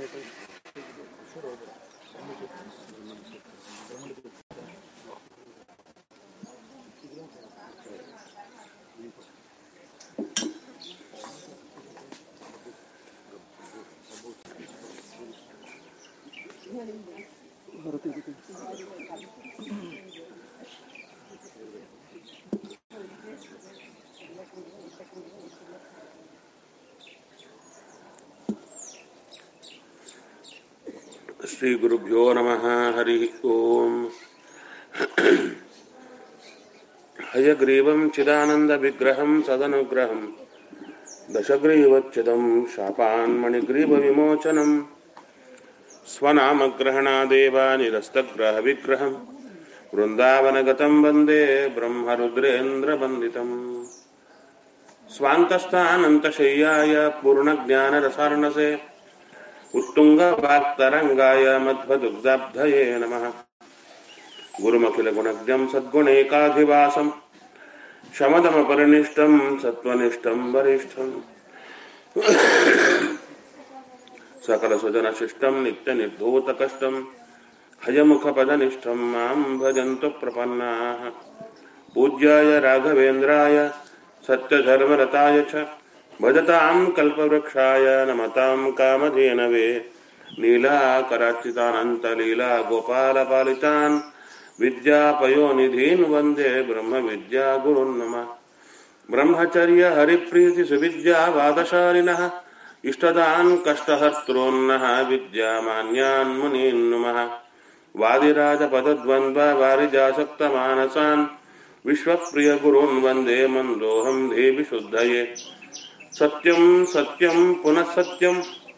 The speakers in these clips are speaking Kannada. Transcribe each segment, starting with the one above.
ಶ್ರೀಗುರುಭ್ಯೋ ನಮಃ ಹರಿ ಓಂ ಹಯಗ್ರೀವಂ ಚಿದಾನಂದವಿಗ್ರಹಂ ಸದನುಗ್ರಹಂ ದಶಗ್ರೀವಚ್ಛಿದಂ ಶಾಪಾನ್ಮಣಿಗ್ರೀವವಿಮೋಚನಂ ಸ್ವನಾಮಗ್ರಹಣಾದೇವ ನಿರಸ್ತಗ್ರಹವಿಗ್ರಹಂ ವೃಂದಾವನಗತಂ ವಂದೇ ಬ್ರಹ್ಮರುದ್ರೇಂದ್ರವಂದಿತಂ ಸ್ವಾಂತಸ್ಥಾನಂತಶಯ್ಯಾಯ ಪೂರ್ಣಜ್ಞಾನರಸಾರ್ಣಸೆ उत्तुङ्गवाक्तरङ्गाय मध्वदुग्धाब्धये नमः गुरुमखिलगुणज्ञं सद्गुणैकाधिवासं शमदमपरिनिष्टं सत्त्वनिष्ठं वरिष्ठम् सकलसुजनशिष्टं नित्यनिर्धूतकष्टं हयमुखपदनिष्ठं मां भजन्तु प्रपन्नाः पूज्याय राघवेन्द्राय सत्यधर्मरताय च भजतां कल्पवृक्षाय नमतां कामधेनवे नीलाकरार्चितानन्तलीला गोपालपालितान् विद्यापयोनिधीन् वन्दे ब्रह्मविद्यागुरुन् नमः ब्रह्मचर्य हरिप्रीतिसुविद्यावादशालिनः इष्टदान् कष्टहर्तॄन्नः विद्यामान्यान् मुनीन् नुमः वादिराजपदद्वन्द्ववारिजासक्तमानसान् विश्वप्रियगुरून् वन्दे मन्दोऽहं देविशुद्धये सत्यं सत्यं पुनः सत्यं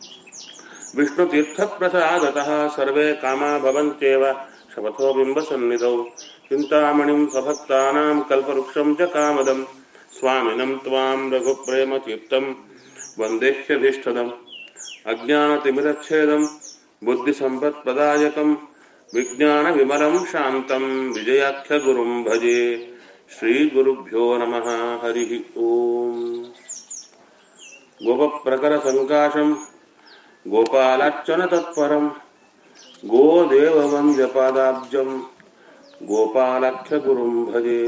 विष्णुतीर्थप्रसादतः सर्वे कामा भवन्त्येव शपथो बिम्बसन्निधौ चिन्तामणिं स्वभक्तानां कल्पवृक्षं च कामदं स्वामिनं त्वां रघुप्रेमतीर्थं वन्देह्यभीष्टदम् अज्ञानतिमिरच्छेदं बुद्धिसम्पत्प्रदायकं विज्ञानविमलं शान्तं विजयाख्यगुरुं भजे श्रीगुरुभ्यो नमः हरिः ओम् गोपप्रकरसङ्काशं गोपालार्चनतत्परं गोदेववन्द्यपादाब्जं गोपालाख्यगुरुं भजे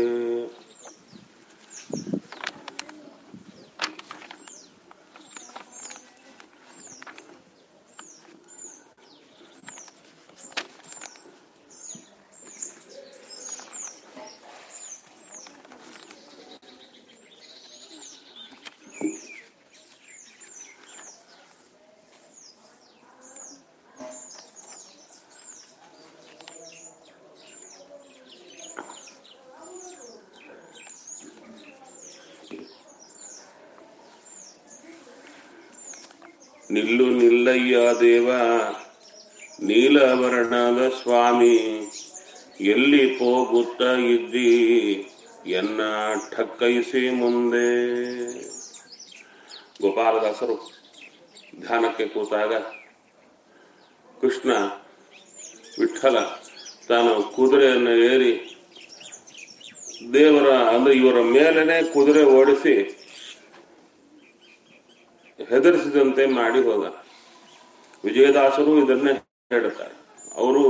ನಿಲ್ಲು ನಿಲ್ಲಯ್ಯ ದೇವ ನೀಲವರ್ಣದ ಸ್ವಾಮಿ ಎಲ್ಲಿ ಹೋಗುತ್ತ ಇದ್ದಿ ಎನ್ನ ಠಕ್ಕೈಸಿ ಮುಂದೆ ಗೋಪಾಲದಾಸರು ಧ್ಯಾನಕ್ಕೆ ಕೂತಾಗ ಕೃಷ್ಣ ವಿಠಲ ತಾನು ಕುದುರೆಯನ್ನು ಏರಿ ದೇವರ ಅಂದ್ರೆ ಇವರ ಮೇಲನೆ ಕುದುರೆ ಓಡಿಸಿ ಹೆದರಿಸಿದಂತೆ ಮಾಡಿ ಹೋದ ವಿಜಯದಾಸರು ಇದನ್ನೇ ಹೇಳುತ್ತಾರೆ ಅವರು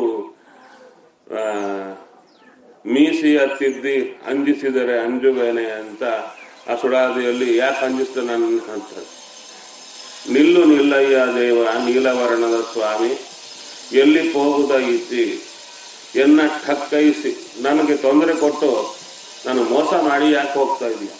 ಮೀಸಿ ಹತ್ತಿದ್ದಿ ಅಂಜಿಸಿದರೆ ಅಂಜುವೇನೆ ಅಂತ ಆ ಸುಡಾದಿಯಲ್ಲಿ ಯಾಕೆ ಅಂಜಿಸ್ತಾನ ಅಂತ ನಿಲ್ಲು ನಿಲ್ಲಯ್ಯ ದೇವ ನೀಲವರ್ಣದ ಸ್ವಾಮಿ ಎಲ್ಲಿ ಹೋಗುದ ಇದ್ದಿ ಎನ್ನ ಠಕ್ಕೈಸಿ ನನಗೆ ತೊಂದರೆ ಕೊಟ್ಟು ನಾನು ಮೋಸ ಮಾಡಿ ಯಾಕೆ ಹೋಗ್ತಾ ಇದೀಯ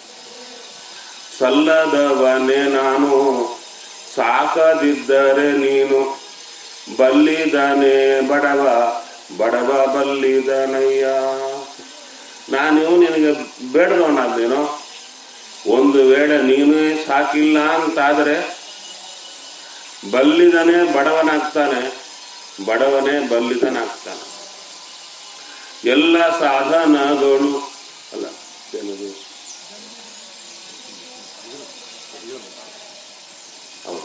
ಸಲ್ಲದವನೇ ನಾನು ಸಾಕದಿದ್ದರೆ ನೀನು ಬಲ್ಲಿದನೇ ಬಡವ ಬಡವ ಬಲ್ಲಿದನಯ್ಯ ನಾನು ನಿನಗೆ ಬೇಡದವನಾದೇನೋ ಒಂದು ವೇಳೆ ನೀನೇ ಸಾಕಿಲ್ಲ ಅಂತಾದರೆ ಬಲ್ಲಿದನೇ ಬಡವನಾಗ್ತಾನೆ ಬಡವನೇ ಬಲ್ಲಿದನಾಗ್ತಾನೆ ಎಲ್ಲ ಸಾಧನಗಳು ಅಲ್ಲ ಏನದು ಹೌದು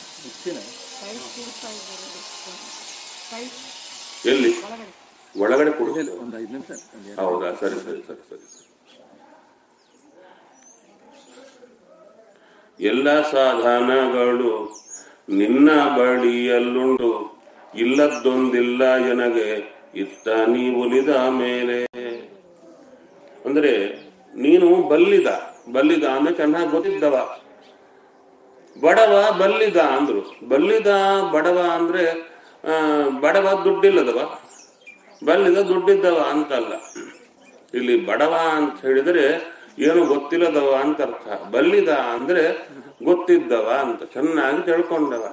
ಎಲ್ಲಿ ಒಳಗಡೆ ಕೊಡು ಒಂದು ಐದು ನಿಮಿಷ ಒಂದು ಹೌದಾ ಸರಿ ಸರಿ ಸರಿ ಸರಿ ಎಲ್ಲ ಸಾಧನಗಳು ನಿನ್ನ ಬಳಿಯಲ್ಲುಂಟು ಇಲ್ಲದ್ದೊಂದಿಲ್ಲ ಎನಗೆ ಇತ್ತ ನೀ ಒಲಿದ ಮೇಲೆ ಅಂದ್ರೆ ನೀನು ಬಲ್ಲಿದ ಬಲ್ಲಿದ ಅಂದ್ರೆ ಚೆನ್ನಾಗಿ ಗೊತ್ತಿದ್ದವ ಬಡವ ಬಲ್ಲಿದ ಅಂದ್ರು ಬಲ್ಲಿದ ಬಡವ ಅಂದ್ರೆ ಆ, ಬಡವ ದುಡ್ಡಿಲ್ಲದವ ಬಲ್ಲಿದ ದುಡ್ಡಿದ್ದವ ಅಂತಲ್ಲ ಇಲ್ಲಿ ಬಡವ ಅಂತ ಹೇಳಿದ್ರೆ ಏನು ಗೊತ್ತಿಲ್ಲದವ ಅಂತ ಅರ್ಥ ಬಲ್ಲಿದ ಅಂದ್ರೆ ಗೊತ್ತಿದ್ದವ ಅಂತ ಚೆನ್ನಾಗಿ ತಿಳ್ಕೊಂಡವ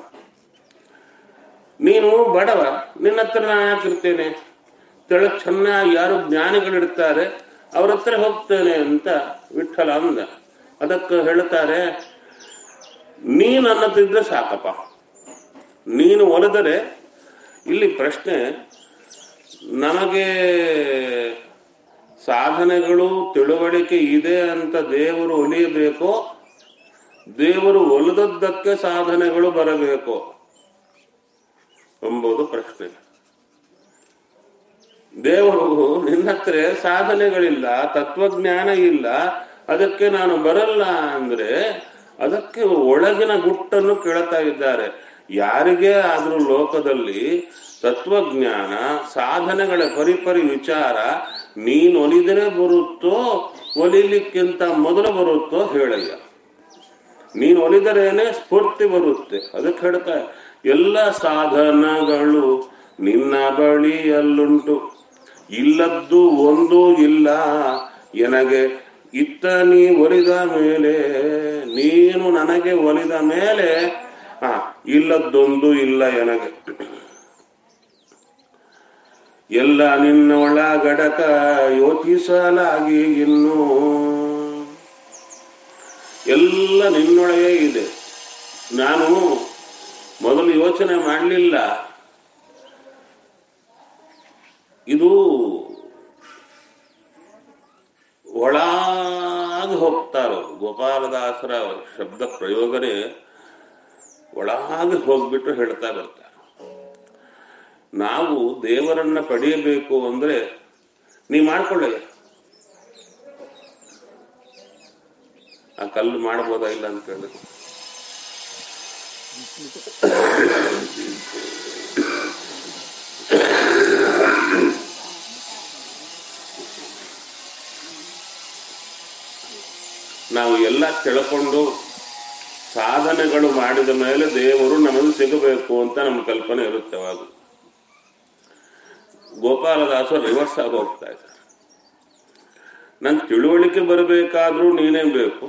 ನೀನು ಬಡವ ನಿನ್ನ ಹತ್ರ ನಾನು ಯಾಕಿರ್ತೇನೆ ತಿಳ ಚೆನ್ನಾಗಿ ಯಾರು ಜ್ಞಾನಿಗಳಿರ್ತಾರೆ ಅವ್ರ ಹತ್ರ ಹೋಗ್ತೇನೆ ಅಂತ ವಿಠಲ ಅಂದ ಅದಕ್ಕೆ ಹೇಳ್ತಾರೆ ನೀನು ಅನ್ನತ್ತಿದ್ರೆ ಸಾಕಪ್ಪ ನೀನು ಒಲಿದರೆ ಇಲ್ಲಿ ಪ್ರಶ್ನೆ ನಮಗೆ ಸಾಧನೆಗಳು ತಿಳುವಳಿಕೆ ಇದೆ ಅಂತ ದೇವರು ಒಲಿಯಬೇಕೋ ದೇವರು ಒಲಿದದ್ದಕ್ಕೆ ಸಾಧನೆಗಳು ಬರಬೇಕೋ ಎಂಬುದು ಪ್ರಶ್ನೆ ದೇವರು ನಿನ್ನ ಹತ್ರ ಸಾಧನೆಗಳಿಲ್ಲ ತತ್ವಜ್ಞಾನ ಇಲ್ಲ ಅದಕ್ಕೆ ನಾನು ಬರಲ್ಲ ಅಂದ್ರೆ ಅದಕ್ಕೆ ಒಳಗಿನ ಗುಟ್ಟನ್ನು ಕೇಳ್ತಾ ಇದ್ದಾರೆ ಯಾರಿಗೇ ಆದ್ರೂ ಲೋಕದಲ್ಲಿ ತತ್ವಜ್ಞಾನ ಸಾಧನೆಗಳ ಪರಿಪರಿ ವಿಚಾರ ನೀನು ಒಲಿದರೆ ಬರುತ್ತೋ ಒಲಿಲಿಕ್ಕಿಂತ ಮೊದಲು ಬರುತ್ತೋ ಹೇಳಯ್ಯ ನೀನು ಒಲಿದರೇನೆ ಸ್ಫೂರ್ತಿ ಬರುತ್ತೆ ಅದಕ್ಕೆ ಹೇಳ್ತಾ ಎಲ್ಲ ಸಾಧನಗಳು ನಿನ್ನ ಬಳಿಯಲ್ಲುಂಟು ಇಲ್ಲದ್ದು ಒಂದು ಇಲ್ಲ ಎನಗೆ ಇತ್ತ ನೀ ಒಲಿದ ಮೇಲೆ ನೀನು ನನಗೆ ಒಲಿದ ಮೇಲೆ ಆ ಇಲ್ಲದ್ದೊಂದು ಇಲ್ಲ ಎನಗೆ ಎಲ್ಲ ನಿನ್ನ ಒಳಗಡಕ ಯೋಚಿಸಲಾಗಿ ಇನ್ನು ಎಲ್ಲ ನಿನ್ನೊಳಗೆ ಇದೆ ನಾನು ಮೊದಲು ಯೋಚನೆ ಮಾಡಲಿಲ್ಲ ಇದು ಒಳಗೆ ಹೋಗ್ತಾರೋ ಗೋಪಾಲದಾಸರ ಶಬ್ದ ಪ್ರಯೋಗನೇ ಒಳಗೆ ಹೋಗ್ಬಿಟ್ಟು ಹೇಳ್ತಾ ಬರ್ತಾರೆ ನಾವು ದೇವರನ್ನ ಪಡೆಯಬೇಕು ಅಂದ್ರೆ ನೀ ಮಾಡ್ಕೊಳ್ಳಯ್ಯ ಆ ಕಲ್ಲು ಮಾಡ್ಬೋದಾ ಇಲ್ಲ ಅಂತ ಕೇಳಿದ್ರು ನಾವು ಎಲ್ಲ ತಿಳ್ಕೊಂಡು ಸಾಧನೆಗಳು ಮಾಡಿದ ಮೇಲೆ ದೇವರು ನಮಗೆ ಸಿಗಬೇಕು ಅಂತ ನಮ್ಮ ಕಲ್ಪನೆ ಇರುತ್ತೆ ಅವಾಗ ಗೋಪಾಲದಾಸರು ರಿವರ್ಸ್ ಆಗಿ ಹೋಗ್ತಾ ಇದ್ದಾರೆ ನನ್ ತಿಳುವಳಿಕೆ ಬರಬೇಕಾದ್ರೂ ನೀನೇ ಬೇಕು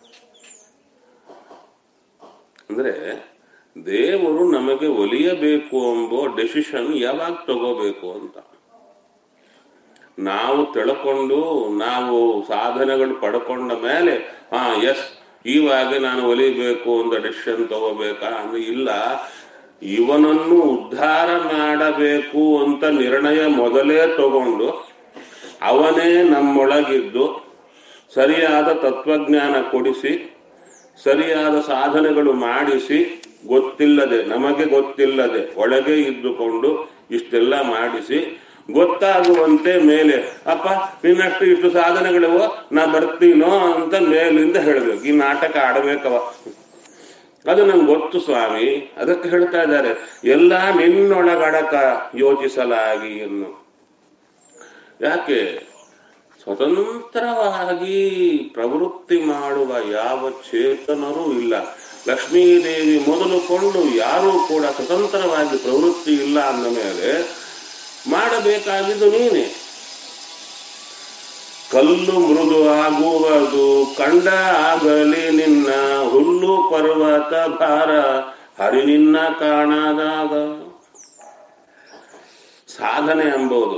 ಅಂದ್ರೆ ದೇವರು ನಮಗೆ ಒಲಿಯಬೇಕು ಎಂಬೋ ಡೆಸಿಷನ್ ಯಾವಾಗ ತಗೋಬೇಕು ಅಂತ ನಾವು ತಿಳ್ಕೊಂಡು ನಾವು ಸಾಧನೆಗಳು ಪಡ್ಕೊಂಡ ಮೇಲೆ ಹಾ ಎಸ್ ಇವಾಗ ನಾನು ಒಲಿಬೇಕು ಅಂತ ಡೆಸಿಷನ್ ತಗೋಬೇಕಾ ಅಂದ್ರೆ ಇಲ್ಲ ಇವನನ್ನು ಉದ್ಧಾರ ಮಾಡಬೇಕು ಅಂತ ನಿರ್ಣಯ ಮೊದಲೇ ತಗೊಂಡು ಅವನೇ ನಮ್ಮೊಳಗಿದ್ದು ಸರಿಯಾದ ತತ್ವಜ್ಞಾನ ಕೊಡಿಸಿ ಸರಿಯಾದ ಸಾಧನೆಗಳು ಮಾಡಿಸಿ ಗೊತ್ತಿಲ್ಲದೆ ನಮಗೆ ಗೊತ್ತಿಲ್ಲದೆ ಒಳಗೆ ಇದ್ದುಕೊಂಡು ಇಷ್ಟೆಲ್ಲ ಮಾಡಿಸಿ ಗೊತ್ತಾಗುವಂತೆ ಮೇಲೆ ಅಪ್ಪ ನಿನ್ನಷ್ಟು ಇಷ್ಟು ಸಾಧನೆಗಳಿವ ನಾ ಬರ್ತೀನೋ ಅಂತ ಮೇಲಿಂದ ಹೇಳ್ಬೇಕು ಈ ನಾಟಕ ಆಡಬೇಕವ ಅದು ನಂಗೆ ಗೊತ್ತು ಸ್ವಾಮಿ ಅದಕ್ಕೆ ಹೇಳ್ತಾ ಇದ್ದಾರೆ ಎಲ್ಲ ನಿನ್ನೊಳಗಡಕ ಯೋಚಿಸಲಾಗಿ ಎನ್ನು ಯಾಕೆ ಸ್ವತಂತ್ರವಾಗಿ ಪ್ರವೃತ್ತಿ ಮಾಡುವ ಯಾವ ಚೇತನರೂ ಇಲ್ಲ ಲಕ್ಷ್ಮೀದೇವಿ ಮೊದಲುಕೊಂಡು ಯಾರೂ ಕೂಡ ಸ್ವತಂತ್ರವಾಗಿ ಪ್ರವೃತ್ತಿ ಇಲ್ಲ ಅಂದ ಮೇಲೆ ಮಾಡಬೇಕಾಗಿದ್ದು ನೀನೇ ಕಲ್ಲು ಮೃದು ಆಗುವುದು ಕಂಡ ಆಗಲಿ ನಿನ್ನ ಹುಲ್ಲು ಪರ್ವತ ಭಾರ ಹರಿ ನಿನ್ನ ಕಾಣದಾಗ ಸಾಧನೆ ಎಂಬುದು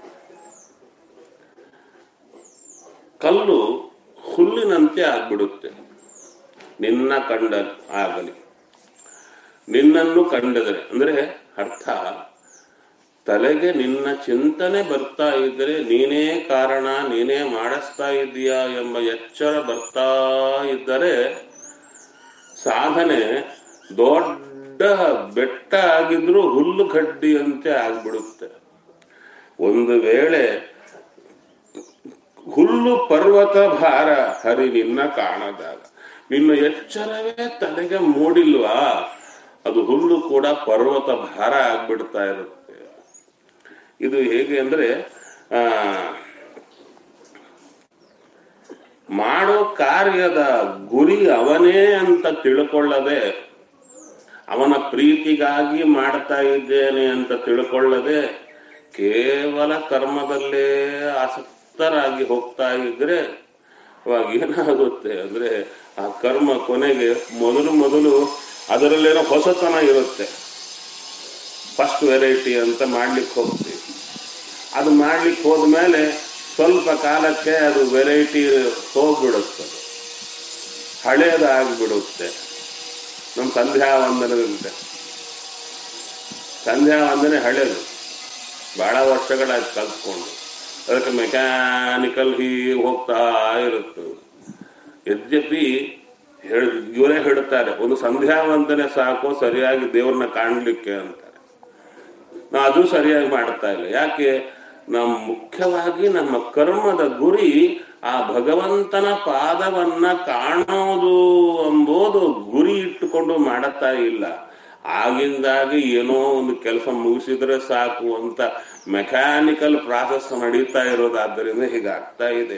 ಕಲ್ಲು ಹುಲ್ಲಿನಂತೆ ಆಗ್ಬಿಡುತ್ತೆ ನಿನ್ನ ಕಂಡ ಆಗಲಿ ನಿನ್ನನ್ನು ಕಂಡದರೆ ಅಂದ್ರೆ ಅರ್ಥ ತಲೆಗೆ ನಿನ್ನ ಚಿಂತನೆ ಬರ್ತಾ ಇದ್ರೆ ನೀನೇ ಕಾರಣ ನೀನೇ ಮಾಡಿಸ್ತಾ ಇದೀಯಾ ಎಂಬ ಎಚ್ಚರ ಬರ್ತಾ ಇದ್ದರೆ ಸಾಧನೆ ದೊಡ್ಡ ಬೆಟ್ಟ ಆಗಿದ್ರೂ ಹುಲ್ಲು ಕಡ್ಡಿಯಂತೆ ಆಗ್ಬಿಡುತ್ತೆ ಒಂದು ವೇಳೆ ಹುಲ್ಲು ಪರ್ವತ ಭಾರ ಹರಿ ನಿನ್ನ ಕಾಣದಾಗ ನಿನ್ನ ಎಚ್ಚರವೇ ತಲೆಗೆ ಮೂಡಿಲ್ವಾ ಅದು ಹುಲ್ಲು ಕೂಡ ಪರ್ವತ ಭಾರ ಆಗ್ಬಿಡ್ತಾ ಇರುತ್ತೆ ಇದು ಹೇಗೆ ಅಂದ್ರೆ ಆ ಮಾಡೋ ಕಾರ್ಯದ ಗುರಿ ಅವನೇ ಅಂತ ತಿಳ್ಕೊಳ್ಳದೆ ಅವನ ಪ್ರೀತಿಗಾಗಿ ಮಾಡ್ತಾ ಇದ್ದೇನೆ ಅಂತ ತಿಳ್ಕೊಳ್ಳದೆ ಕೇವಲ ಕರ್ಮದಲ್ಲೇ ಆಸಕ್ತರಾಗಿ ಹೋಗ್ತಾ ಇದ್ರೆ ಅವಾಗ ಏನಾಗುತ್ತೆ ಅಂದ್ರೆ ಆ ಕರ್ಮ ಕೊನೆಗೆ ಮೊದಲು ಮೊದಲು ಅದರಲ್ಲೇನೋ ಹೊಸತನ ಇರುತ್ತೆ ಫಸ್ಟ್ ವೆರೈಟಿ ಅಂತ ಮಾಡ್ಲಿಕ್ಕೆ ಹೋಗ್ತೀವಿ ಅದು ಮಾಡ್ಲಿಕ್ಕೆ ಹೋದ್ಮೇಲೆ ಸ್ವಲ್ಪ ಕಾಲಕ್ಕೆ ಅದು ವೆರೈಟಿ ಹೋಗ್ಬಿಡುತ್ತೆ ಹಳೇದಾಗ್ಬಿಡುತ್ತೆ ನಮ್ಮ ಸಂಧ್ಯಾ ವಂದನದಂತೆ ಸಂಧ್ಯಾ ವಂದನೆ ಹಳೇದು ಬಹಳ ವರ್ಷಗಳಾಯ್ತು ಕಲ್ತ್ಕೊಂಡು ಅದಕ್ಕೆ ಮೆಕ್ಯಾನಿಕಲ್ ಹೀಗೆ ಹೋಗ್ತಾ ಇರುತ್ತೆ ಯದ್ಯಪಿ ಹೇಳ ಇವರೇ ಹೇಳ್ತಾರೆ ಒಂದು ಸಂಧ್ಯಾ ವಂದನೆ ಸಾಕು ಸರಿಯಾಗಿ ದೇವ್ರನ್ನ ಕಾಣ್ಲಿಕ್ಕೆ ಅಂತಾರೆ ನಾವು ಅದು ಸರಿಯಾಗಿ ಮಾಡ್ತಾ ಇಲ್ಲ ಯಾಕೆ ನಮ್ಮ ಮುಖ್ಯವಾಗಿ ನಮ್ಮ ಕರ್ಮದ ಗುರಿ ಆ ಭಗವಂತನ ಪಾದವನ್ನ ಕಾಣೋದು ಎಂಬುದು ಗುರಿ ಇಟ್ಟುಕೊಂಡು ಮಾಡುತ್ತಾ ಇಲ್ಲ ಆಗಿಂದಾಗಿ ಏನೋ ಒಂದು ಕೆಲಸ ಮುಗಿಸಿದ್ರೆ ಸಾಕು ಅಂತ ಮೆಕ್ಯಾನಿಕಲ್ ಪ್ರಾಸೆಸ್ ನಡೀತಾ ಇರೋದಾದ್ದರಿಂದ ಹೀಗಾಗ್ತಾ ಇದೆ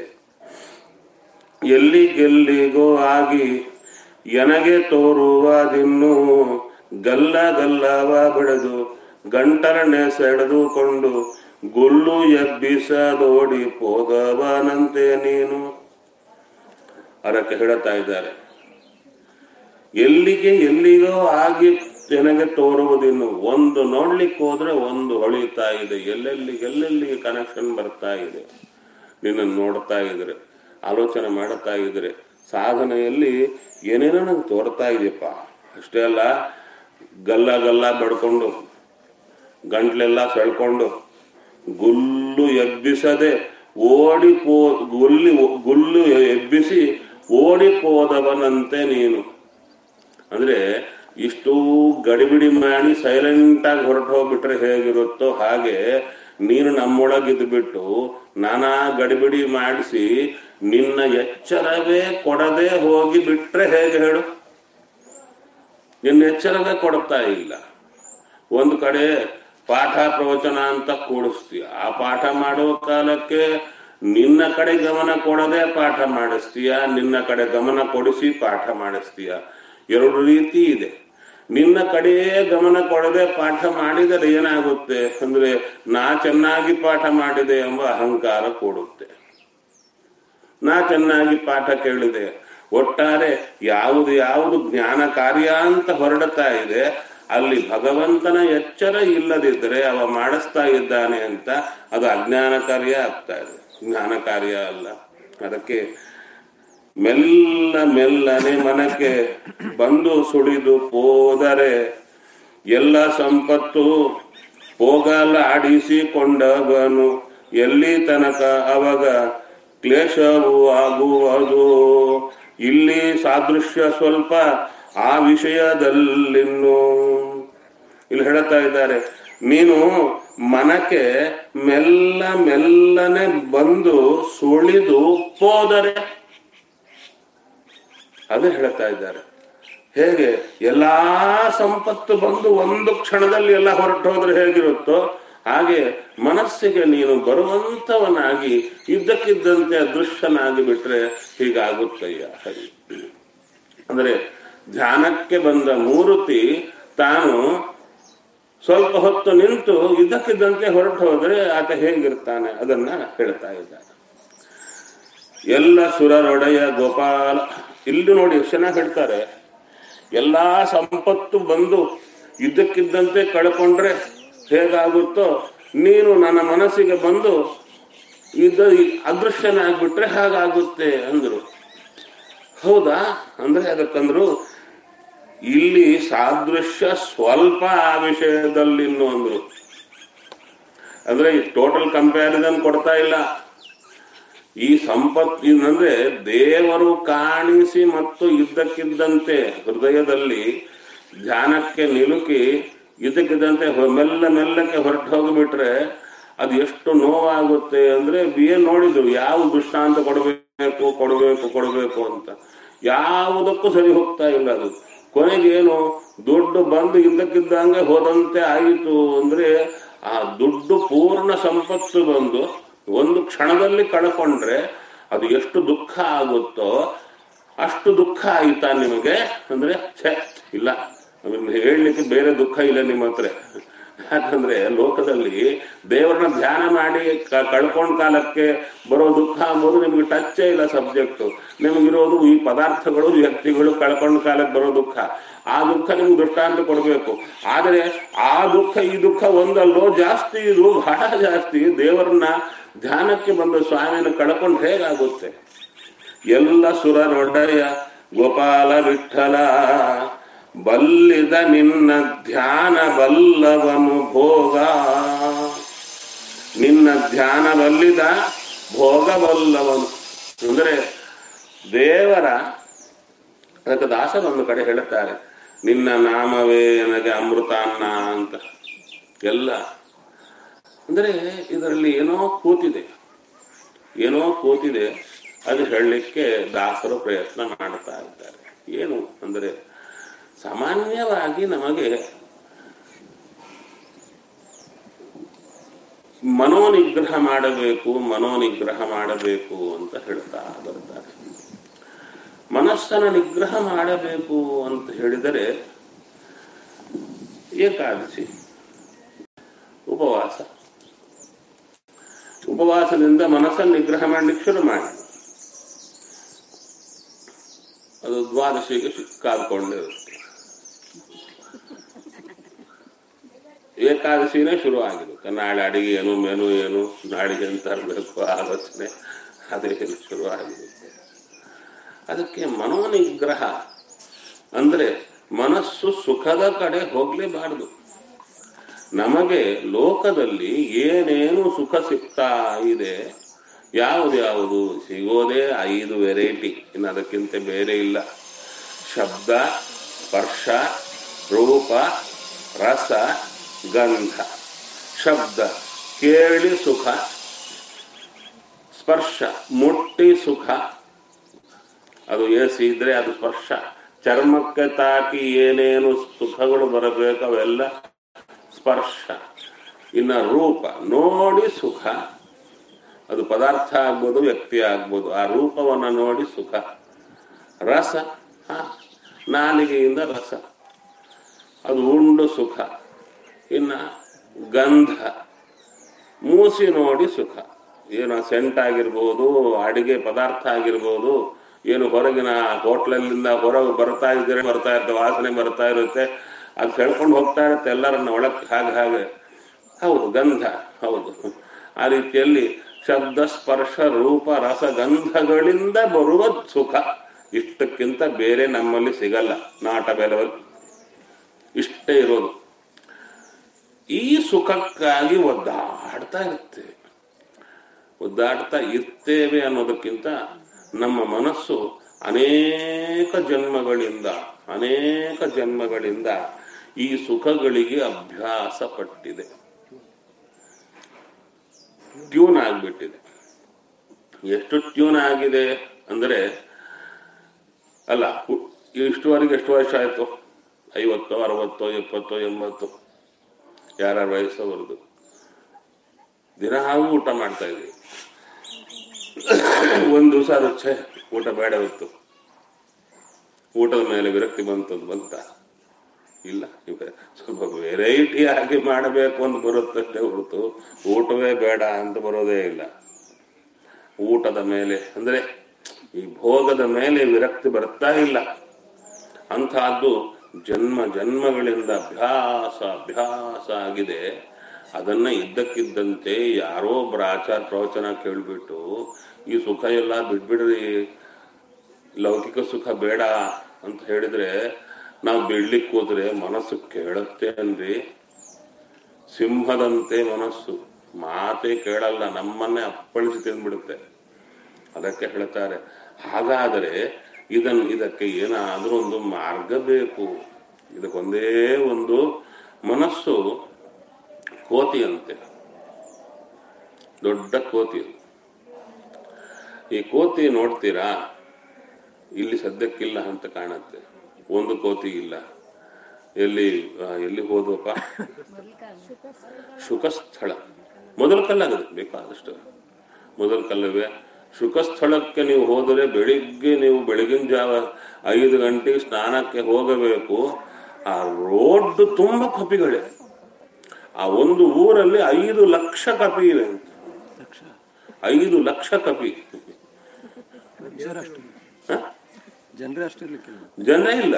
ಎಲ್ಲಿಗೆಲ್ಲಿಗೋ ಆಗಿ ಎನಗೆ ತೋರುವುದಿನ್ನು ಗಲ್ಲ ಗಲ್ಲವ ಬೆಳೆದು ಗಂಟರನೆ ಸೆಳೆದುಕೊಂಡು ಗುಲ್ಲು ಎಬ್ಬಿಸದೋಡಿ ಹೋದವನಂತೆ ನೀನು ಅದಕ್ಕೆ ಹೇಳುತ್ತಾ ಇದ್ದಾರೆ ಎಲ್ಲಿಗೆ ಎಲ್ಲಿಗೋ ಆಗಿ ಜನಗೆ ತೋರುವುದಿನ್ನು ಒಂದು ನೋಡ್ಲಿಕ್ಕೆ ಹೋದ್ರೆ ಒಂದು ಹೊಳಿತಾ ಇದೆ ಎಲ್ಲೆಲ್ಲಿ ಎಲ್ಲೆಲ್ಲಿಗೆ ಕನೆಕ್ಷನ್ ಬರ್ತಾ ಇದೆ ನಿನ್ನನ್ನು ನೋಡ್ತಾ ಇದ್ರೆ ಆಲೋಚನೆ ಮಾಡುತ್ತಾ ಇದ್ರೆ ಸಾಧನೆಯಲ್ಲಿ ಏನೇನೋ ನಂಗೆ ತೋರ್ತಾ ಇದೆಯಪ್ಪ ಅಷ್ಟೇ ಅಲ್ಲ ಗಲ್ಲ ಗಲ್ಲ ಬಡ್ಕೊಂಡು ಗಂಟ್ಲೆಲ್ಲ ಸೆಳ್ಕೊಂಡು ಗುಲ್ಲು ಎಬ್ಬಿಸದೆ ಓಡಿ ಪೋ ಗುಲ್ಲಿ ಗುಲ್ಲು ಎಬ್ಬಿಸಿ ಓಡಿಪೋದವನಂತೆ ನೀನು ಅಂದ್ರೆ ಇಷ್ಟು ಗಡಿಬಿಡಿ ಮಾಡಿ ಸೈಲೆಂಟ್ ಆಗಿ ಹೊರಟು ಹೋಗ್ಬಿಟ್ರೆ ಹೇಗಿರುತ್ತೋ ಹಾಗೆ ನೀನು ನಮ್ಮೊಳಗಿದ್ದು ಬಿಟ್ಟು ನಾನಾ ಗಡಿಬಿಡಿ ಮಾಡಿಸಿ ನಿನ್ನ ಎಚ್ಚರವೇ ಕೊಡದೆ ಹೋಗಿ ಬಿಟ್ರೆ ಹೇಗೆ ಹೇಳು ನಿನ್ನ ಎಚ್ಚರವೇ ಕೊಡ್ತಾ ಇಲ್ಲ ಒಂದು ಕಡೆ ಪಾಠ ಪ್ರವಚನ ಅಂತ ಕೂಡಿಸ್ತೀಯ ಆ ಪಾಠ ಮಾಡುವ ಕಾಲಕ್ಕೆ ನಿನ್ನ ಕಡೆ ಗಮನ ಕೊಡದೆ ಪಾಠ ಮಾಡಿಸ್ತೀಯ ನಿನ್ನ ಕಡೆ ಗಮನ ಕೊಡಿಸಿ ಪಾಠ ಮಾಡಿಸ್ತೀಯ ಎರಡು ರೀತಿ ಇದೆ ನಿನ್ನ ಕಡೆಯೇ ಗಮನ ಕೊಡದೆ ಪಾಠ ಮಾಡಿದರೆ ಏನಾಗುತ್ತೆ ಅಂದ್ರೆ ನಾ ಚೆನ್ನಾಗಿ ಪಾಠ ಮಾಡಿದೆ ಎಂಬ ಅಹಂಕಾರ ಕೊಡುತ್ತೆ ನಾ ಚೆನ್ನಾಗಿ ಪಾಠ ಕೇಳಿದೆ ಒಟ್ಟಾರೆ ಯಾವುದು ಯಾವುದು ಜ್ಞಾನ ಕಾರ್ಯ ಅಂತ ಹೊರಡುತ್ತಾ ಇದೆ ಅಲ್ಲಿ ಭಗವಂತನ ಎಚ್ಚರ ಇಲ್ಲದಿದ್ದರೆ ಅವ ಮಾಡಿಸ್ತಾ ಇದ್ದಾನೆ ಅಂತ ಅದು ಅಜ್ಞಾನ ಕಾರ್ಯ ಆಗ್ತಾ ಇದೆ ಜ್ಞಾನ ಕಾರ್ಯ ಅಲ್ಲ ಅದಕ್ಕೆ ಮೆಲ್ಲ ಮೆಲ್ಲನೆ ಮನಕ್ಕೆ ಬಂದು ಸುಳಿದು ಹೋದರೆ ಎಲ್ಲ ಸಂಪತ್ತು ಹೋಗಲಾಡಿಸಿಕೊಂಡವನು ಎಲ್ಲಿ ತನಕ ಅವಾಗ ಕ್ಲೇಶವು ಆಗುವುದು ಇಲ್ಲಿ ಸಾದೃಶ್ಯ ಸ್ವಲ್ಪ ಆ ವಿಷಯದಲ್ಲಿನ್ನು ಇಲ್ಲಿ ಹೇಳ್ತಾ ಇದ್ದಾರೆ ನೀನು ಮನಕ್ಕೆ ಮೆಲ್ಲ ಮೆಲ್ಲನೆ ಬಂದು ಸುಳಿದು ಹೋದರೆ ಅದೇ ಹೇಳ್ತಾ ಇದ್ದಾರೆ ಹೇಗೆ ಎಲ್ಲಾ ಸಂಪತ್ತು ಬಂದು ಒಂದು ಕ್ಷಣದಲ್ಲಿ ಎಲ್ಲ ಹೊರಟು ಹೋದ್ರೆ ಹೇಗಿರುತ್ತೋ ಹಾಗೆ ಮನಸ್ಸಿಗೆ ನೀನು ಬರುವಂತವನಾಗಿ ಇದ್ದಕ್ಕಿದ್ದಂತೆ ಅದೃಶ್ಯನಾಗಿ ಬಿಟ್ರೆ ಹೀಗಾಗುತ್ತಯ್ಯ ಹರಿ ಅಂದ್ರೆ ಧ್ಯಾನಕ್ಕೆ ಬಂದ ಮೂರ್ತಿ ತಾನು ಸ್ವಲ್ಪ ಹೊತ್ತು ನಿಂತು ಇದ್ದಕ್ಕಿದ್ದಂತೆ ಹೊರಟು ಹೋದ್ರೆ ಆತ ಹೇಗಿರ್ತಾನೆ ಅದನ್ನ ಹೇಳ್ತಾ ಇದ್ದಾನೆ ಎಲ್ಲ ಸುರರೊಡೆಯ ಗೋಪಾಲ ಇಲ್ಲಿ ನೋಡಿ ಎಷ್ಟು ಚೆನ್ನಾಗಿ ಹೇಳ್ತಾರೆ ಎಲ್ಲಾ ಸಂಪತ್ತು ಬಂದು ಇದ್ದಕ್ಕಿದ್ದಂತೆ ಕಳ್ಕೊಂಡ್ರೆ ಹೇಗಾಗುತ್ತೋ ನೀನು ನನ್ನ ಮನಸ್ಸಿಗೆ ಬಂದು ಇದ್ದ ಅದೃಶ್ಯನಾಗ್ಬಿಟ್ರೆ ಹಾಗಾಗುತ್ತೆ ಅಂದ್ರು ಹೌದಾ ಅಂದ್ರೆ ಅದಕ್ಕಂದ್ರು ಇಲ್ಲಿ ಸಾದೃಶ್ಯ ಸ್ವಲ್ಪ ಆ ವಿಷಯದಲ್ಲಿ ಇನ್ನು ಅಂದ್ರು ಅಂದ್ರೆ ಟೋಟಲ್ ಕಂಪ್ಯಾರಿಸನ್ ಕೊಡ್ತಾ ಇಲ್ಲ ಈ ಸಂಪತ್ ಅಂದ್ರೆ ದೇವರು ಕಾಣಿಸಿ ಮತ್ತು ಇದ್ದಕ್ಕಿದ್ದಂತೆ ಹೃದಯದಲ್ಲಿ ಧ್ಯಾನಕ್ಕೆ ನಿಲುಕಿ ಇದ್ದಕ್ಕಿದ್ದಂತೆ ಹೊ- ಮೆಲ್ಲ ಮೆಲ್ಲಕ್ಕೆ ಹೊರಟು ಹೋಗಿಬಿಟ್ರೆ ಅದು ಎಷ್ಟು ನೋವಾಗುತ್ತೆ ಅಂದ್ರೆ ಏನ್ ನೋಡಿದ್ರು ಯಾವ ದೃಷ್ಟಾಂತ ಕೊಡಬೇಕು ಕೊಡಬೇಕು ಕೊಡಬೇಕು ಅಂತ ಯಾವುದಕ್ಕೂ ಸರಿ ಹೋಗ್ತಾ ಇಲ್ಲ ಅದು ಕೊನೆಗೇನು ದುಡ್ಡು ಬಂದು ಇದ್ದಕ್ಕಿದ್ದಂಗೆ ಹೋದಂತೆ ಆಯಿತು ಅಂದ್ರೆ ಆ ದುಡ್ಡು ಪೂರ್ಣ ಸಂಪತ್ತು ಬಂದು ಒಂದು ಕ್ಷಣದಲ್ಲಿ ಕಳ್ಕೊಂಡ್ರೆ ಅದು ಎಷ್ಟು ದುಃಖ ಆಗುತ್ತೋ ಅಷ್ಟು ದುಃಖ ಆಯ್ತಾ ನಿಮಗೆ ಅಂದ್ರೆ ಛೆ ಇಲ್ಲ ನಮಗೆ ಹೇಳಲಿಕ್ಕೆ ಬೇರೆ ದುಃಖ ಇಲ್ಲ ನಿಮ್ಮ ಹತ್ರ ಯಾಕಂದ್ರೆ ಲೋಕದಲ್ಲಿ ದೇವರನ್ನ ಧ್ಯಾನ ಮಾಡಿ ಕ- ಕಳ್ಕೊಂಡ್ ಕಾಲಕ್ಕೆ ಬರೋ ದುಃಖ ಅಂಬೋದು ನಿಮ್ಗೆ ಟಚ್ಚೇ ಇಲ್ಲ ಸಬ್ಜೆಕ್ಟ್ ನಿಮಗಿರೋದು ಈ ಪದಾರ್ಥಗಳು ವ್ಯಕ್ತಿಗಳು ಕಳ್ಕೊಂಡ್ ಕಾಲಕ್ಕೆ ಬರೋ ದುಃಖ ಆ ದುಃಖ ನಿಮ್ಗೆ ದೃಷ್ಟಾಂತ ಕೊಡಬೇಕು ಆದರೆ ಆ ದುಃಖ ಈ ದುಃಖ ಒಂದಲ್ಲೋ ಜಾಸ್ತಿ ಇದು ಬಹಳ ಜಾಸ್ತಿ ದೇವರನ್ನ ಧ್ಯಾನಕ್ಕೆ ಬಂದ ಸ್ವಾಮಿನ ಕಳ್ಕೊಂಡು ಹೇಗಾಗುತ್ತೆ ಎಲ್ಲ ಸುರ ನೊಡೆಯ ಗೋಪಾಲ ವಿಠಲ ಬಲ್ಲಿದ ನಿನ್ನ ಧ್ಯಾನ ಬಲ್ಲವನು ಭೋಗ ನಿನ್ನ ಧ್ಯಾನ ಬಲ್ಲಿದ ಭೋಗ ಬಲ್ಲವನು ಅಂದರೆ ದೇವರ ಅದಕ್ಕೆ ದಾಸರು ಒಂದು ಕಡೆ ಹೇಳುತ್ತಾರೆ ನಿನ್ನ ನಾಮವೇ ನನಗೆ ಅಮೃತಾನ್ನ ಅಂತ ಎಲ್ಲ ಅಂದರೆ ಇದರಲ್ಲಿ ಏನೋ ಕೂತಿದೆ ಏನೋ ಕೂತಿದೆ ಅದು ಹೇಳಲಿಕ್ಕೆ ದಾಸರು ಪ್ರಯತ್ನ ಮಾಡ್ತಾ ಇದ್ದಾರೆ ಏನು ಅಂದರೆ ಸಾಮಾನ್ಯವಾಗಿ ನಮಗೆ ಮನೋನಿಗ್ರಹ ಮಾಡಬೇಕು ಮನೋನಿಗ್ರಹ ಮಾಡಬೇಕು ಅಂತ ಹೇಳ್ತಾ ಬರ್ತಾರೆ ಮನಸ್ಸನ್ನು ನಿಗ್ರಹ ಮಾಡಬೇಕು ಅಂತ ಹೇಳಿದರೆ ಏಕಾದಶಿ ಉಪವಾಸ ಉಪವಾಸದಿಂದ ಮನಸ್ಸನ್ನು ನಿಗ್ರಹ ಮಾಡಲಿಕ್ಕೆ ಶುರು ಮಾಡಿ ಅದು ದ್ವಾದಶಿಗೆ ಕಾದ್ಕೊಂಡಿರುತ್ತೆ ಏಕಾದಶಿನೇ ಶುರು ಆಗಿರುತ್ತೆ ನಾಳೆ ಅಡಿಗೆ ಏನು ಮೆನು ಏನು ನಾಳೆಗೆ ಅಂತ ತರಬೇಕು ಆಲೋಚನೆ ಅದೇ ಶುರು ಆಗಿರುತ್ತೆ ಅದಕ್ಕೆ ಮನೋನಿಗ್ರಹ ಅಂದ್ರೆ ಮನಸ್ಸು ಸುಖದ ಕಡೆ ಹೋಗ್ಲೇಬಾರದು ನಮಗೆ ಲೋಕದಲ್ಲಿ ಏನೇನು ಸುಖ ಸಿಗ್ತಾ ಇದೆ ಯಾವುದು ಯಾವುದು ಸಿಗೋದೇ ಐದು ವೆರೈಟಿ ಇನ್ನು ಅದಕ್ಕಿಂತ ಬೇರೆ ಇಲ್ಲ ಶಬ್ದ ಸ್ಪರ್ಶ ರೂಪ ರಸ ಗಂಧ ಶಬ್ದ ಕೇಳಿ ಸುಖ ಸ್ಪರ್ಶ ಮುಟ್ಟಿ ಸುಖ ಅದು ಎಸಿ ಇದ್ರೆ ಅದು ಸ್ಪರ್ಶ ಚರ್ಮಕ್ಕೆ ತಾಕಿ ಏನೇನು ಸುಖಗಳು ಬರಬೇಕು ಅವೆಲ್ಲ ಸ್ಪರ್ಶ ಇನ್ನ ರೂಪ ನೋಡಿ ಸುಖ ಅದು ಪದಾರ್ಥ ಆಗ್ಬೋದು ವ್ಯಕ್ತಿ ಆಗ್ಬೋದು ಆ ರೂಪವನ್ನು ನೋಡಿ ಸುಖ ರಸ ಹ, ನಾಲಿಗೆಯಿಂದ ರಸ ಅದು ಉಂಡು ಸುಖ ಇನ್ನ ಗಂಧ ಮೂಸಿ ನೋಡಿ ಸುಖ ಏನು ಸೆಂಟ್ ಆಗಿರ್ಬೋದು ಅಡಿಗೆ ಪದಾರ್ಥ ಆಗಿರ್ಬೋದು ಏನು ಹೊರಗಿನ ಹೋಟ್ಲಲ್ಲಿಂದ ಹೊರಗೆ ಬರ್ತಾ ಇದ್ರೆ ಬರ್ತಾ ಇರುತ್ತೆ ವಾಸನೆ ಬರ್ತಾ ಇರುತ್ತೆ ಅದು ಸೆಳ್ಕೊಂಡು ಹೋಗ್ತಾ ಇರುತ್ತೆ ಎಲ್ಲರನ್ನ ಒಳಕ್ಕೆ ಹಾಗೆ ಹಾಗೆ ಹೌದು ಗಂಧ ಹೌದು ಆ ರೀತಿಯಲ್ಲಿ ಶಬ್ದ ಸ್ಪರ್ಶ ರೂಪ ರಸ ಗಂಧಗಳಿಂದ ಬರುವ ಸುಖ ಇಷ್ಟಕ್ಕಿಂತ ಬೇರೆ ನಮ್ಮಲ್ಲಿ ಸಿಗಲ್ಲ ನಾಟ್ ಅವೈಲಬಲ್ ಇಷ್ಟೇ ಇರೋದು ಈ ಸುಖಕ್ಕಾಗಿ ಒದ್ದಾಡ್ತಾ ಇರ್ತೇವೆ ಒದ್ದಾಡ್ತಾ ಇರ್ತೇವೆ ಅನ್ನೋದಕ್ಕಿಂತ ನಮ್ಮ ಮನಸ್ಸು ಅನೇಕ ಜನ್ಮಗಳಿಂದ ಅನೇಕ ಜನ್ಮಗಳಿಂದ ಈ ಸುಖಗಳಿಗೆ ಅಭ್ಯಾಸ ಪಟ್ಟಿದೆ ಟ್ಯೂನ್ ಆಗಿಬಿಟ್ಟಿದೆ ಎಷ್ಟು ಟ್ಯೂನ್ ಆಗಿದೆ ಅಂದರೆ ಅಲ್ಲ ಹು- ಇಷ್ಟುವರೆಗೆ ಎಷ್ಟು ವರ್ಷ ಆಯಿತು ಐವತ್ತು ಅರವತ್ತು ಎಪ್ಪತ್ತು ಎಂಬತ್ತು ಯಾರ್ಯಾರ ವಯಸ್ಸವರೆದು ದಿನ ಹಾಗೂ ಊಟ ಮಾಡ್ತಾ ಇದ್ವಿ ಒಂದು ದಿವಸ ರುಚೆ ಊಟ ಬೇಡವಿತ್ತು ಊಟದ ಮೇಲೆ ವಿರಕ್ತಿ ಬಂತು ಬಂತ ಇಲ್ಲ ಇವ ಸ್ವಲ್ಪ ವೆರೈಟಿ ಆಗಿ ಮಾಡಬೇಕು ಅಂತ ಬರುತ್ತಷ್ಟೇ ಹೊರತು ಊಟವೇ ಬೇಡ ಅಂತ ಬರೋದೇ ಇಲ್ಲ ಊಟದ ಮೇಲೆ ಅಂದ್ರೆ ಈ ಭೋಗದ ಮೇಲೆ ವಿರಕ್ತಿ ಬರ್ತಾ ಇಲ್ಲ ಅಂತಹದ್ದು ಜನ್ಮ ಜನ್ಮಗಳಿಂದ ಅಭ್ಯಾಸ ಅಭ್ಯಾಸ ಆಗಿದೆ ಅದನ್ನ ಇದ್ದಕ್ಕಿದ್ದಂತೆ ಯಾರೋ ಒಬ್ಬರ ಆಚಾರ ಪ್ರವಚನ ಕೇಳ್ಬಿಟ್ಟು ಈ ಸುಖ ಎಲ್ಲ ಬಿಡ್ಬಿಡ್ರಿ ಲೌಕಿಕ ಸುಖ ಬೇಡ ಅಂತ ಹೇಳಿದ್ರೆ ನಾವು ಬಿಡ್ಲಿಕ್ಕೆ ಹೋದ್ರೆ ಮನಸ್ಸು ಕೇಳುತ್ತೆ ಅನ್ರಿ ಸಿಂಹದಂತೆ ಮನಸ್ಸು ಮಾತೇ ಕೇಳಲ್ಲ ನಮ್ಮನ್ನೇ ಅಪ್ಪಳಿಸಿ ತಿಂದ್ಬಿಡುತ್ತೆ ಅದಕ್ಕೆ ಹೇಳ್ತಾರೆ ಹಾಗಾದರೆ ಇದನ್ನು ಇದಕ್ಕೆ ಏನಾದರೂ ಒಂದು ಮಾರ್ಗ ಬೇಕು ಇದಕ್ಕೊಂದೇ ಒಂದು ಮನಸ್ಸು ಕೋತಿಯಂತೆ ದೊಡ್ಡ ಕೋತಿ ಅದು. ಈ ಕೋತಿ ನೋಡ್ತೀರಾ ಇಲ್ಲಿ ಸದ್ಯಕ್ಕಿಲ್ಲ ಅಂತ ಕಾಣುತ್ತೆ ಒಂದು ಕೋತಿ ಇಲ್ಲ ಎಲ್ಲಿ ಆ, ಎಲ್ಲಿ ಹೋದ್ವಪ್ಪ ಶುಕಸ್ಥಳ ಮೊದಲ ಕಲ್ಲಾಗದು ಬೇಕಾದಷ್ಟು ಮೊದಲ ಕಲ್ಲವೇ ಶುಕಸ್ಥಳಕ್ಕೆ ನೀವು ಹೋದರೆ ಬೆಳಿಗ್ಗೆ ನೀವು ಬೆಳಗಿನ ಜಾವ ಐದು ಗಂಟೆಗೆ ಸ್ನಾನಕ್ಕೆ ಹೋಗಬೇಕು ಆ ರೋಡ್ ತುಂಬ ಕಪಿಗಳೇ ಆ ಒಂದು ಊರಲ್ಲಿ ಐದು ಲಕ್ಷ ಕಪಿ ಇವೆ ಅಂತ ಲಕ್ಷ ಐದು ಲಕ್ಷ ಕಪಿ ಜನರ ಅಷ್ಟು ಹ? ಜನರೇ ಅಷ್ಟು ಇರ್ಲಿಕ್ಕಿಲ್ಲ ಜನ ಇಲ್ಲ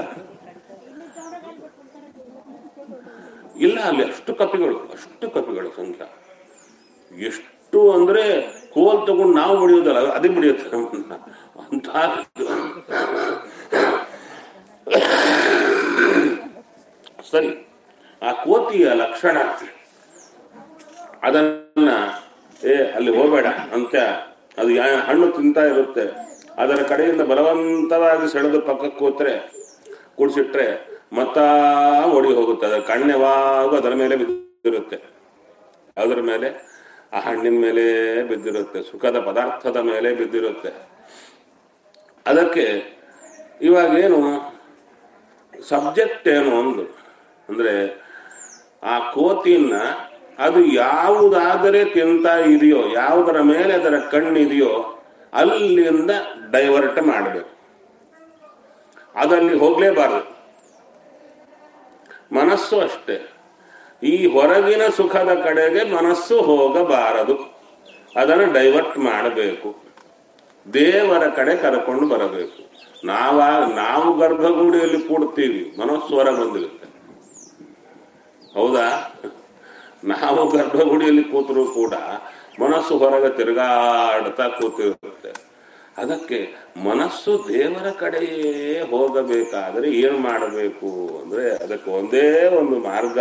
ಇಲ್ಲ ಅಲ್ಲಿ ಅಷ್ಟು ಕಪಿಗಳು ಅಷ್ಟು ಕಪಿಗಳು ಸಂಖ್ಯೆ ಎಷ್ಟು ಅಂದ್ರೆ ಕೋಲ್ ತಗೊಂಡು ನಾವು ಬಡಿಯೋದಲ್ಲ ಅದೇ ಬಡಿಯುತ್ತೆ ನಮ್ಮನ್ನ ಅಂತ ಸರಿ ಆ ಕೋತಿಯ ಲಕ್ಷಣ ಅದನ್ನ ಏ ಅಲ್ಲಿ ಹೋಗಬೇಡ ಅಂತ ಅದು ಯಾ ಹಣ್ಣು ತಿಂತಾ ಇರುತ್ತೆ ಅದರ ಕಡೆಯಿಂದ ಬಲವಂತವಾಗಿ ಸೆಳೆದು ಪಕ್ಕಕ್ಕೆ ಕೂತ್ರೆ ಕುಡಿಸಿಟ್ರೆ ಮತ್ತ ಓಡಿ ಹೋಗುತ್ತೆ ಅದರ ಕಣ್ಣೆವಾಗೂ ಅದರ ಮೇಲೆ ಬಿದ್ದಿರುತ್ತೆ ಅದರ ಮೇಲೆ ಆ ಹಣ್ಣಿನ ಮೇಲೆ ಬಿದ್ದಿರುತ್ತೆ ಸುಖದ ಪದಾರ್ಥದ ಮೇಲೆ ಬಿದ್ದಿರುತ್ತೆ ಅದಕ್ಕೆ ಇವಾಗೇನು ಸಬ್ಜೆಕ್ಟ್ ಏನು ಒಂದು ಅಂದ್ರೆ ಆ ಕೋತಿನ ಅದು ಯಾವುದಾದರೆ ತಿಂತ ಇದೆಯೋ ಯಾವುದರ ಮೇಲೆ ಅದರ ಕಣ್ಣಿದೆಯೋ ಅಲ್ಲಿಂದ ಡೈವರ್ಟ್ ಮಾಡಬೇಕು ಅದಲ್ಲಿ ಹೋಗ್ಲೇಬಾರದು ಮನಸ್ಸು ಅಷ್ಟೇ ಈ ಹೊರಗಿನ ಸುಖದ ಕಡೆಗೆ ಮನಸ್ಸು ಹೋಗಬಾರದು ಅದನ್ನು ಡೈವರ್ಟ್ ಮಾಡಬೇಕು ದೇವರ ಕಡೆ ಕರ್ಕೊಂಡು ಬರಬೇಕು ನಾವ ನಾವು ಗರ್ಭಗುಡಿಯಲ್ಲಿ ಕೂಡ್ತೀವಿ ಮನಸ್ಸು ಹೊರ ಬಂದಿರುತ್ತೆ ಹೌದಾ ನಾವು ಗರ್ಭಗುಡಿಯಲ್ಲಿ ಕೂತರೂ ಕೂಡ ಮನಸ್ಸು ಹೊರಗೆ ತಿರುಗಾಡ್ತಾ ಕೂತಿರುತ್ತೆ ಅದಕ್ಕೆ ಮನಸ್ಸು ದೇವರ ಕಡೆಯೇ ಹೋಗಬೇಕಾದರೆ ಏನು ಮಾಡಬೇಕು ಅಂದ್ರೆ ಅದಕ್ಕೆ ಒಂದೇ ಒಂದು ಮಾರ್ಗ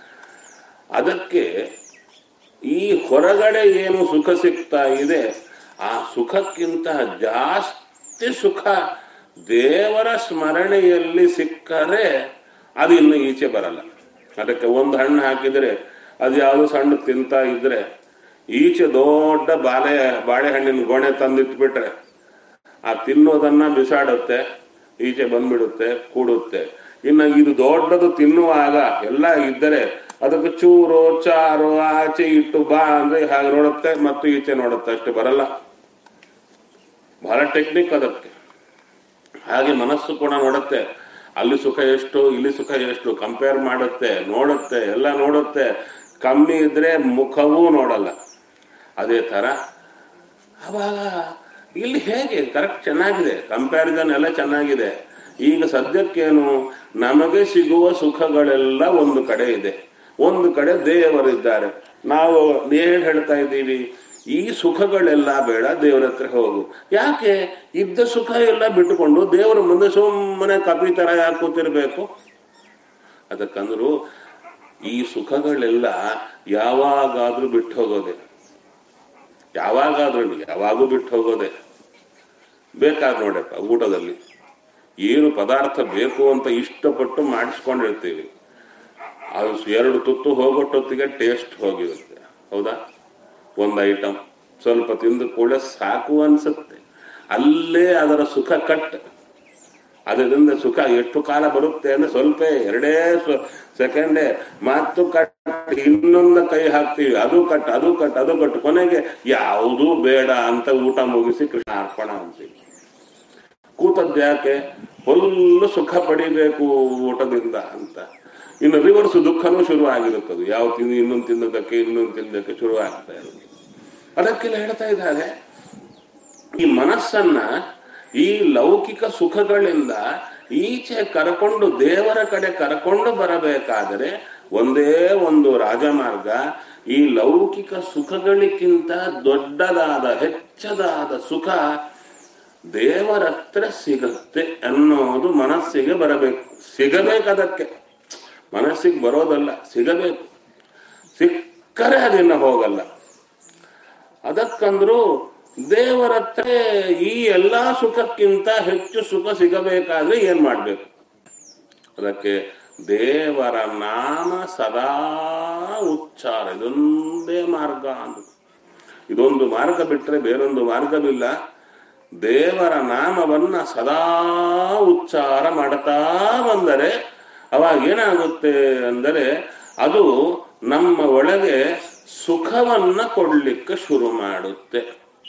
ಅದಕ್ಕೆ ಈ ಹೊರಗಡೆ ಏನು ಸುಖ ಸಿಗ್ತಾ ಇದೆ ಆ ಸುಖಕ್ಕಿಂತ ಜಾಸ್ತಿ ಸುಖ ದೇವರ ಸ್ಮರಣೆಯಲ್ಲಿ ಸಿಕ್ಕರೆ ಅದು ಇನ್ನು ಈಚೆ ಬರಲ್ಲ ಅದಕ್ಕೆ ಒಂದು ಹಣ್ಣು ಹಾಕಿದರೆ ಅದು ಯಾವುದು ಸಣ್ಣ ತಿಂತಾ ಇದ್ರೆ ಈಚೆ ದೊಡ್ಡ ಬಾಳೆ ಬಾಳೆಹಣ್ಣಿನ ಗೊಣೆ ತಂದಿಟ್ಬಿಟ್ರೆ ಆ ತಿನ್ನೋದನ್ನ ಬಿಸಾಡುತ್ತೆ ಈಚೆ ಬಂದ್ಬಿಡುತ್ತೆ ಕೂಡುತ್ತೆ ಇನ್ನು ಇದು ದೊಡ್ಡದು ತಿನ್ನುವಾಗ ಎಲ್ಲ ಇದ್ದರೆ ಅದಕ್ಕೆ ಚೂರು ಚಾರು ಆಚೆ ಇಟ್ಟು ಬಾ ಅಂದ್ರೆ ಹಾಗೆ ನೋಡುತ್ತೆ ಮತ್ತು ಈಚೆ ನೋಡುತ್ತೆ ಅಷ್ಟೇ ಬರಲ್ಲ ಬಹಳ ಟೆಕ್ನಿಕ್ ಅದಕ್ಕೆ ಹಾಗೆ ಮನಸ್ಸು ಕೂಡ ನೋಡುತ್ತೆ ಅಲ್ಲಿ ಸುಖ ಎಷ್ಟು ಇಲ್ಲಿ ಸುಖ ಎಷ್ಟು ಕಂಪೇರ್ ಮಾಡುತ್ತೆ ನೋಡುತ್ತೆ ಎಲ್ಲ ನೋಡುತ್ತೆ ಕಮ್ಮಿ ಇದ್ರೆ ಮುಖವೂ ನೋಡಲ್ಲ ಅದೇ ತರ ಅವಾಗ ಇಲ್ಲಿ ಹೇಗೆ ಕರೆಕ್ಟ್ ಚೆನ್ನಾಗಿದೆ ಕಂಪ್ಯಾರಿಸನ್ ಎಲ್ಲ ಚೆನ್ನಾಗಿದೆ ಈಗ ಸದ್ಯಕ್ಕೇನು ನಮಗೆ ಸಿಗುವ ಸುಖಗಳೆಲ್ಲ ಒಂದು ಕಡೆ ಇದೆ ಒಂದು ಕಡೆ ದೇವರಿದ್ದಾರೆ ನಾವು ಏನ್ ಹೇಳ್ತಾ ಇದ್ದೀವಿ ಈ ಸುಖಗಳೆಲ್ಲ ಬೇಡ ದೇವರ ಹತ್ರ ಹೋಗು ಯಾಕೆ ಇದ್ದ ಸುಖ ಎಲ್ಲ ಬಿಟ್ಟುಕೊಂಡು ದೇವರ ಮುಂದೆ ಸುಮ್ಮನೆ ಕಪಿ ತರ ಯಾಕೆ ಕೂತಿರ್ಬೇಕು ಅದಕ್ಕಂದ್ರು ಈ ಸುಖಗಳೆಲ್ಲ ಯಾವಾಗಾದ್ರೂ ಬಿಟ್ಟು ಹೋಗೋದೆ ಯಾವಾಗಾದ್ರೂ ಯಾವಾಗೂ ಬಿಟ್ಟು ಹೋಗೋದೆ ಬೇಕಾದ್ ನೋಡಪ್ಪ ಊಟದಲ್ಲಿ ಏನು ಪದಾರ್ಥ ಬೇಕು ಅಂತ ಇಷ್ಟಪಟ್ಟು ಮಾಡಿಸ್ಕೊಂಡಿರ್ತೀವಿ ಅದು ಎರಡು ತುತ್ತು ಹೋಗೋಟೊತ್ತಿಗೆ ಟೇಸ್ಟ್ ಹೋಗಿರುತ್ತೆ ಹೌದಾ ಒಂದು ಐಟಮ್ ಸ್ವಲ್ಪ ತಿಂದು ಕೂಡ ಸಾಕು ಅನ್ಸುತ್ತೆ ಅಲ್ಲೇ ಅದರ ಸುಖ ಕಟ್ ಅದರಿಂದ ಸುಖ ಎಷ್ಟು ಕಾಲ ಬರುತ್ತೆ ಅಂದ್ರೆ ಸ್ವಲ್ಪ ಎರಡೇ ಸೆಕೆಂಡೇ ಮತ್ತು ಕಟ್ ಇನ್ನೊಂದು ಕೈ ಹಾಕ್ತೀವಿ ಅದು ಕಟ್ ಅದು ಕಟ್ ಅದು ಕಟ್ ಕೊನೆಗೆ ಯಾವುದೂ ಬೇಡ ಅಂತ ಊಟ ಮುಗಿಸಿ ಕೃಷ್ಣ ಅರ್ಪಣ ಅಂತೀವಿ ಕೂತದ್ದು ಯಾಕೆ ಫುಲ್ಲು ಸುಖ ಪಡಿಬೇಕು ಊಟದಿಂದ ಅಂತ ಇನ್ನು ರಿವರ್ಸ್ ದುಃಖನೂ ಶುರು ಆಗಿರುತ್ತದೆ ಯಾವ ತಿಂದು ಇನ್ನೊಂದು ತಿನ್ನೋದಕ್ಕೆ ಇನ್ನೊಂದು ತಿನ್ನೋದಕ್ಕೆ ಶುರು ಆಗ್ತಾ ಇರುತ್ತೆ ಅದಕ್ಕೆಲ್ಲ ಹೇಳ್ತಾ ಇದ್ದಾರೆ ಈ ಮನಸ್ಸನ್ನ ಈ ಲೌಕಿಕ ಸುಖಗಳಿಂದ ಈಚೆ ಕರ್ಕೊಂಡು ದೇವರ ಕಡೆ ಕರ್ಕೊಂಡು ಬರಬೇಕಾದರೆ ಒಂದೇ ಒಂದು ರಾಜಮಾರ್ಗ ಈ ಲೌಕಿಕ ಸುಖಗಳಿಗಿಂತ ದೊಡ್ಡದಾದ ಹೆಚ್ಚದಾದ ಸುಖ ದೇವರ ಹತ್ರ ಸಿಗುತ್ತೆ ಅನ್ನೋದು ಮನಸ್ಸಿಗೆ ಬರಬೇಕು ಸಿಗಬೇಕದಕ್ಕೆ ಮನಸ್ಸಿಗೆ ಬರೋದಲ್ಲ ಸಿಗಬೇಕು ಸಿಕ್ಕರೆ ಅದಿನ್ನ ಹೋಗಲ್ಲ ಅದಕ್ಕಂದ್ರು ದೇವರ ಹತ್ರ ಈ ಎಲ್ಲಾ ಸುಖಕ್ಕಿಂತ ಹೆಚ್ಚು ಸುಖ ಸಿಗಬೇಕಾದ್ರೆ ಏನ್ ಮಾಡ್ಬೇಕು ಅದಕ್ಕೆ ದೇವರ ನಾಮ ಸದಾ ಉಚ್ಚಾರ ಇದೊಂದೇ ಮಾರ್ಗ ಅಂದ್ರು ಇದೊಂದು ಮಾರ್ಗ ಬಿಟ್ರೆ ಬೇರೊಂದು ಮಾರ್ಗವಿಲ್ಲ ದೇವರ ನಾಮವನ್ನ ಸದಾ ಉಚ್ಚಾರ ಮಾಡ್ತಾ ಬಂದರೆ ಅವಾಗ ಏನಾಗುತ್ತೆ ಅಂದರೆ ಅದು ನಮ್ಮ ಒಳಗೆ ಸುಖವನ್ನ ಕೊಡ್ಲಿಕ್ಕೆ ಶುರು ಮಾಡುತ್ತೆ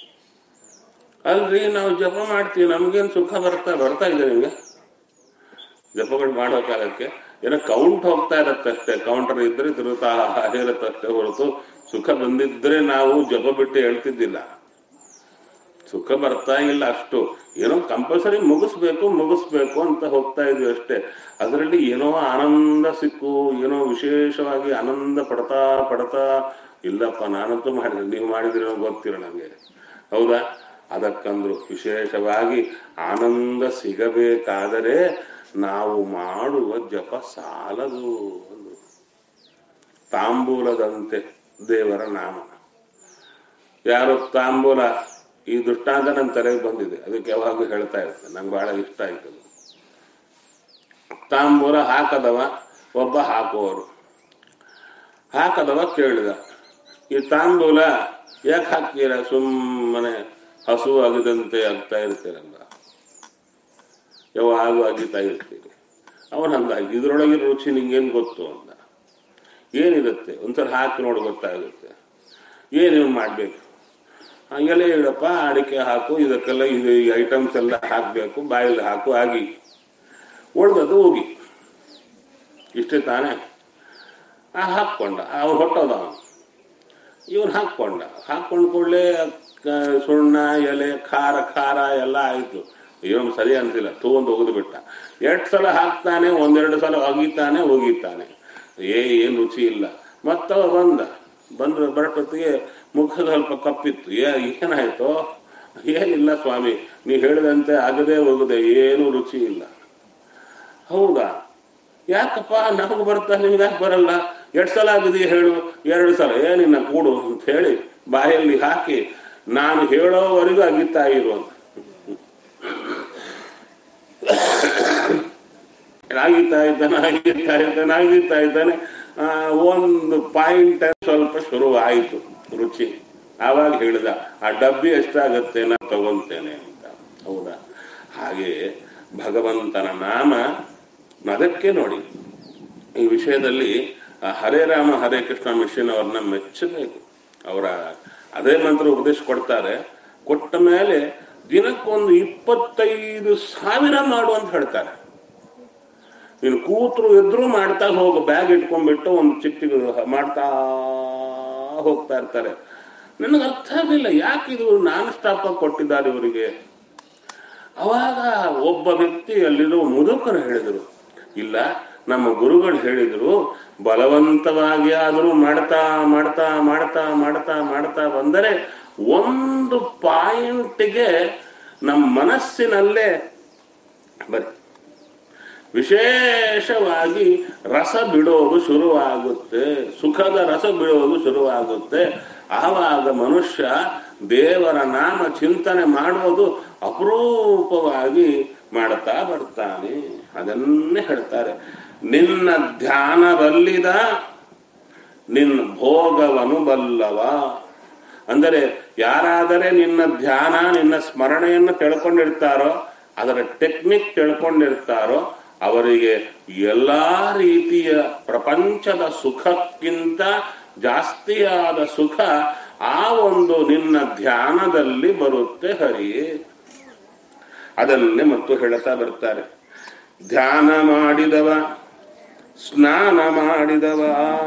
ಅಲ್ರಿ ನಾವು ಜಪ ಮಾಡ್ತೀವಿ ನಮ್ಗೇನು ಸುಖ ಬರ್ತಾ ಬರ್ತಾ ಇದೆ ನಿಮ್ಗೆ ಜಪಗಳು ಮಾಡೋ ಕಾಲಕ್ಕೆ ಏನೋ ಕೌಂಟ್ ಹೋಗ್ತಾ ಇರತ್ತಷ್ಟೇ ಕೌಂಟರ್ ಇದ್ರೆ ತಿರುತ್ತಾ ಇರತ್ತಷ್ಟೇ ಹೊರತು ಸುಖ ಬಂದಿದ್ರೆ ನಾವು ಜಪ ಬಿಟ್ಟು ಹೇಳ್ತಿದ್ದಿಲ್ಲ ಸುಖ ಬರ್ತಾ ಇಲ್ಲ ಅಷ್ಟು ಏನೋ ಕಂಪಲ್ಸರಿ ಮುಗಿಸ್ಬೇಕು ಮುಗಿಸ್ಬೇಕು ಅಂತ ಹೋಗ್ತಾ ಇದ್ವಿ ಅಷ್ಟೇ ಅದರಲ್ಲಿ ಏನೋ ಆನಂದ ಸಿಕ್ಕು ಏನೋ ವಿಶೇಷವಾಗಿ ಆನಂದ ಪಡ್ತಾ ಪಡ್ತಾ ಇಲ್ಲಪ್ಪ ನಾನಂತೂ ಮಾಡಿದ್ರೆ ನೀವು ಮಾಡಿದ್ರೆ ಗೊತ್ತಿರ ನನಗೆ ಹೌದಾ ಅದಕ್ಕಂದ್ರು ವಿಶೇಷವಾಗಿ ಆನಂದ ಸಿಗಬೇಕಾದರೆ ನಾವು ಮಾಡುವ ಜಪ ಸಾಲದು ಅಂದ್ರು ತಾಂಬೂಲದಂತೆ ದೇವರ ನಾಮ ಯಾರು ತಾಂಬೂಲ ಈ ದೃಷ್ಟಾಂತ ನನ್ನ ತಲೆಗೆ ಬಂದಿದೆ ಅದಕ್ಕೆ ಯಾವಾಗಲೂ ಹೇಳ್ತಾ ಇರ್ತೇನೆ ನಂಗೆ ಬಹಳ ಇಷ್ಟ ಆಯ್ತು ಅದು. ತಾಂಬೂಲ ಹಾಕದವ ಒಬ್ಬ ಹಾಕುವವರು ಹಾಕದವ ಕೇಳಿದ ಈ ತಾಂಬೂಲ ಯಾಕೆ ಹಾಕ್ತೀರ ಸುಮ್ಮನೆ ಹಸು ಆಗದಂತೆ ಆಗ್ತಾ ಇರ್ತೀರಲ್ಲ ಯಾವಾಗೂ ಅಗಿತಾ ಇರ್ತೀರಿ ಅವನು ಹಂಗಾಗಿ ಇದ್ರೊಳಗಿನ ರುಚಿ ನಿಂಗೇನು ಗೊತ್ತು ಅಂದ ಏನಿರುತ್ತೆ ಒಂದ್ಸಲ ಹಾಕಿ ನೋಡಿ ಗೊತ್ತಾಗುತ್ತೆ ಏನೇನು ಮಾಡಬೇಕು ಹಂಗೆಲ್ಲ ಹೇಳಪ್ಪ ಅಡಿಕೆ ಹಾಕು ಇದಕ್ಕೆಲ್ಲ ಇದು ಈ ಐಟಮ್ಸ್ ಎಲ್ಲ ಹಾಕಬೇಕು ಬಾಯಲ್ಲಿ ಹಾಕು ಆಗಿ ಉಳ್ದದ್ದು ಹೋಗಿ ಇಷ್ಟೇ ತಾನೇ ಆ ಹಾಕ್ಕೊಂಡ ಅವ್ನು ಹೊಟ್ಟೋದ ಅವನು ಇವನು ಹಾಕ್ಕೊಂಡ ಹಾಕ್ಕೊಂಡ್ ಕೂಡಲೇ ಸುಣ್ಣ ಎಲೆ ಖಾರ ಖಾರ ಎಲ್ಲ ಆಯಿತು ಇವನು ಸರಿ ಅನ್ಸಿಲ್ಲ ತಗೊಂಡು ಒಗೆದು ಬಿಟ್ಟ ಎಷ್ಟು ಸಲ ಹಾಕ್ತಾನೆ ಒಂದೆರಡು ಸಲ ಒಗಿತಾನೆ ಒಗಿತಾನೆ ಏ ಏನು ರುಚಿ ಇಲ್ಲ ಮತ್ತವ ಬಂದ ಬಂದ್ರೆ ಬರಟೊತ್ತಿಗೆ ಮುಖ ಸ್ವಲ್ಪ ಕಪ್ಪಿತ್ತು ಏ ಏನಾಯ್ತು ಏನಿಲ್ಲ ಸ್ವಾಮಿ ನೀವು ಹೇಳಿದಂತೆ ಆಗದೆ ಹೋಗದೆ ಏನು ರುಚಿ ಇಲ್ಲ ಹೌದಾ ಯಾಕಪ್ಪ ನಮಗೆ ಬರ್ತಾ ನಿಮ್ಗೆ ಯಾಕೆ ಬರಲ್ಲ ಎರಡು ಸಲ ಆಗಿದೆ ಹೇಳು ಎರಡು ಸಲ ಏನಿನ್ನ ಕೂಡು ಅಂತ ಹೇಳಿ ಬಾಯಲ್ಲಿ ಹಾಕಿ ನಾನು ಹೇಳೋವರೆಗೂ ಅಗಿತಾ ಇರು ಅಂತ ಆಗಿತಾ ಇದ್ದಾನೆ ಆಗಿತಾ ಇದ್ದಾನೆ ಆಗಿತಾ ಇದ್ದಾನೆ ಆ, ಒಂದು ಪಾಯಿಂಟ್ ಸ್ವಲ್ಪ ಶುರು ಆಯಿತು ರುಚಿ ಆವಾಗ ಹೇಳಿದ ಆ ಡಬ್ಬಿ ಎಷ್ಟಾಗತ್ತೆ ನಾನು ತಗೊಂತೇನೆ ಅಂತ ಹೌದಾ ಹಾಗೆ ಭಗವಂತನ ನಾಮ ಅದಕ್ಕೆ ನೋಡಿ ಈ ವಿಷಯದಲ್ಲಿ ಆ ಹರೇ ರಾಮ ಹರೇ ಕೃಷ್ಣ ಮಿಷನ್ ಅವ್ರನ್ನ ಮೆಚ್ಚಬೇಕು ಅವರ ಅದೇ ಮಂತ್ರ ಉಪದೇಶ ಕೊಡ್ತಾರೆ ಕೊಟ್ಟ ಮೇಲೆ ದಿನಕ್ಕೊಂದು ಇಪ್ಪತ್ತೈದು ಸಾವಿರ ಮಾಡು ಅಂತ ಹೇಳ್ತಾರೆ ನೀನು ಕೂತ್ರು ಎದ್ರು ಮಾಡ್ತಾ ಹೋಗು ಬ್ಯಾಗ್ ಇಟ್ಕೊಂಡ್ಬಿಟ್ಟು ಒಂದು ಚಿಕ್ಕ ಚಿಕ್ಕ ಮಾಡ್ತಾ ಹೋಗ್ತಾ ಇರ್ತಾರೆ ನನಗೆ ಅರ್ಥ ಆಗಲಿಲ್ಲ ಯಾಕೆ ಇದು ನಾನ್ ಸ್ಟಾಪ್ ಆಗಿ ಕೊಟ್ಟಿದ್ದಾರೆ ಇವರಿಗೆ ಅವಾಗ ಒಬ್ಬ ವ್ಯಕ್ತಿ ಅಲ್ಲಿರೋ ಮುದುಕರು ಹೇಳಿದರು ಇಲ್ಲ ನಮ್ಮ ಗುರುಗಳು ಹೇಳಿದರು ಬಲವಂತವಾಗಿ ಆದರೂ ಮಾಡ್ತಾ ಮಾಡ್ತಾ ಮಾಡ್ತಾ ಮಾಡ್ತಾ ಮಾಡ್ತಾ ಬಂದರೆ ಒಂದು ಪಾಯಿಂಟ್ಗೆ ನಮ್ಮ ಮನಸ್ಸಿನಲ್ಲೇ ಬರೀ ವಿಶೇಷವಾಗಿ ರಸ ಬಿಡೋದು ಶುರುವಾಗುತ್ತೆ ಸುಖದ ರಸ ಬಿಡೋದು ಶುರುವಾಗುತ್ತೆ ಆವಾಗ ಮನುಷ್ಯ ದೇವರ ನಾಮ ಚಿಂತನೆ ಮಾಡೋದು ಅಪರೂಪವಾಗಿ ಮಾಡ್ತಾ ಬರ್ತಾನೆ ಅದನ್ನೇ ಹೇಳ್ತಾರೆ ನಿನ್ನ ಧ್ಯಾನದಲ್ಲಿದ ನಿನ್ನ ಭೋಗವನು ಬಲ್ಲವ ಅಂದರೆ ಯಾರಾದರೆ ನಿನ್ನ ಧ್ಯಾನ ನಿನ್ನ ಸ್ಮರಣೆಯನ್ನು ತಿಳ್ಕೊಂಡಿರ್ತಾರೋ ಅದರ ಟೆಕ್ನಿಕ್ ತಿಳ್ಕೊಂಡಿರ್ತಾರೋ ಅವರಿಗೆ ಎಲ್ಲಾ ರೀತಿಯ ಪ್ರಪಂಚದ ಸುಖಕ್ಕಿಂತ ಜಾಸ್ತಿಯಾದ ಸುಖ ಆ ಒಂದು ನಿನ್ನ ಧ್ಯಾನದಲ್ಲಿ ಬರುತ್ತೆ ಹರಿಯೇ ಅದನ್ನೇ ಮತ್ತು ಹೇಳ್ತಾ ಬರ್ತಾರೆ ಧ್ಯಾನ ಮಾಡಿದವ ಸ್ನಾನ ಮಾಡಿದವ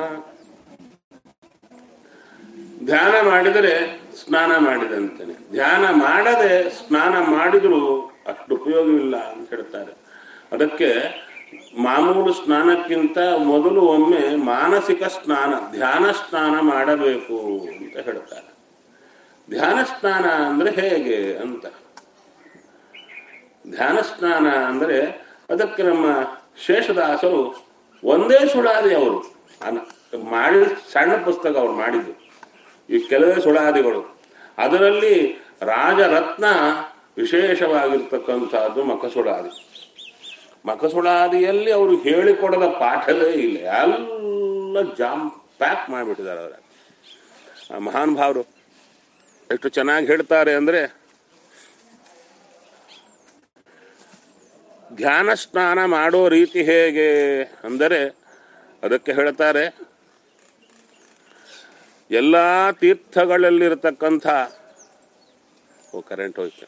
ಧ್ಯಾನ ಮಾಡಿದರೆ ಸ್ನಾನ ಮಾಡಿದಂತಾನೆ ಧ್ಯಾನ ಮಾಡದೆ ಸ್ನಾನ ಮಾಡಿದ್ರು ಅಷ್ಟು ಉಪಯೋಗವಿಲ್ಲ ಅಂತ ಹೇಳ್ತಾರೆ ಅದಕ್ಕೆ ಮಾಮೂಲು ಸ್ನಾನಕ್ಕಿಂತ ಮೊದಲು ಒಮ್ಮೆ ಮಾನಸಿಕ ಸ್ನಾನ ಧ್ಯಾನ ಸ್ನಾನ ಮಾಡಬೇಕು ಅಂತ ಹೇಳ್ತಾರೆ ಧ್ಯಾನ ಸ್ನಾನ ಅಂದ್ರೆ ಹೇಗೆ ಅಂತ ಧ್ಯಾನ ಸ್ನಾನ ಅಂದ್ರೆ ಅದಕ್ಕೆ ನಮ್ಮ ಶೇಷದಾಸರು ಒಂದೇ ಸುಡಾದಿ ಅವರು ಅನ- ಮಾಡಿದ ಸಣ್ಣ ಪುಸ್ತಕ ಅವ್ರು ಮಾಡಿದ್ದು ಈ ಕೆಲವೇ ಸುಡಾದಿಗಳು ಅದರಲ್ಲಿ ರಾಜರತ್ನ ವಿಶೇಷವಾಗಿರ್ತಕ್ಕಂಥದ್ದು ಮಖಸುಡಾದಿ ಮಖಸುಡಾದಿಯಲ್ಲಿ ಅವರು ಹೇಳಿಕೊಡದ ಪಾಠವೇ ಇಲ್ಲ ಎಲ್ಲ ಜಾಮ್ ಪ್ಯಾಕ್ ಮಾಡಿಬಿಟ್ಟಿದ್ದಾರೆ ಅವರ ಆ ಮಹಾನ್ ಭಾವರು ಎಷ್ಟು ಚೆನ್ನಾಗಿ ಹೇಳ್ತಾರೆ ಅಂದ್ರೆ ಧ್ಯಾನ ಸ್ನಾನ ಮಾಡೋ ರೀತಿ ಹೇಗೆ ಅಂದರೆ ಅದಕ್ಕೆ ಹೇಳ್ತಾರೆ ಎಲ್ಲ ತೀರ್ಥಗಳಲ್ಲಿರತಕ್ಕಂಥ ಓ ಕರೆಂಟ್ ಹೋಯ್ತು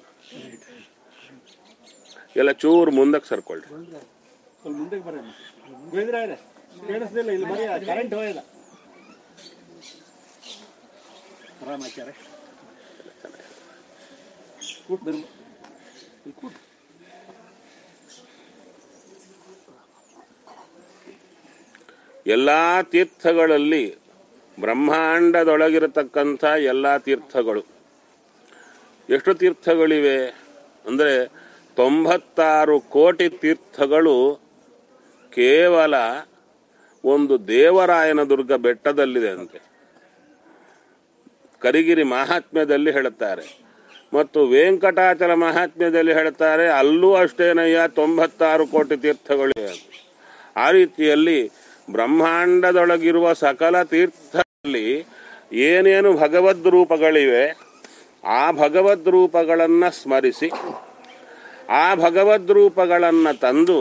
ಎಲ್ಲ ಚೂರು ಮುಂದಕ್ಕೆ ಸರ್ಕೊಳ್ಳಿ ಸ್ವಲ್ಪ ಮುಂದಕ್ಕೆ ಬರೋಣ ಗೋವಿಂದರಾಯರೇ ಕೇಳಿಸ್ಲಿಲ್ಲ ಇಲ್ಲಿ ಬರೀ ಕರೆಂಟ್ ಹೋಯ್ದ ರಾಮಾಚಾರ ಕೂಟ್ ಬರ್ಮ ಇಲ್ಲಿ ಕೂಟ್ ಎಲ್ಲ ತೀರ್ಥಗಳಲ್ಲಿ ಬ್ರಹ್ಮಾಂಡದೊಳಗಿರತಕ್ಕಂಥ ಎಲ್ಲ ತೀರ್ಥಗಳು ಎಷ್ಟು ತೀರ್ಥಗಳಿವೆ ಅಂದರೆ ತೊಂಬತ್ತಾರು ಕೋಟಿ ತೀರ್ಥಗಳು ಕೇವಲ ಒಂದು ದೇವರಾಯನ ದುರ್ಗ ಬೆಟ್ಟದಲ್ಲಿದೆ ಅಂತೆ ಕರಿಗಿರಿ ಮಹಾತ್ಮ್ಯದಲ್ಲಿ ಹೇಳುತ್ತಾರೆ ಮತ್ತು ವೆಂಕಟಾಚಲ ಮಹಾತ್ಮ್ಯದಲ್ಲಿ ಹೇಳ್ತಾರೆ ಅಲ್ಲೂ ಅಷ್ಟೇನಯ್ಯ ತೊಂಬತ್ತಾರು ಕೋಟಿ ತೀರ್ಥಗಳಿವೆ ಅಂತ. ಆ ರೀತಿಯಲ್ಲಿ ಬ್ರಹ್ಮಾಂಡದೊಳಗಿರುವ ಸಕಲ ತೀರ್ಥದಲ್ಲಿ ಏನೇನು ಭಗವದ್ ರೂಪಗಳಿವೆ ಆ ಭಗವದ್ ರೂಪಗಳನ್ನು ಸ್ಮರಿಸಿ ಆ ಭಗವದ್ ರೂಪಗಳನ್ನು ತಂದು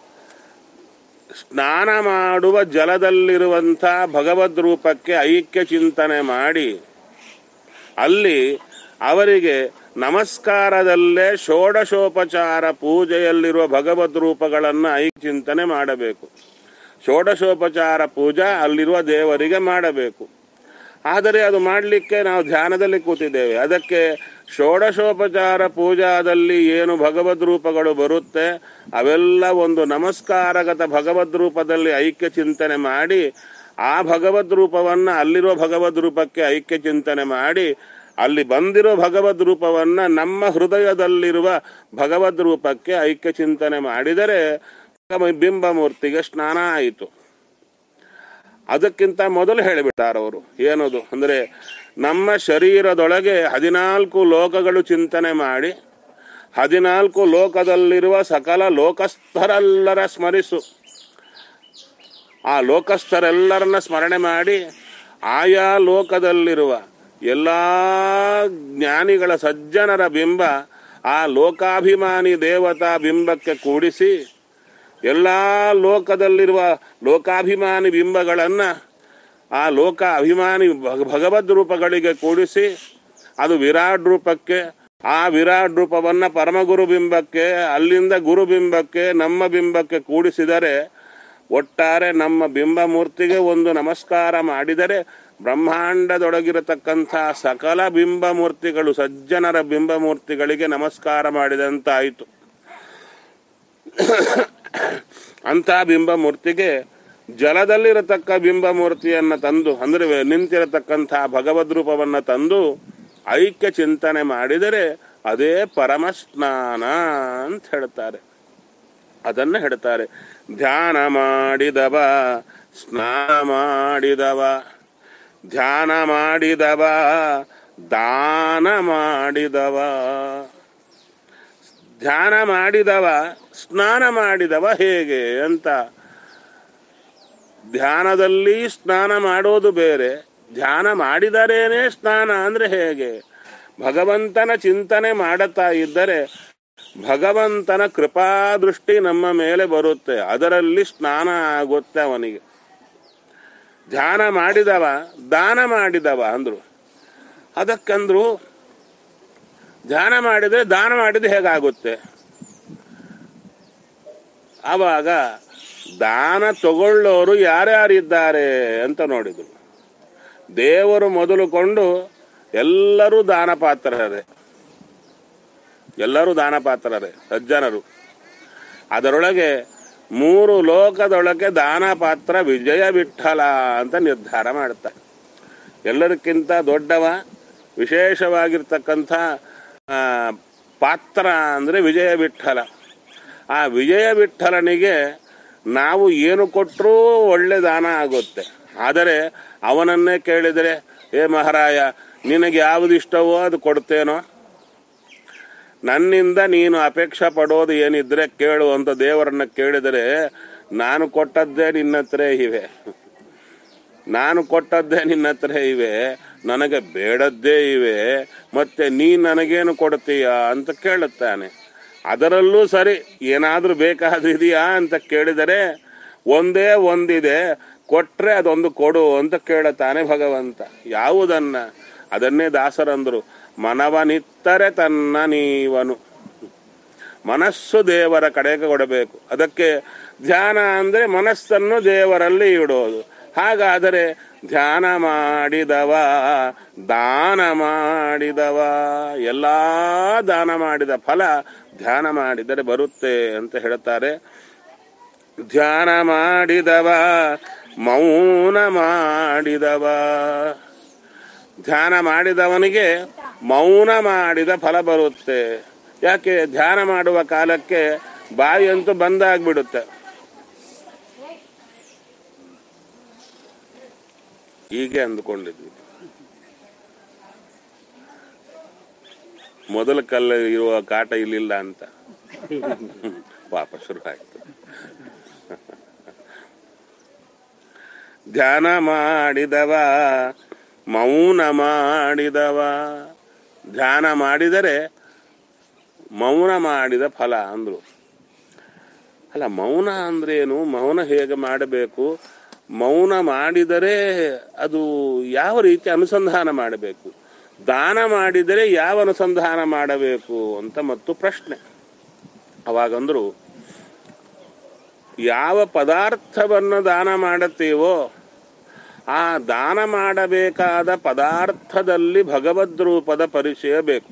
ಸ್ನಾನ ಮಾಡುವ ಜಲದಲ್ಲಿರುವಂಥ ಭಗವದ್ ರೂಪಕ್ಕೆ ಐಕ್ಯ ಚಿಂತನೆ ಮಾಡಿ ಅಲ್ಲಿ ಅವರಿಗೆ ನಮಸ್ಕಾರದಲ್ಲೇ ಷೋಡಶೋಪಚಾರ ಪೂಜೆಯಲ್ಲಿರುವ ಭಗವದ್ ರೂಪಗಳನ್ನು ಐಕ್ಯ ಚಿಂತನೆ ಮಾಡಬೇಕು ಷೋಡಶೋಪಚಾರ ಪೂಜಾ ಅಲ್ಲಿರುವ ದೇವರಿಗೆ ಮಾಡಬೇಕು ಆದರೆ ಅದು ಮಾಡಲಿಕ್ಕೆ ನಾವು ಧ್ಯಾನದಲ್ಲಿ ಕೂತಿದ್ದೇವೆ ಅದಕ್ಕೆ ಷೋಡಶೋಪಚಾರ ಪೂಜಾದಲ್ಲಿ ಏನು ಭಗವದ್ ರೂಪಗಳು ಬರುತ್ತೆ ಅವೆಲ್ಲ ಒಂದು ನಮಸ್ಕಾರಗತ ಭಗವದ್ ರೂಪದಲ್ಲಿ ಐಕ್ಯ ಚಿಂತನೆ ಮಾಡಿ ಆ ಭಗವದ್ ರೂಪವನ್ನು ಅಲ್ಲಿರುವ ಭಗವದ್ ರೂಪಕ್ಕೆ ಐಕ್ಯ ಚಿಂತನೆ ಮಾಡಿ ಅಲ್ಲಿ ಬಂದಿರೋ ಭಗವದ್ ರೂಪವನ್ನು ನಮ್ಮ ಹೃದಯದಲ್ಲಿರುವ ಭಗವದ್ ರೂಪಕ್ಕೆ ಐಕ್ಯ ಚಿಂತನೆ ಮಾಡಿದರೆ ಬಿಂಬಮೂರ್ತಿಗೆ ಸ್ನಾನ ಆಯಿತು ಅದಕ್ಕಿಂತ ಮೊದಲು ಹೇಳಿಬಿಟ್ಟಾರವರು ಏನದು ಅಂದರೆ ನಮ್ಮ ಶರೀರದೊಳಗೆ ಹದಿನಾಲ್ಕು ಲೋಕಗಳು ಚಿಂತನೆ ಮಾಡಿ ಹದಿನಾಲ್ಕು ಲೋಕದಲ್ಲಿರುವ ಸಕಲ ಲೋಕಸ್ಥರೆಲ್ಲರ ಸ್ಮರಿಸು ಆ ಲೋಕಸ್ಥರೆಲ್ಲರನ್ನ ಸ್ಮರಣೆ ಮಾಡಿ ಆಯಾ ಲೋಕದಲ್ಲಿರುವ ಎಲ್ಲ ಜ್ಞಾನಿಗಳ ಸಜ್ಜನರ ಬಿಂಬ ಆ ಲೋಕಾಭಿಮಾನಿ ದೇವತಾ ಬಿಂಬಕ್ಕೆ ಕೂಡಿಸಿ ಎಲ್ಲ ಲೋಕದಲ್ಲಿರುವ ಲೋಕಾಭಿಮಾನಿ ಬಿಂಬಗಳನ್ನು ಆ ಲೋಕ ಅಭಿಮಾನಿ ಭಗ- ಭಗವದ್ ರೂಪಗಳಿಗೆ ಕೂಡಿಸಿ ಅದು ವಿರಾಟ್ ರೂಪಕ್ಕೆ ಆ ವಿರಾಟ್ ರೂಪವನ್ನು ಪರಮಗುರು ಬಿಂಬಕ್ಕೆ ಅಲ್ಲಿಂದ ಗುರು ಬಿಂಬಕ್ಕೆ ನಮ್ಮ ಬಿಂಬಕ್ಕೆ ಕೂಡಿಸಿದರೆ ಒಟ್ಟಾರೆ ನಮ್ಮ ಬಿಂಬ ಮೂರ್ತಿಗೆ ಒಂದು ನಮಸ್ಕಾರ ಮಾಡಿದರೆ ಬ್ರಹ್ಮಾಂಡದೊಳಗಿರತಕ್ಕಂಥ ಸಕಲ ಬಿಂಬ ಮೂರ್ತಿಗಳು ಸಜ್ಜನರ ಬಿಂಬ ಮೂರ್ತಿಗಳಿಗೆ ನಮಸ್ಕಾರ ಮಾಡಿದಂತಾಯಿತು ಅಂಥ ಬಿಂಬ ಮೂರ್ತಿಗೆ ಜಲದಲ್ಲಿರತಕ್ಕ ಬಿಂಬ ಮೂರ್ತಿಯನ್ನು ತಂದು ಅಂದರೆ ನಿಂತಿರತಕ್ಕಂಥ ಭಗವದ್ ರೂಪವನ್ನು ತಂದು ಐಕ್ಯ ಚಿಂತನೆ ಮಾಡಿದರೆ ಅದೇ ಪರಮ ಸ್ನಾನ ಅಂತ ಹೇಳ್ತಾರೆ ಅದನ್ನು ಹೇಳ್ತಾರೆ ಧ್ಯಾನ ಮಾಡಿದವ ಸ್ನಾನ ಮಾಡಿದವ ಧ್ಯಾನ ಮಾಡಿದವ ದಾನ ಮಾಡಿದವ ಧ್ಯಾನ ಮಾಡಿದವ ಸ್ನಾನ ಮಾಡಿದವ ಹೇಗೆ ಅಂತ ಧ್ಯಾನದಲ್ಲಿ ಸ್ನಾನ ಮಾಡೋದು ಬೇರೆ ಧ್ಯಾನ ಮಾಡಿದರೇನೆ ಸ್ನಾನ ಅಂದ್ರೆ ಹೇಗೆ ಭಗವಂತನ ಚಿಂತನೆ ಮಾಡುತ್ತಾ ಇದ್ದರೆ ಭಗವಂತನ ಕೃಪಾದೃಷ್ಟಿ ನಮ್ಮ ಮೇಲೆ ಬರುತ್ತೆ ಅದರಲ್ಲಿ ಸ್ನಾನ ಆಗುತ್ತೆ ಅವನಿಗೆ ಧ್ಯಾನ ಮಾಡಿದವ ದಾನ ಮಾಡಿದವ ಅಂದ್ರು ಅದಕ್ಕಂದ್ರು ಧ್ಯಾನ ಮಾಡಿದರೆ ದಾನ ಮಾಡಿದ್ರೆ ಹೇಗಾಗುತ್ತೆ ಆವಾಗ ದಾನ ತಗೊಳ್ಳೋರು ಯಾರ್ಯಾರಿದ್ದಾರೆ ಅಂತ ನೋಡಿದ್ರು ದೇವರು ಮೊದಲುಕೊಂಡು ಎಲ್ಲರೂ ದಾನ ಪಾತ್ರರೇ ಎಲ್ಲರೂ ದಾನ ಪಾತ್ರರೇ ಸಜ್ಜನರು ಅದರೊಳಗೆ ಮೂರು ಲೋಕದೊಳಗೆ ದಾನ ಪಾತ್ರ ವಿಜಯ ವಿಠಲ ಅಂತ ನಿರ್ಧಾರ ಮಾಡ್ತಾರೆ ಎಲ್ಲದಕ್ಕಿಂತ ದೊಡ್ಡವ ವಿಶೇಷವಾಗಿರ್ತಕ್ಕಂಥ ಆ, ಪಾತ್ರ ಅಂದರೆ ವಿಜಯ ವಿಠಲ ಆ ವಿಜಯ ವಿಠಲನಿಗೆ ನಾವು ಏನು ಕೊಟ್ಟರೂ ಒಳ್ಳೆ ದಾನ ಆಗುತ್ತೆ ಆದರೆ ಅವನನ್ನೇ ಕೇಳಿದರೆ ಏ ಮಹಾರಾಯ ನಿನಗೆ ಯಾವುದು ಇಷ್ಟವೋ ಅದು ಕೊಡ್ತೇನೋ ನನ್ನಿಂದ ನೀನು ಅಪೇಕ್ಷೆ ಪಡೋದು ಏನಿದ್ರೆ ಕೇಳು ಅಂತ ದೇವರನ್ನ ಕೇಳಿದರೆ ನಾನು ಕೊಟ್ಟದ್ದೇ ನಿನ್ನ ಹತ್ರ ಇವೆ ನಾನು ಕೊಟ್ಟದ್ದೇ ನಿನ್ನ ಹತ್ರ ಇವೆ ನನಗೆ ಬೇಡದ್ದೇ ಇವೆ ಮತ್ತೆ ನೀ ನನಗೇನು ಕೊಡ್ತೀಯ ಅಂತ ಕೇಳುತ್ತಾನೆ ಅದರಲ್ಲೂ ಸರಿ ಏನಾದರೂ ಬೇಕಾದಿದೆಯಾ ಅಂತ ಕೇಳಿದರೆ ಒಂದೇ ಒಂದಿದೆ ಕೊಟ್ರೆ ಅದೊಂದು ಕೊಡು ಅಂತ ಕೇಳುತ್ತಾನೆ ಭಗವಂತ ಯಾವುದನ್ನ ಅದನ್ನೇ ದಾಸರಂದರು ಮನವನಿತ್ತರೆ ತನ್ನ ನೀವನು ಮನಸ್ಸು ದೇವರ ಕಡೆಗೆ ಕೊಡಬೇಕು ಅದಕ್ಕೆ ಧ್ಯಾನ ಅಂದರೆ ಮನಸ್ಸನ್ನು ದೇವರಲ್ಲಿ ಇಡೋದು ಹಾಗಾದರೆ ಧ್ಯಾನ ಮಾಡಿದವ ದಾನ ಮಾಡಿದವ ಎಲ್ಲ ದಾನ ಮಾಡಿದ ಫಲ ಧ್ಯಾನ ಮಾಡಿದರೆ ಬರುತ್ತೆ ಅಂತ ಹೇಳುತ್ತಾರೆ ಧ್ಯಾನ ಮಾಡಿದವ ಮೌನ ಮಾಡಿದವ ಧ್ಯಾನ ಮಾಡಿದವನಿಗೆ ಮೌನ ಮಾಡಿದ ಫಲ ಬರುತ್ತೆ ಯಾಕೆ ಧ್ಯಾನ ಮಾಡುವ ಕಾಲಕ್ಕೆ ಬಾಯಿಯಂತೂ ಬಂದಾಗ್ಬಿಡುತ್ತೆ ಹೀಗೆ ಅಂದುಕೊಂಡಿದ್ವಿ ಮೊದಲ ಕಲ್ಲ ಇರುವ ಕಾಟ ಇಲ್ಲಿಲ್ಲ ಅಂತ ಪಾಪ ಶುರು ಆಯ್ತು ಧ್ಯಾನ ಮಾಡಿದವ ಮೌನ ಮಾಡಿದವ ಧ್ಯಾನ ಮಾಡಿದರೆ ಮೌನ ಮಾಡಿದ ಫಲ ಅಂದ್ರು ಅಲ್ಲ ಮೌನ ಅಂದ್ರೇನು ಮೌನ ಹೇಗೆ ಮಾಡಬೇಕು ಮೌನ ಮಾಡಿದರೆ ಅದು ಯಾವ ರೀತಿ ಅನುಸಂಧಾನ ಮಾಡಬೇಕು ದಾನ ಮಾಡಿದರೆ ಯಾವ ಅನುಸಂಧಾನ ಮಾಡಬೇಕು ಅಂತ ಮತ್ತು ಪ್ರಶ್ನೆ ಅವಾಗಂದ್ರು ಯಾವ ಪದಾರ್ಥವನ್ನು ದಾನ ಮಾಡುತ್ತೀವೋ ಆ ದಾನ ಮಾಡಬೇಕಾದ ಪದಾರ್ಥದಲ್ಲಿ ಭಗವದ್ ರೂಪದ ಪರಿಚಯ ಬೇಕು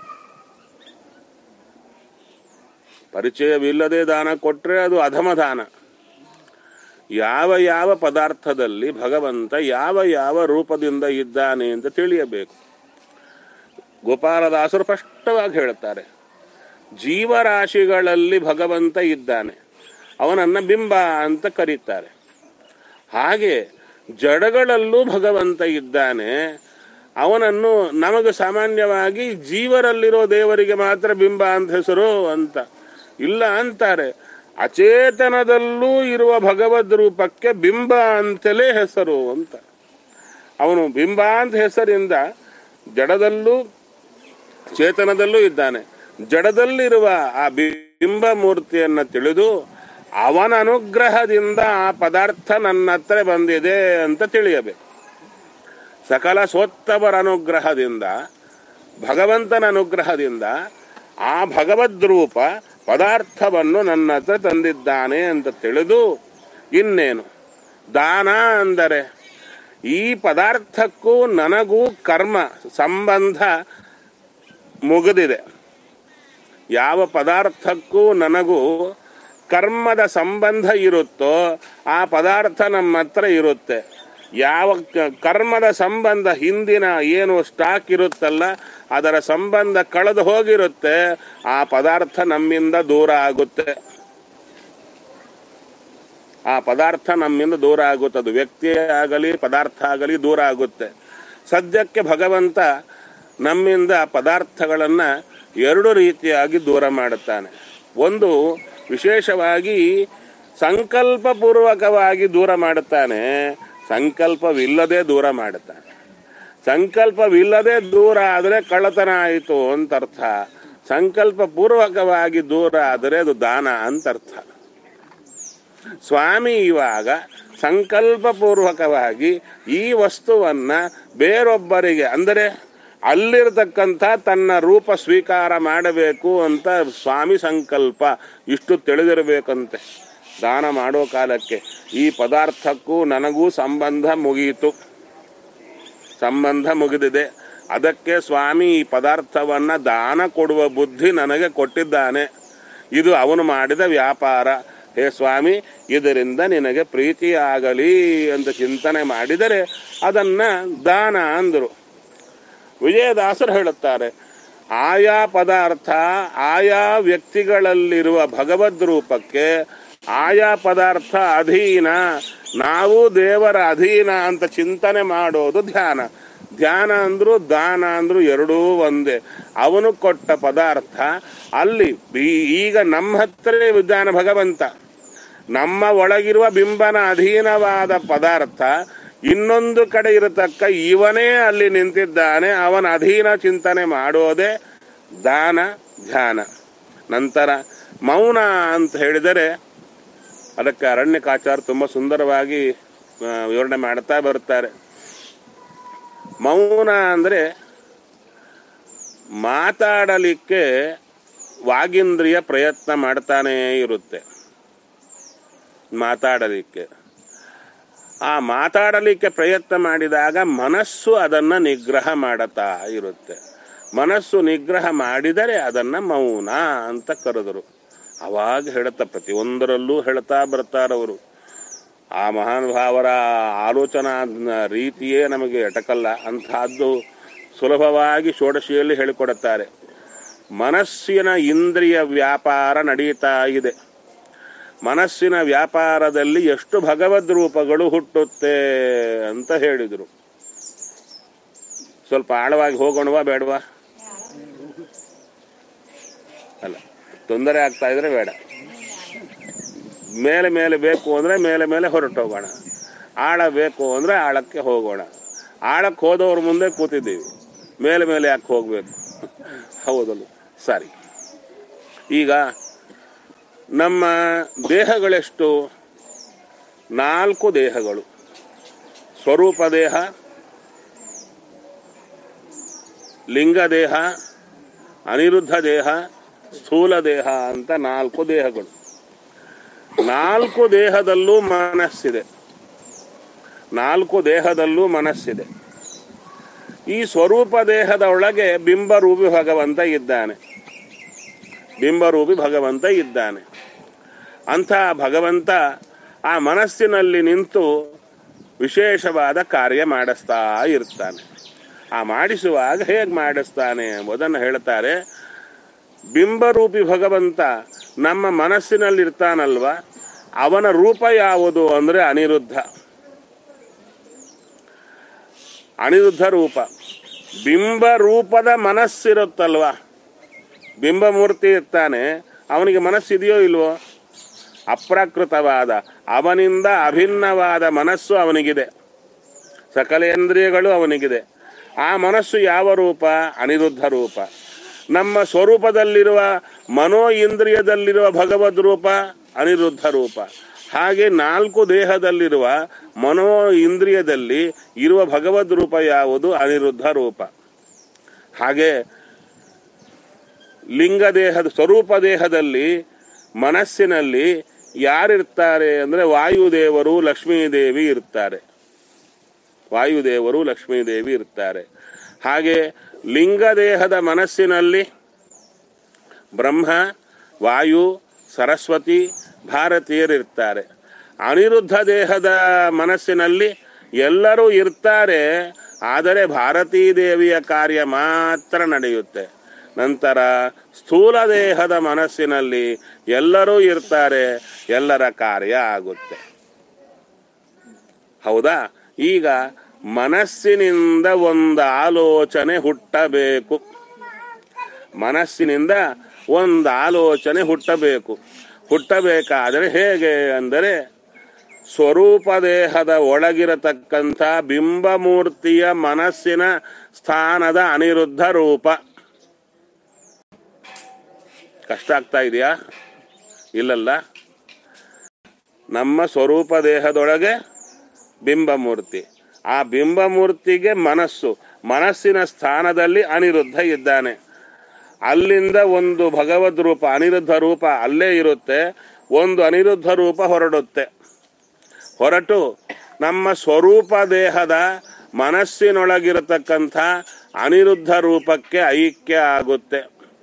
ಪರಿಚಯವಿಲ್ಲದೆ ದಾನ ಕೊಟ್ಟರೆ ಅದು ಅಧಮ ದಾನ ಯಾವ ಯಾವ ಪದಾರ್ಥದಲ್ಲಿ ಭಗವಂತ ಯಾವ ಯಾವ ರೂಪದಿಂದ ಇದ್ದಾನೆ ಅಂತ ತಿಳಿಯಬೇಕು ಗೋಪಾಲದಾಸರು ಸ್ಪಷ್ಟವಾಗಿ ಹೇಳುತ್ತಾರೆ ಜೀವರಾಶಿಗಳಲ್ಲಿ ಭಗವಂತ ಇದ್ದಾನೆ ಅವನನ್ನ ಬಿಂಬ ಅಂತ ಕರೀತಾರೆ ಹಾಗೆ ಜಡಗಳಲ್ಲೂ ಭಗವಂತ ಇದ್ದಾನೆ ಅವನನ್ನು ನಮಗೆ ಸಾಮಾನ್ಯವಾಗಿ ಜೀವರಲ್ಲಿರೋ ದೇವರಿಗೆ ಮಾತ್ರ ಬಿಂಬ ಅಂತ ಹೆಸರು ಅಂತ ಇಲ್ಲ ಅಂತಾರೆ ಅಚೇತನದಲ್ಲೂ ಇರುವ ಭಗವದ್ ರೂಪಕ್ಕೆ ಬಿಂಬ ಅಂತಲೇ ಹೆಸರು ಅಂತ ಅವನು ಬಿಂಬ ಅಂತ ಹೆಸರಿಂದ ಜಡದಲ್ಲೂ ಚೇತನದಲ್ಲೂ ಇದ್ದಾನೆ ಜಡದಲ್ಲಿರುವ ಆ ಬಿಂಬ ಮೂರ್ತಿಯನ್ನ ತಿಳಿದು ಅವನ ಅನುಗ್ರಹದಿಂದ ಆ ಪದಾರ್ಥ ನನ್ನ ಹತ್ರ ಬಂದಿದೆ ಅಂತ ತಿಳಿಯಬೇಕು ಸಕಲ ಸೋತ್ತವರ ಅನುಗ್ರಹದಿಂದ ಭಗವಂತನ ಅನುಗ್ರಹದಿಂದ ಆ ಭಗವದ್ ರೂಪ ಪದಾರ್ಥವನ್ನು ನನ್ನ ಹತ್ರ ತಂದಿದ್ದಾನೆ ಅಂತ ತಿಳಿದು ಇನ್ನೇನು ದಾನ ಅಂದರೆ ಈ ಪದಾರ್ಥಕ್ಕೂ ನನಗೂ ಕರ್ಮ ಸಂಬಂಧ ಮುಗಿದಿದೆ ಯಾವ ಪದಾರ್ಥಕ್ಕೂ ನನಗೂ ಕರ್ಮದ ಸಂಬಂಧ ಇರುತ್ತೋ ಆ ಪದಾರ್ಥ ನಮ್ಮ ಹತ್ರ ಇರುತ್ತೆ ಯಾವ ಕ- ಕರ್ಮದ ಸಂಬಂಧ ಹಿಂದಿನ ಏನು ಸ್ಟಾಕ್ ಇರುತ್ತಲ್ಲ ಅದರ ಸಂಬಂಧ ಕಳೆದು ಹೋಗಿರುತ್ತೆ ಆ ಪದಾರ್ಥ ನಮ್ಮಿಂದ ದೂರ ಆಗುತ್ತೆ ಆ ಪದಾರ್ಥ ನಮ್ಮಿಂದ ದೂರ ಆಗುತ್ತೆ ಅದು ವ್ಯಕ್ತಿ ಆಗಲಿ ಪದಾರ್ಥ ಆಗಲಿ ದೂರ ಆಗುತ್ತೆ ಸದ್ಯಕ್ಕೆ ಭಗವಂತ ನಮ್ಮಿಂದ ಪದಾರ್ಥಗಳನ್ನು ಎರಡು ರೀತಿಯಾಗಿ ದೂರ ಮಾಡುತ್ತಾನೆ ಒಂದು ವಿಶೇಷವಾಗಿ ಸಂಕಲ್ಪಪೂರ್ವಕವಾಗಿ ದೂರ ಮಾಡುತ್ತಾನೆ ಸಂಕಲ್ಪವಿಲ್ಲದೆ ದೂರ ಮಾಡುತ್ತಾನೆ ಸಂಕಲ್ಪವಿಲ್ಲದೆ ದೂರ ಆದರೆ ಕಳ್ಳತನ ಆಯಿತು ಅಂತ ಅರ್ಥ ಸಂಕಲ್ಪಪೂರ್ವಕವಾಗಿ ದೂರ ಆದರೆ ಅದು ದಾನ ಅಂತ ಅರ್ಥ ಸ್ವಾಮಿ ಇವಾಗ ಸಂಕಲ್ಪಪೂರ್ವಕವಾಗಿ ಈ ವಸ್ತುವನ್ನ ಬೇರೊಬ್ಬರಿಗೆ ಅಂದರೆ ಅಲ್ಲಿರತಕ್ಕಂಥ ತನ್ನ ರೂಪ ಸ್ವೀಕಾರ ಮಾಡಬೇಕು ಅಂತ ಸ್ವಾಮಿ ಸಂಕಲ್ಪ ಇಷ್ಟು ತಿಳಿದಿರಬೇಕಂತೆ ದಾನ ಮಾಡೋ ಕಾಲಕ್ಕೆ ಈ ಪದಾರ್ಥಕ್ಕೂ ನನಗೂ ಸಂಬಂಧ ಮುಗಿಯಿತು ಸಂಬಂಧ ಮುಗಿದಿದೆ ಅದಕ್ಕೆ ಸ್ವಾಮಿ ಈ ಪದಾರ್ಥವನ್ನ ದಾನ ಕೊಡುವ ಬುದ್ಧಿ ನನಗೆ ಕೊಟ್ಟಿದ್ದಾನೆ ಇದು ಅವನು ಮಾಡಿದ ವ್ಯಾಪಾರ ಹೇ ಸ್ವಾಮಿ ಇದರಿಂದ ನಿನಗೆ ಪ್ರೀತಿಯಾಗಲಿ ಅಂತ ಚಿಂತನೆ ಮಾಡಿದರೆ ಅದನ್ನ ದಾನ ಅಂದರು ವಿಜಯದಾಸರು ಹೇಳುತ್ತಾರೆ ಆಯಾ ಪದಾರ್ಥ ಆಯಾ ವ್ಯಕ್ತಿಗಳಲ್ಲಿರುವ ಭಗವದ್ ರೂಪಕ್ಕೆ ಆಯಾ ಪದಾರ್ಥ ಅಧೀನ ನಾವು ದೇವರ ಅಧೀನ ಅಂತ ಚಿಂತನೆ ಮಾಡೋದು ಧ್ಯಾನ ಧ್ಯಾನ ಅಂದ್ರು ದಾನ ಅಂದ್ರು ಎರಡೂ ಒಂದೇ ಅವನು ಕೊಟ್ಟ ಪದಾರ್ಥ ಅಲ್ಲಿ ಈ- ಈಗ ನಮ್ಮ ಹತ್ರ ವಿಧಾನ ಭಗವಂತ ನಮ್ಮ ಒಳಗಿರುವ ಬಿಂಬನ ಅಧೀನವಾದ ಪದಾರ್ಥ ಇನ್ನೊಂದು ಕಡೆ ಇರತಕ್ಕ ಇವನೇ ಅಲ್ಲಿ ನಿಂತಿದ್ದಾನೆ ಅವನ ಅಧೀನ ಚಿಂತನೆ ಮಾಡೋದೇ ದಾನ ಧ್ಯಾನ ನಂತರ ಮೌನ ಅಂತ ಹೇಳಿದರೆ ಅದಕ್ಕೆ ಅರಣ್ಯಕಾಚಾರ ತುಂಬ ಸುಂದರವಾಗಿ ಆ, ವಿವರಣೆ ಮಾಡ್ತಾ ಬರುತ್ತಾರೆ ಮೌನ ಅಂದರೆ ಮಾತಾಡಲಿಕ್ಕೆ ವಾಗಿಂದ್ರಿಯ ಪ್ರಯತ್ನ ಮಾಡ್ತಾನೇ ಇರುತ್ತೆ ಮಾತಾಡಲಿಕ್ಕೆ ಆ ಮಾತಾಡಲಿಕ್ಕೆ ಪ್ರಯತ್ನ ಮಾಡಿದಾಗ ಮನಸ್ಸು ಅದನ್ನು ನಿಗ್ರಹ ಮಾಡುತ್ತಾ ಇರುತ್ತೆ ಮನಸ್ಸು ನಿಗ್ರಹ ಮಾಡಿದರೆ ಅದನ್ನು ಮೌನ ಅಂತ ಕರೆದರು ಅವಾಗ ಹೇಳುತ್ತಾ ಪ್ರತಿಯೊಂದರಲ್ಲೂ ಹೇಳ್ತಾ ಬರ್ತಾರವರು ಆ ಮಹಾನುಭಾವರ ಆಲೋಚನಾ ರೀತಿಯೇ ನಮಗೆ ಎಟಕಲ್ಲ ಅಂತಹದ್ದು ಸುಲಭವಾಗಿ ಷೋಡಶಿಯಲ್ಲಿ ಹೇಳಿಕೊಡುತ್ತಾರೆ ಮನಸ್ಸಿನ ಇಂದ್ರಿಯ ವ್ಯಾಪಾರ ನಡೀತಾ ಇದೆ ಮನಸ್ಸಿನ ವ್ಯಾಪಾರದಲ್ಲಿ ಎಷ್ಟು ಭಗವದ್ ರೂಪಗಳು ಹುಟ್ಟುತ್ತೆ ಅಂತ ಹೇಳಿದರು ಸ್ವಲ್ಪ ಆಳವಾಗಿ ಹೋಗೋಣವಾ ಬೇಡವಾ ಅಲ್ಲ ತೊಂದರೆ ಆಗ್ತಾ ಇದ್ರೆ ಬೇಡ ಮೇಲೆ ಮೇಲೆ ಬೇಕು ಅಂದರೆ ಮೇಲೆ ಮೇಲೆ ಹೊರಟೋಗೋಣ ಆಳ ಬೇಕು ಅಂದರೆ ಆಳಕ್ಕೆ ಹೋಗೋಣ ಆಳಕ್ಕೆ ಹೋದವ್ರ ಮುಂದೆ ಕೂತಿದ್ದೀವಿ ಮೇಲೆ ಮೇಲೆ ಯಾಕೆ ಹೋಗಬೇಕು ಹೌದಲ್ಲ ಸರಿ ಈಗ ನಮ್ಮ ದೇಹಗಳೆಷ್ಟು ನಾಲ್ಕು ದೇಹಗಳು ಸ್ವರೂಪ ದೇಹ ಲಿಂಗ ದೇಹ ಅನಿರುದ್ಧ ದೇಹ ಸ್ಥೂಲ ದೇಹ ಅಂತ ನಾಲ್ಕು ದೇಹಗಳು ನಾಲ್ಕು ದೇಹದಲ್ಲೂ ಮನಸ್ಸಿದೆ ನಾಲ್ಕು ದೇಹದಲ್ಲೂ ಮನಸ್ಸಿದೆ ಈ ಸ್ವರೂಪ ದೇಹದ ಒಳಗೆ ಬಿಂಬರೂಪಿ ಭಗವಂತ ಇದ್ದಾನೆ ಬಿಂಬರೂಪಿ ಭಗವಂತ ಇದ್ದಾನೆ ಅಂಥ ಭಗವಂತ ಆ ಮನಸ್ಸಿನಲ್ಲಿ ನಿಂತು ವಿಶೇಷವಾದ ಕಾರ್ಯ ಮಾಡಿಸ್ತಾ ಇರ್ತಾನೆ ಆ ಮಾಡಿಸುವಾಗ ಹೇಗೆ ಮಾಡಿಸ್ತಾನೆ ಎಂಬುದನ್ನು ಹೇಳ್ತಾರೆ ಬಿಂಬರೂಪಿ ಭಗವಂತ ನಮ್ಮ ಮನಸ್ಸಿನಲ್ಲಿರ್ತಾನಲ್ವ ಅವನ ರೂಪ ಯಾವುದು ಅಂದರೆ ಅನಿರುದ್ಧ ಅನಿರುದ್ಧ ರೂಪ ಬಿಂಬ ರೂಪದ ಮನಸ್ಸಿರುತ್ತಲ್ವ ಬಿಂಬಮೂರ್ತಿ ಇರ್ತಾನೆ ಅವನಿಗೆ ಮನಸ್ಸಿದೆಯೋ ಇಲ್ವೋ ಅಪ್ರಾಕೃತವಾದ ಅವನಿಂದ ಅಭಿನ್ನವಾದ ಮನಸ್ಸು ಅವನಿಗಿದೆ ಸಕಲೇಂದ್ರಿಯಗಳು ಅವನಿಗಿದೆ ಆ ಮನಸ್ಸು ಯಾವ ರೂಪ ಅನಿರುದ್ಧ ರೂಪ ನಮ್ಮ ಸ್ವರೂಪದಲ್ಲಿರುವ ಮನೋ ಇಂದ್ರಿಯದಲ್ಲಿರುವ ಭಗವದ್ ರೂಪ ಅನಿರುದ್ಧ ರೂಪ ಹಾಗೆ ನಾಲ್ಕು ದೇಹದಲ್ಲಿರುವ ಮನೋ ಇಂದ್ರಿಯದಲ್ಲಿ ಇರುವ ಭಗವದ್ ರೂಪ ಯಾವುದು ಅನಿರುದ್ಧ ರೂಪ ಹಾಗೆ ಲಿಂಗ ದೇಹದ ಸ್ವರೂಪ ದೇಹದಲ್ಲಿ ಮನಸ್ಸಿನಲ್ಲಿ ಯಾರಿರ್ತಾರೆ ಅಂದರೆ ವಾಯುದೇವರು ಲಕ್ಷ್ಮೀದೇವಿ ಇರ್ತಾರೆ ವಾಯುದೇವರು ಲಕ್ಷ್ಮೀದೇವಿ ಇರ್ತಾರೆ ಹಾಗೆ ಲಿಂಗ ದೇಹದ ಮನಸ್ಸಿನಲ್ಲಿ ಬ್ರಹ್ಮ ವಾಯು ಸರಸ್ವತಿ ಭಾರತೀಯರಿರ್ತಾರೆ ಅನಿರುದ್ಧ ದೇಹದ ಮನಸ್ಸಿನಲ್ಲಿ ಎಲ್ಲರೂ ಇರ್ತಾರೆ ಆದರೆ ಭಾರತೀ ದೇವಿಯ ಕಾರ್ಯ ಮಾತ್ರ ನಡೆಯುತ್ತೆ ನಂತರ ಸ್ಥೂಲ ದೇಹದ ಮನಸ್ಸಿನಲ್ಲಿ ಎಲ್ಲರೂ ಇರ್ತಾರೆ ಎಲ್ಲರ ಕಾರ್ಯ ಆಗುತ್ತೆ ಹೌದಾ ಈಗ ಮನಸ್ಸಿನಿಂದ ಒಂದು ಆಲೋಚನೆ ಹುಟ್ಟಬೇಕು ಮನಸ್ಸಿನಿಂದ ಒಂದು ಆಲೋಚನೆ ಹುಟ್ಟಬೇಕು ಹುಟ್ಟಬೇಕಾದರೆ ಹೇಗೆ ಅಂದರೆ ಸ್ವರೂಪ ದೇಹದ ಒಳಗಿರತಕ್ಕಂಥ ಬಿಂಬಮೂರ್ತಿಯ ಮನಸ್ಸಿನ ಸ್ಥಾನದ ಅನಿರುದ್ಧ ರೂಪ ಕಷ್ಟ ಆಗ್ತಾ ಇದೆಯಾ ಇಲ್ಲಲ್ಲ ನಮ್ಮ ಸ್ವರೂಪ ದೇಹದೊಳಗೆ ಬಿಂಬಮೂರ್ತಿ ಆ ಬಿಂಬಮೂರ್ತಿಗೆ ಮನಸ್ಸು ಮನಸ್ಸಿನ ಸ್ಥಾನದಲ್ಲಿ ಅನಿರುದ್ಧ ಇದ್ದಾನೆ ಅಲ್ಲಿಂದ ಒಂದು ಭಗವದ್ ರೂಪ ಅನಿರುದ್ಧ ರೂಪ ಅಲ್ಲೇ ಇರುತ್ತೆ ಒಂದು ಅನಿರುದ್ಧ ರೂಪ ಹೊರಡುತ್ತೆ ಹೊರಟು ನಮ್ಮ ಸ್ವರೂಪ ದೇಹದ ಮನಸ್ಸಿನೊಳಗಿರತಕ್ಕಂಥ ಅನಿರುದ್ಧ ರೂಪಕ್ಕೆ ಐಕ್ಯ ಆಗುತ್ತೆ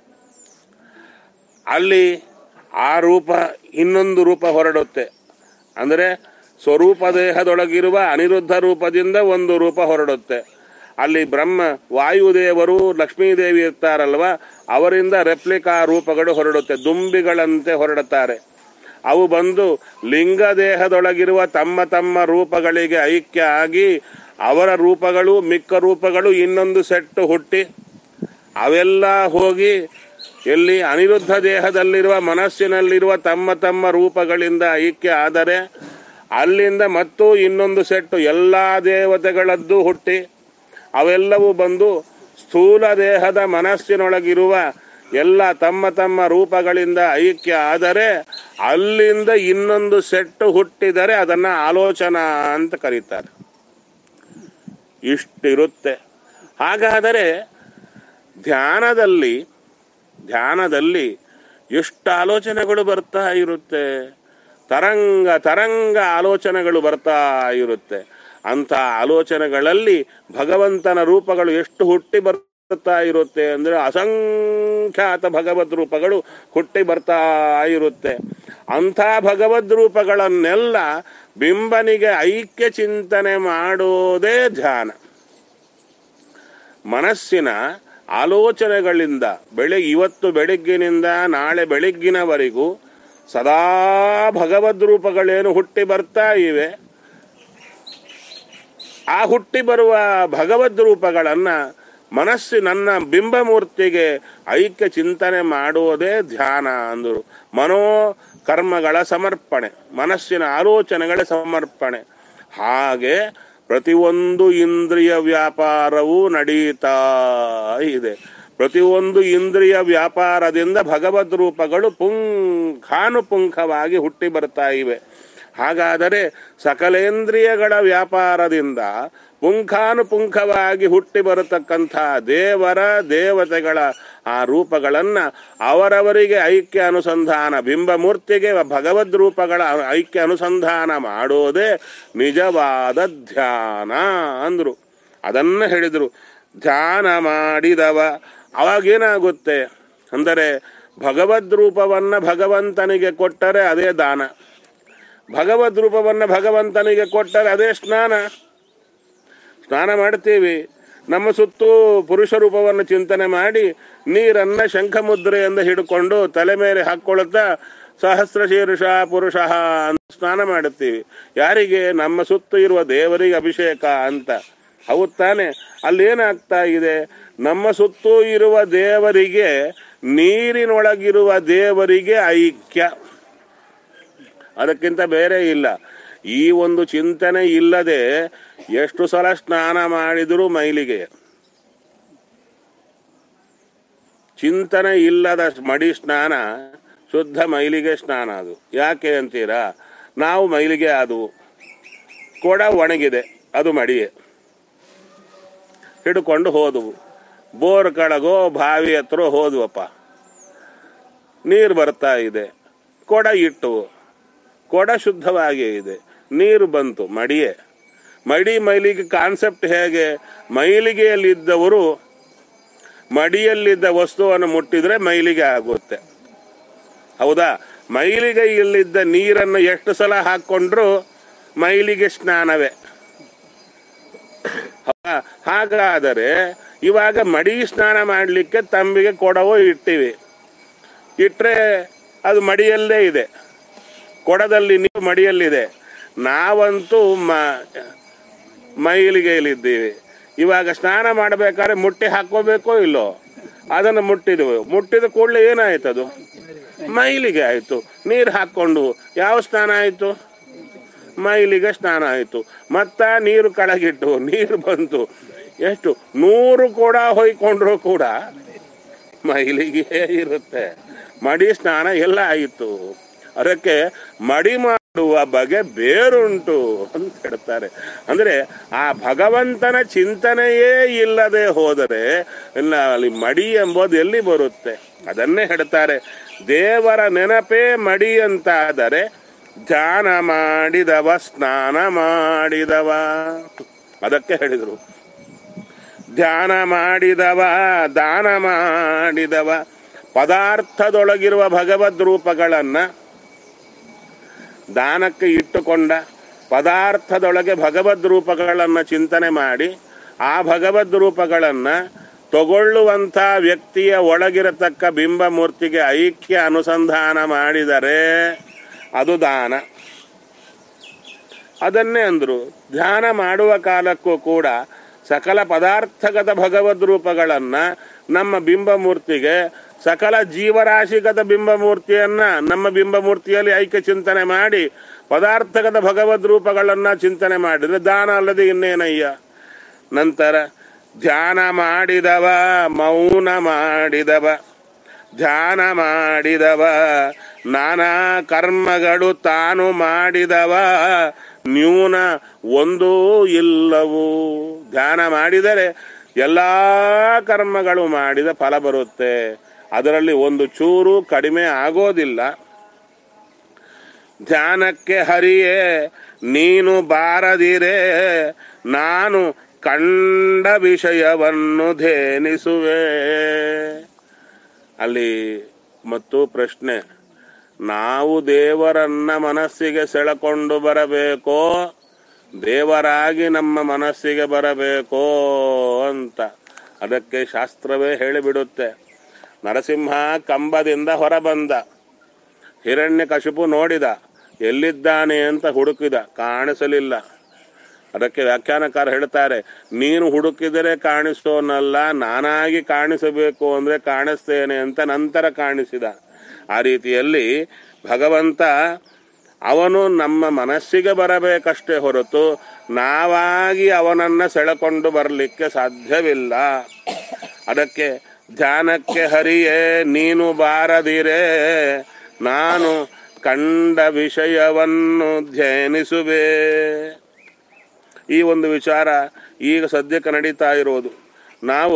ಅಲ್ಲಿ ಆ ರೂಪ ಇನ್ನೊಂದು ರೂಪ ಹೊರಡುತ್ತೆ ಅಂದರೆ ಸ್ವರೂಪ ದೇಹದೊಳಗಿರುವ ಅನಿರುದ್ಧ ರೂಪದಿಂದ ಒಂದು ರೂಪ ಹೊರಡುತ್ತೆ ಅಲ್ಲಿ ಬ್ರಹ್ಮ ವಾಯುದೇವರು ಲಕ್ಷ್ಮೀದೇವಿ ಇರ್ತಾರಲ್ವ ಅವರಿಂದ ರೆಪ್ಲಿಕಾ ರೂಪಗಳು ಹೊರಡುತ್ತೆ ದುಂಬಿಗಳಂತೆ ಹೊರಡುತ್ತಾರೆ ಅವು ಬಂದು ಲಿಂಗ ದೇಹದೊಳಗಿರುವ ತಮ್ಮ ತಮ್ಮ ರೂಪಗಳಿಗೆ ಐಕ್ಯ ಆಗಿ ಅವರ ರೂಪಗಳು ಮಿಕ್ಕ ರೂಪಗಳು ಇನ್ನೊಂದು ಸೆಟ್ಟು ಹುಟ್ಟಿ ಅವೆಲ್ಲ ಹೋಗಿ ಎಲ್ಲಿ ಅನಿರುದ್ಧ ದೇಹದಲ್ಲಿರುವ ಮನಸ್ಸಿನಲ್ಲಿರುವ ತಮ್ಮ ತಮ್ಮ ರೂಪಗಳಿಂದ ಐಕ್ಯ ಆದರೆ ಅಲ್ಲಿಂದ ಮತ್ತು ಇನ್ನೊಂದು ಸೆಟ್ಟು ಎಲ್ಲ ದೇವತೆಗಳದ್ದು ಹುಟ್ಟಿ ಅವೆಲ್ಲವೂ ಬಂದು ಸ್ಥೂಲ ದೇಹದ ಮನಸ್ಸಿನೊಳಗಿರುವ ಎಲ್ಲ ತಮ್ಮ ತಮ್ಮ ರೂಪಗಳಿಂದ ಐಕ್ಯ ಆದರೆ ಅಲ್ಲಿಂದ ಇನ್ನೊಂದು ಸೆಟ್ ಹುಟ್ಟಿದರೆ ಅದನ್ನ ಆಲೋಚನಾ ಅಂತ ಕರೀತಾರೆ ಇಷ್ಟಿರುತ್ತೆ ಹಾಗಾದರೆ ಧ್ಯಾನದಲ್ಲಿ ಧ್ಯಾನದಲ್ಲಿ ಎಷ್ಟು ಆಲೋಚನೆಗಳು ಬರ್ತಾ ಇರುತ್ತೆ ತರಂಗ ತರಂಗ ಆಲೋಚನೆಗಳು ಬರ್ತಾ ಇರುತ್ತೆ ಅಂಥ ಆಲೋಚನೆಗಳಲ್ಲಿ ಭಗವಂತನ ರೂಪಗಳು ಎಷ್ಟು ಹುಟ್ಟಿ ಬರ್ತಾ ಇರುತ್ತೆ ಅಂದರೆ ಅಸಂಖ್ಯಾತ ಭಗವದ್ ರೂಪಗಳು ಹುಟ್ಟಿ ಬರ್ತಾ ಇರುತ್ತೆ ಅಂಥ ಭಗವದ್ ರೂಪಗಳನ್ನೆಲ್ಲ ಬಿಂಬನಿಗೆ ಐಕ್ಯ ಚಿಂತನೆ ಮಾಡೋದೇ ಧ್ಯಾನ ಮನಸ್ಸಿನ ಆಲೋಚನೆಗಳಿಂದ ಬೆಳಿಗ್ಗೆ ಇವತ್ತು ಬೆಳಗ್ಗಿನಿಂದ ನಾಳೆ ಬೆಳಗ್ಗಿನವರೆಗೂ ಸದಾ ಭಗವದ್ ರೂಪಗಳೇನು ಹುಟ್ಟಿ ಬರ್ತಾ ಇವೆ ಆ ಹುಟ್ಟಿ ಬರುವ ಭಗವದ್ ರೂಪಗಳನ್ನು ಮನಸ್ಸು ನನ್ನ ಬಿಂಬಮೂರ್ತಿಗೆ ಐಕ್ಯ ಚಿಂತನೆ ಮಾಡುವುದೇ ಧ್ಯಾನ ಅಂದರು ಮನೋ ಕರ್ಮಗಳ ಸಮರ್ಪಣೆ ಮನಸ್ಸಿನ ಆಲೋಚನೆಗಳ ಸಮರ್ಪಣೆ ಹಾಗೆ ಪ್ರತಿಯೊಂದು ಇಂದ್ರಿಯ ವ್ಯಾಪಾರವೂ ನಡೀತಾ ಇದೆ ಪ್ರತಿಯೊಂದು ಇಂದ್ರಿಯ ವ್ಯಾಪಾರದಿಂದ ಭಗವದ್ ರೂಪಗಳು ಪುಂಖಾನುಪುಂಖವಾಗಿ ಹುಟ್ಟಿ ಬರ್ತಾ ಇವೆ ಹಾಗಾದರೆ ಸಕಲೇಂದ್ರಿಯಗಳ ವ್ಯಾಪಾರದಿಂದ ಪುಂಖಾನುಪುಂಖವಾಗಿ ಹುಟ್ಟಿ ಬರತಕ್ಕಂಥ ದೇವರ ದೇವತೆಗಳ ಆ ರೂಪಗಳನ್ನು ಅವರವರಿಗೆ ಐಕ್ಯ ಅನುಸಂಧಾನ ಬಿಂಬಮೂರ್ತಿಗೆ ಭಗವದ್ ರೂಪಗಳ ಐಕ್ಯ ಅನುಸಂಧಾನ ಮಾಡೋದೇ ನಿಜವಾದ ಧ್ಯಾನ ಅಂದರು ಅದನ್ನು ಹೇಳಿದರು ಧ್ಯಾನ ಮಾಡಿದವ ಅವಾಗೇನಾಗುತ್ತೆ ಅಂದರೆ ಭಗವದ್ ರೂಪವನ್ನು ಭಗವಂತನಿಗೆ ಕೊಟ್ಟರೆ ಅದೇ ದಾನ ಭಗವದ್ ರೂಪವನ್ನು ಭಗವಂತನಿಗೆ ಕೊಟ್ಟರೆ ಅದೇ ಸ್ನಾನ ಸ್ನಾನ ಮಾಡ್ತೀವಿ ನಮ್ಮ ಸುತ್ತೂ ಪುರುಷ ರೂಪವನ್ನು ಚಿಂತನೆ ಮಾಡಿ ನೀರನ್ನು ಶಂಖಮುದ್ರೆಯಿಂದ ಹಿಡ್ಕೊಂಡು ತಲೆ ಮೇಲೆ ಹಾಕ್ಕೊಳ್ತಾ ಸಹಸ್ರ ಶೀರ್ಷ ಪುರುಷ ಅಂತ ಸ್ನಾನ ಮಾಡುತ್ತೀವಿ ಯಾರಿಗೆ ನಮ್ಮ ಸುತ್ತು ಇರುವ ದೇವರಿಗೆ ಅಭಿಷೇಕ ಅಂತ ಹೌದು ತಾನೆ ಅಲ್ಲೇನಾಗ್ತಾ ಇದೆ ನಮ್ಮ ಸುತ್ತೂ ಇರುವ ದೇವರಿಗೆ ನೀರಿನೊಳಗಿರುವ ದೇವರಿಗೆ ಐಕ್ಯ ಅದಕ್ಕಿಂತ ಬೇರೆ ಇಲ್ಲ ಈ ಒಂದು ಚಿಂತನೆ ಇಲ್ಲದೆ ಎಷ್ಟು ಸಲ ಸ್ನಾನ ಮಾಡಿದರೂ ಮೈಲಿಗೆ ಚಿಂತನೆ ಇಲ್ಲದ ಮಡಿ ಸ್ನಾನ ಶುದ್ಧ ಮೈಲಿಗೆ ಸ್ನಾನ ಅದು ಯಾಕೆ ಅಂತೀರಾ ನಾವು ಮೈಲಿಗೆ ಆದವು ಕೊಡ ಒಣಗಿದೆ ಅದು ಮಡಿಯೇ ಹಿಡ್ಕೊಂಡು ಹೋದವು ಬೋರ್ ಕೆಳಗೋ ಬಾವಿ ಹತ್ರ ಹೋದ್ವಪ್ಪ ನೀರು ಬರ್ತಾ ಇದೆ ಕೊಡ ಇಟ್ಟು ಕೊಡ ಶುದ್ಧವಾಗೇ ಇದೆ ನೀರು ಬಂತು ಮಡಿಯೇ ಮಡಿ ಮೈಲಿಗೆ ಕಾನ್ಸೆಪ್ಟ್ ಹೇಗೆ ಮೈಲಿಗೆಯಲ್ಲಿದ್ದವರು ಮಡಿಯಲ್ಲಿದ್ದ ವಸ್ತುವನ್ನು ಮುಟ್ಟಿದ್ರೆ ಮೈಲಿಗೆ ಆಗುತ್ತೆ ಹೌದಾ ಮೈಲಿಗೆಯಲ್ಲಿದ್ದ ನೀರನ್ನು ಎಷ್ಟು ಸಲ ಹಾಕ್ಕೊಂಡ್ರು ಮೈಲಿಗೆ ಸ್ನಾನವೇ ಹೌದಾ? ಹಾಗಾದರೆ ಇವಾಗ ಮಡಿ ಸ್ನಾನ ಮಾಡಲಿಕ್ಕೆ ತಂಬಿಗೆ ಕೊಡವೋ ಇಟ್ಟಿವಿ ಇಟ್ಟರೆ ಅದು ಮಡಿಯಲ್ಲೇ ಇದೆ ಕೊಡದಲ್ಲಿ ನೀರು ಮಡಿಯಲ್ಲಿದೆ ನಾವಂತೂ ಮ ಮೈಲಿಗೆಯಲ್ಲಿದ್ದೀವಿ ಇವಾಗ ಸ್ನಾನ ಮಾಡಬೇಕಾದ್ರೆ ಮುಟ್ಟಿ ಹಾಕೋಬೇಕೋ ಇಲ್ಲೋ ಅದನ್ನು ಮುಟ್ಟಿದೆವು ಮುಟ್ಟಿದ ಕೂಡಲೇ ಏನಾಯ್ತದು ಮೈಲಿಗೆ ಆಯಿತು ನೀರು ಹಾಕ್ಕೊಂಡು ಯಾವ ಸ್ನಾನ ಆಯಿತು ಮೈಲಿಗೆ ಸ್ನಾನ ಆಯಿತು ಮತ್ತ ನೀರು ಕೆಳಗಿಟ್ಟು ನೀರು ಬಂತು ಎಷ್ಟು ನೂರು ಕೂಡ ಹೊಯ್ಕೊಂಡ್ರು ಕೂಡ ಮೈಲಿಗೆ ಇರುತ್ತೆ ಮಡಿ ಸ್ನಾನ ಎಲ್ಲ ಆಯಿತು ಅದಕ್ಕೆ ಮಡಿ ಮಾಡುವ ಬಗೆ ಬೇರುಂಟು ಅಂತ ಹೇಳ್ತಾರೆ ಅಂದ್ರೆ ಆ ಭಗವಂತನ ಚಿಂತನೆಯೇ ಇಲ್ಲದೆ ಹೋದರೆ ಇಲ್ಲ ಅಲ್ಲಿ ಮಡಿ ಎಂಬುದು ಎಲ್ಲಿ ಬರುತ್ತೆ ಅದನ್ನೇ ಹೇಳ್ತಾರೆ ದೇವರ ನೆನಪೇ ಮಡಿ ಅಂತಾದರೆ ಧ್ಯಾನ ಮಾಡಿದವ ಸ್ನಾನ ಮಾಡಿದವ ಅದಕ್ಕೆ ಹೇಳಿದರು ಧ್ಯಾನ ಮಾಡಿದವ ದಾನ ಮಾಡಿದವ ಪದಾರ್ಥದೊಳಗಿರುವ ಭಗವದ್ ರೂಪಗಳನ್ನ ದಾನಕ್ಕೆ ಇಟ್ಟುಕೊಂಡ ಪದಾರ್ಥದೊಳಗೆ ಭಗವದ್ ರೂಪಗಳನ್ನು ಚಿಂತನೆ ಮಾಡಿ ಆ ಭಗವದ್ ರೂಪಗಳನ್ನು ತಗೊಳ್ಳುವಂಥ ವ್ಯಕ್ತಿಯ ಒಳಗಿರತಕ್ಕ ಬಿಂಬ ಮೂರ್ತಿಗೆ ಐಕ್ಯ ಅನುಸಂಧಾನ ಮಾಡಿದರೆ ಅದು ದಾನ ಅದನ್ನೇ ಅಂದರು ಧ್ಯಾನ ಮಾಡುವ ಕಾಲಕ್ಕೂ ಕೂಡ ಸಕಲ ಪದಾರ್ಥಗತ ಭಗವದ್ ರೂಪಗಳನ್ನು ನಮ್ಮ ಬಿಂಬಮೂರ್ತಿಗೆ ಸಕಲ ಜೀವರಾಶಿಗತ ಬಿಂಬಮೂರ್ತಿಯನ್ನ ನಮ್ಮ ಬಿಂಬಮೂರ್ತಿಯಲ್ಲಿ ಐಕ್ಯ ಚಿಂತನೆ ಮಾಡಿ ಪದಾರ್ಥಗತ ಭಗವದ್ ರೂಪಗಳನ್ನು ಚಿಂತನೆ ಮಾಡಿದರೆ ದಾನ ಅಲ್ಲದೆ ಇನ್ನೇನಯ್ಯ ನಂತರ ಧ್ಯಾನ ಮಾಡಿದವ ಮೌನ ಮಾಡಿದವ ಧ್ಯಾನ ಮಾಡಿದವ ನಾನಾ ಕರ್ಮಗಳು ತಾನು ಮಾಡಿದವ ನ್ಯೂನ ಒಂದೂ ಇಲ್ಲವು ಧ್ಯಾನ ಮಾಡಿದರೆ ಎಲ್ಲ ಕರ್ಮಗಳು ಮಾಡಿದ ಫಲ ಬರುತ್ತೆ ಅದರಲ್ಲಿ ಒಂದು ಚೂರು ಕಡಿಮೆ ಆಗೋದಿಲ್ಲ ಧ್ಯಾನಕ್ಕೆ ಹರಿಯೇ ನೀನು ಬಾರದಿರೆ ನಾನು ಕಂಡ ವಿಷಯವನ್ನು ಧೇನಿಸುವೆ ಅಲ್ಲಿ ಮತ್ತು ಪ್ರಶ್ನೆ ನಾವು ದೇವರನ್ನ ಮನಸ್ಸಿಗೆ ಸೆಳೆಕೊಂಡು ಬರಬೇಕೋ ದೇವರಾಗಿ ನಮ್ಮ ಮನಸ್ಸಿಗೆ ಬರಬೇಕೋ ಅಂತ ಅದಕ್ಕೆ ಶಾಸ್ತ್ರವೇ ಹೇಳಿಬಿಡುತ್ತೆ ನರಸಿಂಹ ಕಂಬದಿಂದ ಹೊರಬಂದ ಹಿರಣ್ಯ ಕಶಿಪು ನೋಡಿದ ಎಲ್ಲಿದ್ದಾನೆ ಅಂತ ಹುಡುಕಿದ ಕಾಣಿಸಲಿಲ್ಲ ಅದಕ್ಕೆ ವ್ಯಾಖ್ಯಾನಕಾರ ಹೇಳ್ತಾರೆ ನೀನು ಹುಡುಕಿದರೆ ಕಾಣಿಸೋನಲ್ಲ ನಾನಾಗಿ ಕಾಣಿಸಬೇಕು ಅಂದ್ರೆ ಕಾಣಿಸ್ತೇನೆ ಅಂತ ನಂತರ ಕಾಣಿಸಿದ ಆ ರೀತಿಯಲ್ಲಿ ಭಗವಂತ ಅವನು ನಮ್ಮ ಮನಸ್ಸಿಗೆ ಬರಬೇಕಷ್ಟೇ ಹೊರತು ನಾವಾಗಿ ಅವನನ್ನ ಸೆಳೆಕೊಂಡು ಬರಲಿಕ್ಕೆ ಸಾಧ್ಯವಿಲ್ಲ ಅದಕ್ಕೆ ಧ್ಯಾನಕ್ಕೆ ಹರಿಯೇ ನೀನು ಬಾರದಿರೆ ನಾನು ಕಂಡ ವಿಷಯವನ್ನು ಧ್ಯಾನಿಸುವೆ ಈ ಒಂದು ವಿಚಾರ ಈಗ ಸದ್ಯಕ್ಕೆ ನಡೀತಾ ಇರೋದು ನಾವು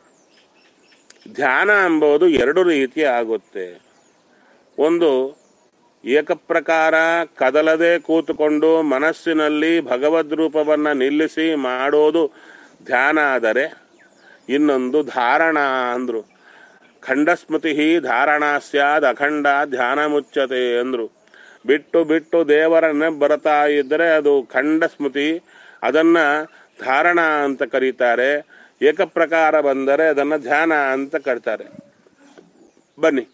ಧ್ಯಾನ ಎಂಬುದು ಎರಡು ರೀತಿ ಆಗುತ್ತೆ ಒಂದು ಏಕಪ್ರಕಾರ ಕದಲದೆ ಕೂತುಕೊಂಡು ಮನಸ್ಸಿನಲ್ಲಿ ಭಗವದ್ ರೂಪವನ್ನು ನಿಲ್ಲಿಸಿ ಮಾಡೋದು ಧ್ಯಾನ ಆದರೆ ಇನ್ನೊಂದು ಧಾರಣ ಅಂದ್ರು ಖಂಡಸ್ಮೃತಿ ಧಾರಣಾ ಸ್ಯಾದ್ ಅಖಂಡ ಧ್ಯಾನ ಮುಚ್ಚತೆ ಅಂದ್ರು ಬಿಟ್ಟು ಬಿಟ್ಟು ದೇವರನ್ನ ಬರ್ತಾ ಇದ್ದರೆ ಅದು ಖಂಡ ಸ್ಮೃತಿ ಅದನ್ನ ಧಾರಣ ಅಂತ ಕರೀತಾರೆ ಏಕಪ್ರಕಾರ ಬಂದರೆ ಅದನ್ನ ಧ್ಯಾನ ಅಂತ ಕರೀತಾರೆ ಬನ್ನಿ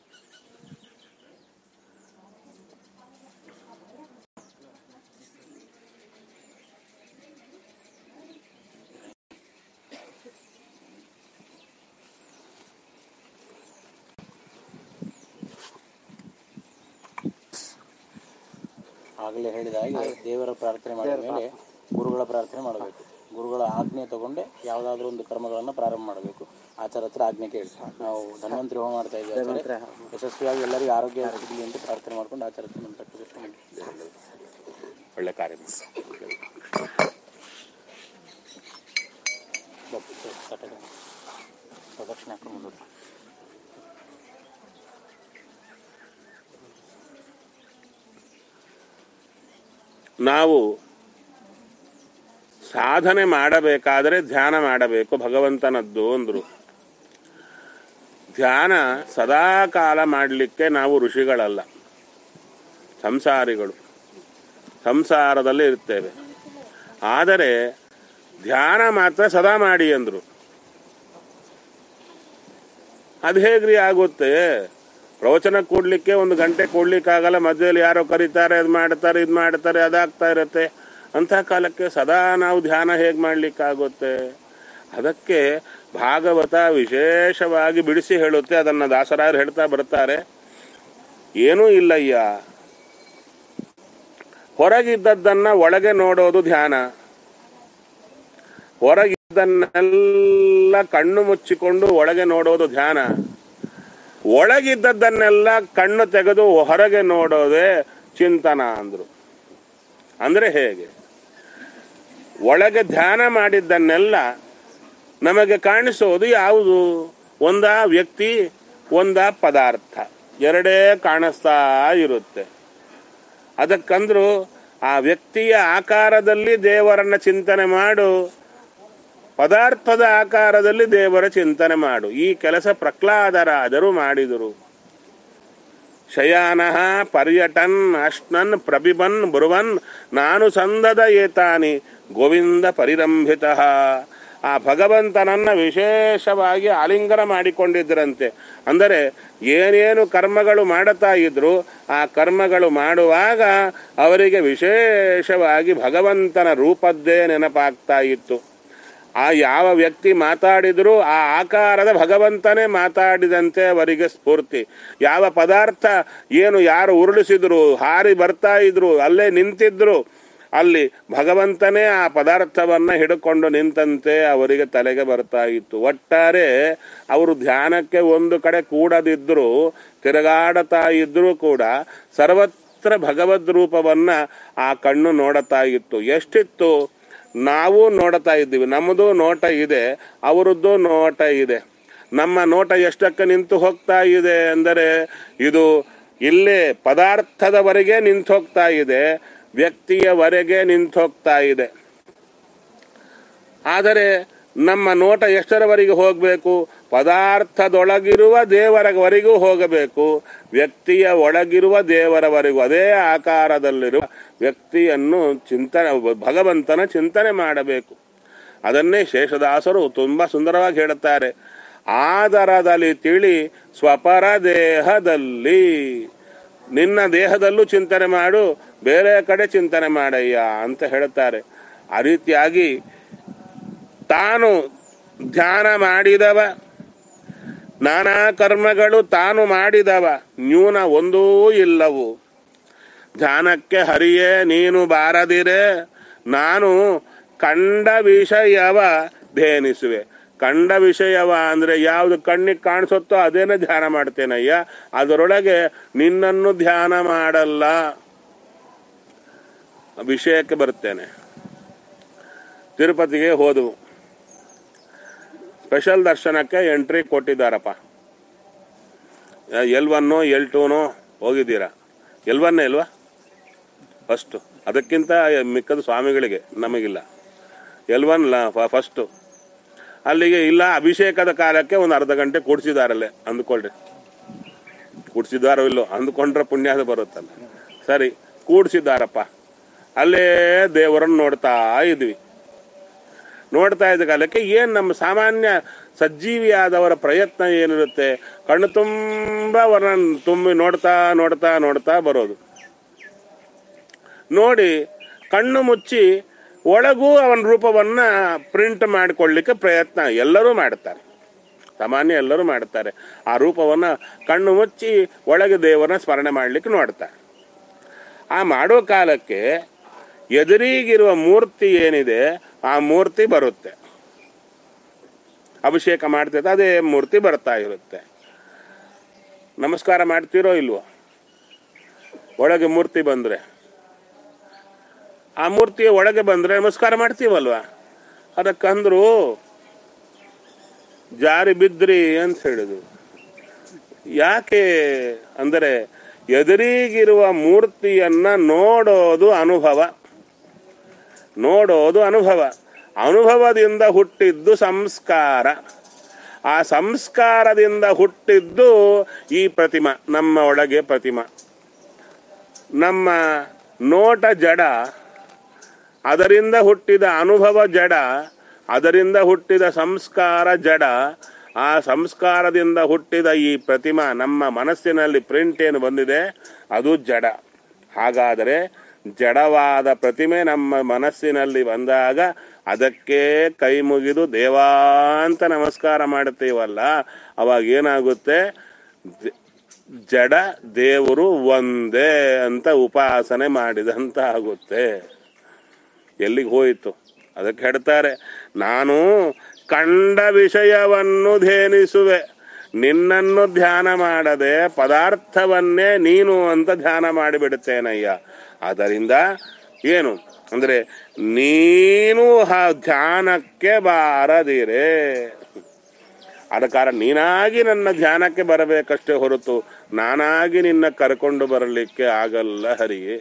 ಆಗಲೇ ಹೇಳಿದ ಹಾಗೆ ದೇವರ ಪ್ರಾರ್ಥನೆ ಮಾಡಿದ ಮೇಲೆ ಗುರುಗಳ ಪ್ರಾರ್ಥನೆ ಮಾಡಬೇಕು ಗುರುಗಳ ಆಜ್ಞೆ ತಗೊಂಡೆ ಯಾವುದಾದ್ರೂ ಒಂದು ಕರ್ಮಗಳನ್ನು ಪ್ರಾರಂಭ ಮಾಡಬೇಕು ಆಚಾರ ಹತ್ರ ಆಜ್ಞೆ ಕೇಳಿ ನಾವು ಧನ್ವಂತರಿ ಹೋಮ ಮಾಡ್ತಾ ಇದ್ದೀವಿ ಆಚಾರ್ಯ. ಯಶಸ್ವಿಯಾಗಿ ಎಲ್ಲರಿಗೂ ಆರೋಗ್ಯ ಸಿಗಲಿ ಅಂತ ಪ್ರಾರ್ಥನೆ ಮಾಡ್ಕೊಂಡು ಆಚಾರ ಹತ್ರ ನಮ್ಮ ತಕ್ಕ ಒಳ್ಳೆ ಕಾರ್ಯ ಮಾಡಿ. ಪ್ರದಕ್ಷಿಣೆ ಹಾಕೊಂಡು ಮುಂದುವರಿ. ನಾವು ಸಾಧನೆ ಮಾಡಬೇಕಾದರೆ ಧ್ಯಾನ ಮಾಡಬೇಕು ಭಗವಂತನದ್ದು ಅಂದ್ರು ಧ್ಯಾನ ಸದಾ ಕಾಲ ಮಾಡಲಿಕ್ಕೆ ನಾವು ಋಷಿಗಳಲ್ಲ ಸಂಸಾರಿಗಳು ಸಂಸಾರದಲ್ಲಿ ಇರ್ತೇವೆ ಆದರೆ ಧ್ಯಾನ ಮಾತ್ರ ಸದಾ ಮಾಡಿ ಅಂದ್ರು ಅದು ಹೇಗ್ರಿ ಆಗುತ್ತೆ ಪ್ರವಚನ ಕೊಡ್ಲಿಕ್ಕೆ ಒಂದು ಗಂಟೆ ಕೊಡ್ಲಿಕ್ಕಾಗಲ್ಲ ಮಧ್ಯದಲ್ಲಿ ಯಾರೋ ಕರೀತಾರೆ ಅದು ಮಾಡ್ತಾರೆ ಇದು ಮಾಡ್ತಾರೆ ಅದಾಗ್ತಾ ಇರುತ್ತೆ ಅಂಥ ಕಾಲಕ್ಕೆ ಸದಾ ನಾವು ಧ್ಯಾನ ಹೇಗೆ ಮಾಡ್ಲಿಕ್ಕಾಗುತ್ತೆ ಅದಕ್ಕೆ ಭಾಗವತ ವಿಶೇಷವಾಗಿ ಬಿಡಿಸಿ ಹೇಳುತ್ತೆ ಅದನ್ನು ದಾಸರಾಯರು ಹೇಳ್ತಾ ಬರ್ತಾರೆ ಏನೂ ಇಲ್ಲಯ್ಯ ಹೊರಗಿದ್ದದ್ದನ್ನ ಒಳಗೆ ನೋಡೋದು ಧ್ಯಾನ ಹೊರಗಿದ್ದನ್ನೆಲ್ಲ ಕಣ್ಣು ಮುಚ್ಚಿಕೊಂಡು ಒಳಗೆ ನೋಡೋದು ಧ್ಯಾನ ಒಳಗಿದ್ದದ್ದನ್ನೆಲ್ಲ ಕಣ್ಣು ತೆಗೆದು ಹೊರಗೆ ನೋಡೋದೇ ಚಿಂತನ ಅಂದ್ರು ಅಂದ್ರೆ ಹೇಗೆ ಒಳಗೆ ಧ್ಯಾನ ಮಾಡಿದ್ದನ್ನೆಲ್ಲ ನಮಗೆ ಕಾಣಿಸೋದು ಯಾವುದು ಒಂದ ವ್ಯಕ್ತಿ ಒಂದ ಪದಾರ್ಥ ಎರಡೇ ಕಾಣಿಸ್ತಾ ಇರುತ್ತೆ ಅದಕ್ಕಂದ್ರು ಆ ವ್ಯಕ್ತಿಯ ಆಕಾರದಲ್ಲಿ ದೇವರನ್ನ ಚಿಂತನೆ ಮಾಡು ಪದಾರ್ಥದ ಆಕಾರದಲ್ಲಿ ದೇವರ ಚಿಂತನೆ ಮಾಡು ಈ ಕೆಲಸ ಪ್ರಹ್ಲಾದರಾದರು ಮಾಡಿದರು ಶಯಾನಃ ಪರ್ಯಟನ್ ಅಶ್ನನ್ ಪ್ರಬಿಬನ್ ಬರುವನ್ ನಾನು ಸಂದದ ಏತಾನಿ ಗೋವಿಂದ ಪರಿರಂಭಿತ ಆ ಭಗವಂತನನ್ನ ವಿಶೇಷವಾಗಿ ಆಲಿಂಗನ ಮಾಡಿಕೊಂಡಿದ್ದರಂತೆ ಅಂದರೆ ಏನೇನು ಕರ್ಮಗಳು ಮಾಡುತ್ತಾ ಇದ್ರು ಆ ಕರ್ಮಗಳು ಮಾಡುವಾಗ ಅವರಿಗೆ ವಿಶೇಷವಾಗಿ ಭಗವಂತನ ರೂಪದ್ದೇ ನೆನಪಾಗ್ತಾ ಇತ್ತು ಆ ಯಾವ ವ್ಯಕ್ತಿ ಮಾತಾಡಿದ್ರು ಆ ಆಕಾರದ ಭಗವಂತನೇ ಮಾತಾಡಿದಂತೆ ಅವರಿಗೆ ಸ್ಫೂರ್ತಿ ಯಾವ ಪದಾರ್ಥ ಏನು ಯಾರು ಉರುಳಿಸಿದ್ರು ಹಾರಿ ಬರ್ತಾ ಇದ್ರು ಅಲ್ಲೇ ನಿಂತಿದ್ರು ಅಲ್ಲಿ ಭಗವಂತನೇ ಆ ಪದಾರ್ಥವನ್ನ ಹಿಡ್ಕೊಂಡು ನಿಂತಂತೆ ಅವರಿಗೆ ತಲೆಗೆ ಬರ್ತಾ ಇತ್ತು ಒಟ್ಟಾರೆ ಅವರು ಧ್ಯಾನಕ್ಕೆ ಒಂದು ಕಡೆ ಕೂಡದಿದ್ರು ತಿರುಗಾಡತಾ ಇದ್ರೂ ಕೂಡ ಸರ್ವತ್ರ ಭಗವದ್ ರೂಪವನ್ನ ಆ ಕಣ್ಣು ನೋಡುತ್ತಾ ಇತ್ತು ಎಷ್ಟಿತ್ತು ನಾವು ನೋಡ್ತಾ ಇದ್ದೀವಿ ನಮ್ಮದು ನೋಟ ಇದೆ ಅವರದ್ದು ನೋಟ ಇದೆ ನಮ್ಮ ನೋಟ ಎಷ್ಟಕ್ಕೆ ನಿಂತು ಹೋಗ್ತಾ ಇದೆ ಅಂದರೆ ಇದು ಇಲ್ಲೇ ಪದಾರ್ಥದವರೆಗೆ ನಿಂತು ಹೋಗ್ತಾ ಇದೆ ವ್ಯಕ್ತಿಯವರೆಗೆ ನಿಂತು ಹೋಗ್ತಾ ಇದೆ ಆದರೆ ನಮ್ಮ ನೋಟ ಎಷ್ಟರವರೆಗೆ ಹೋಗಬೇಕು ಪದಾರ್ಥದೊಳಗಿರುವ ದೇವರವರೆಗೂ ಹೋಗಬೇಕು ವ್ಯಕ್ತಿಯ ಒಳಗಿರುವ ದೇವರವರೆಗೂ ಅದೇ ಆಕಾರದಲ್ಲಿರುವ ವ್ಯಕ್ತಿಯನ್ನು ಚಿಂತನೆ ಭಗವಂತನ ಚಿಂತನೆ ಮಾಡಬೇಕು ಅದನ್ನೇ ಶೇಷದಾಸರು ತುಂಬ ಸುಂದರವಾಗಿ ಹೇಳುತ್ತಾರೆ ಆದರದಲ್ಲಿ ತಿಳಿ ಸ್ವಪರ ದೇಹದಲ್ಲಿ ನಿನ್ನ ದೇಹದಲ್ಲೂ ಚಿಂತನೆ ಮಾಡು ಬೇರೆ ಕಡೆ ಚಿಂತನೆ ಮಾಡಯ್ಯ ಅಂತ ಹೇಳುತ್ತಾರೆ ಆ ರೀತಿಯಾಗಿ ತಾನು ಧ್ಯಾನ ಮಾಡಿದವ ನಾನಾ ಕರ್ಮಗಳು ತಾನು ಮಾಡಿದವ ನ್ಯೂನ ಒಂದೂ ಇಲ್ಲವು ಧ್ಯಾನಕ್ಕೆ ಹರಿಯೇ ನೀನು ಬಾರದಿರೆ ನಾನು ಕಂಡ ವಿಷಯವ ಧೇನಿಸುವೆ ಕಂಡ ವಿಷಯವ ಅಂದ್ರೆ ಯಾವುದು ಕಣ್ಣಿಗೆ ಕಾಣಿಸುತ್ತೋ ಅದೇನೇ ಧ್ಯಾನ ಮಾಡ್ತೇನಯ್ಯ ಅದರೊಳಗೆ ನಿನ್ನನ್ನು ಧ್ಯಾನ ಮಾಡಲ್ಲ ವಿಷಯಕ್ಕೆ ಬರ್ತೇನೆ ತಿರುಪತಿಗೆ ಹೋದವು ಸ್ಪೆಷಲ್ ದರ್ಶನಕ್ಕೆ ಎಂಟ್ರಿ ಕೊಟ್ಟಿದ್ದಾರಪ್ಪ ಎಲ್ ಒನ್ನು ಎಲ್ ಟೂನೋ ಹೋಗಿದ್ದೀರಾ ಎಲ್ ಒನ್ನೇ ಇಲ್ವಾ ಫಸ್ಟು ಅದಕ್ಕಿಂತ ಮಿಕ್ಕದ ಸ್ವಾಮಿಗಳಿಗೆ ನಮಗಿಲ್ಲ ಎಲ್ ಒನ್ ಫಸ್ಟು ಅಲ್ಲಿಗೆ ಇಲ್ಲ ಅಭಿಷೇಕದ ಕಾಲಕ್ಕೆ ಒಂದು ಅರ್ಧ ಗಂಟೆ ಕೂಡಿಸಿದಾರಲ್ಲೇ ಅಂದ್ಕೊಳ್ರಿ ಕೂಡಿಸಿದಾರೋ ಇಲ್ಲೋ ಅಂದ್ಕೊಂಡ್ರೆ ಪುಣ್ಯದ ಬರುತ್ತಲ್ಲ ಸರಿ ಕೂಡಿಸಿದ್ದಾರಪ್ಪ ಅಲ್ಲೇ ದೇವರನ್ನು ನೋಡ್ತಾ ಇದ್ವಿ ನೋಡ್ತಾ ಇದ್ದ ಕಾಲಕ್ಕೆ ಏನು ನಮ್ಮ ಸಾಮಾನ್ಯ ಸಜ್ಜೀವಿಯಾದವರ ಪ್ರಯತ್ನ ಏನಿರುತ್ತೆ ಕಣ್ಣು ತುಂಬ ಅವರನ್ನು ತುಂಬಿ ನೋಡ್ತಾ ನೋಡ್ತಾ ನೋಡ್ತಾ ಬರೋದು ನೋಡಿ ಕಣ್ಣು ಮುಚ್ಚಿ ಒಳಗೂ ಅವನ ರೂಪವನ್ನ ಪ್ರಿಂಟ್ ಮಾಡಿಕೊಳ್ಳಿಕ್ಕೆ ಪ್ರಯತ್ನ ಎಲ್ಲರೂ ಮಾಡ್ತಾರೆ ಸಾಮಾನ್ಯ ಎಲ್ಲರೂ ಮಾಡ್ತಾರೆ ಆ ರೂಪವನ್ನ ಕಣ್ಣು ಮುಚ್ಚಿ ಒಳಗೆ ದೇವರನ್ನ ಸ್ಮರಣೆ ಮಾಡಲಿಕ್ಕೆ ನೋಡ್ತಾರೆ ಆ ಮಾಡೋ ಕಾಲಕ್ಕೆ ಎದುರಿಗಿರುವ ಮೂರ್ತಿ ಏನಿದೆ ಆ ಮೂರ್ತಿ ಬರುತ್ತೆ ಅಭಿಷೇಕ ಮಾಡ್ತೈತೆ ಅದೇ ಮೂರ್ತಿ ಬರ್ತಾ ಇರುತ್ತೆ ನಮಸ್ಕಾರ ಮಾಡ್ತೀರೋ ಇಲ್ವೋ ಒಳಗೆ ಮೂರ್ತಿ ಬಂದ್ರೆ ಆ ಮೂರ್ತಿಯ ಒಳಗೆ ಬಂದ್ರೆ ನಮಸ್ಕಾರ ಮಾಡ್ತೀವಲ್ವಾ ಅದಕ್ಕಂದ್ರು ಜಾರಿ ಬಿದ್ರಿ ಅಂತ ಹೇಳಿದ್ರು ಯಾಕೆ ಅಂದರೆ ಎದುರಿಗಿರುವ ಮೂರ್ತಿಯನ್ನ ನೋಡೋದು ಅನುಭವ ನೋಡೋದು ಅನುಭವ ಅನುಭವದಿಂದ ಹುಟ್ಟಿದ್ದು ಸಂಸ್ಕಾರ ಆ ಸಂಸ್ಕಾರದಿಂದ ಹುಟ್ಟಿದ್ದು ಈ ಪ್ರತಿಮಾ ನಮ್ಮ ಒಳಗೆ ಪ್ರತಿಮಾ ನಮ್ಮ ನೋಟ ಜಡ ಅದರಿಂದ ಹುಟ್ಟಿದ ಅನುಭವ ಜಡ ಅದರಿಂದ ಹುಟ್ಟಿದ ಸಂಸ್ಕಾರ ಜಡ ಆ ಸಂಸ್ಕಾರದಿಂದ ಹುಟ್ಟಿದ ಈ ಪ್ರತಿಮಾ ನಮ್ಮ ಮನಸ್ಸಿನಲ್ಲಿ ಪ್ರಿಂಟ್ ಏನು ಬಂದಿದೆ ಅದು ಜಡ ಹಾಗಾದರೆ ಜಡವಾದ ಪ್ರತಿಮೆ ನಮ್ಮ ಮನಸ್ಸಿನಲ್ಲಿ ಬಂದಾಗ ಅದಕ್ಕೆ ಕೈ ಮುಗಿದು ದೇವಾ ಅಂತ ನಮಸ್ಕಾರ ಮಾಡ್ತೀವಲ್ಲ ಅವಾಗ ಏನಾಗುತ್ತೆ ದ- ಜಡ ದೇವರು ಒಂದೇ ಅಂತ ಉಪಾಸನೆ ಮಾಡಿದಂತ ಆಗುತ್ತೆ ಎಲ್ಲಿಗೆ ಹೋಯಿತು ಅದಕ್ಕೆ ಹೇಳ್ತಾರೆ ನಾನು ಕಂಡ ವಿಷಯವನ್ನು ಧ್ಯಾನಿಸುವೆ ನಿನ್ನನ್ನು ಧ್ಯಾನ ಮಾಡದೆ ಪದಾರ್ಥವನ್ನೇ ನೀನು ಅಂತ ಧ್ಯಾನ ಮಾಡಿಬಿಡುತ್ತೇನಯ್ಯ ಆದ್ದರಿಂದ ಏನು ಅಂದ್ರೆ ನೀನು ಆ ಧ್ಯಾನಕ್ಕೆ ಬಾರದಿರೆ ಆದ ಕಾರಣ ನೀನಾಗಿ ನನ್ನ ಧ್ಯಾನಕ್ಕೆ ಬರಬೇಕಷ್ಟೇ ಹೊರತು ನಾನಾಗಿ ನಿನ್ನ ಕರ್ಕೊಂಡು ಬರಲಿಕ್ಕೆ ಆಗಲ್ಲ ಹರಿಯೇ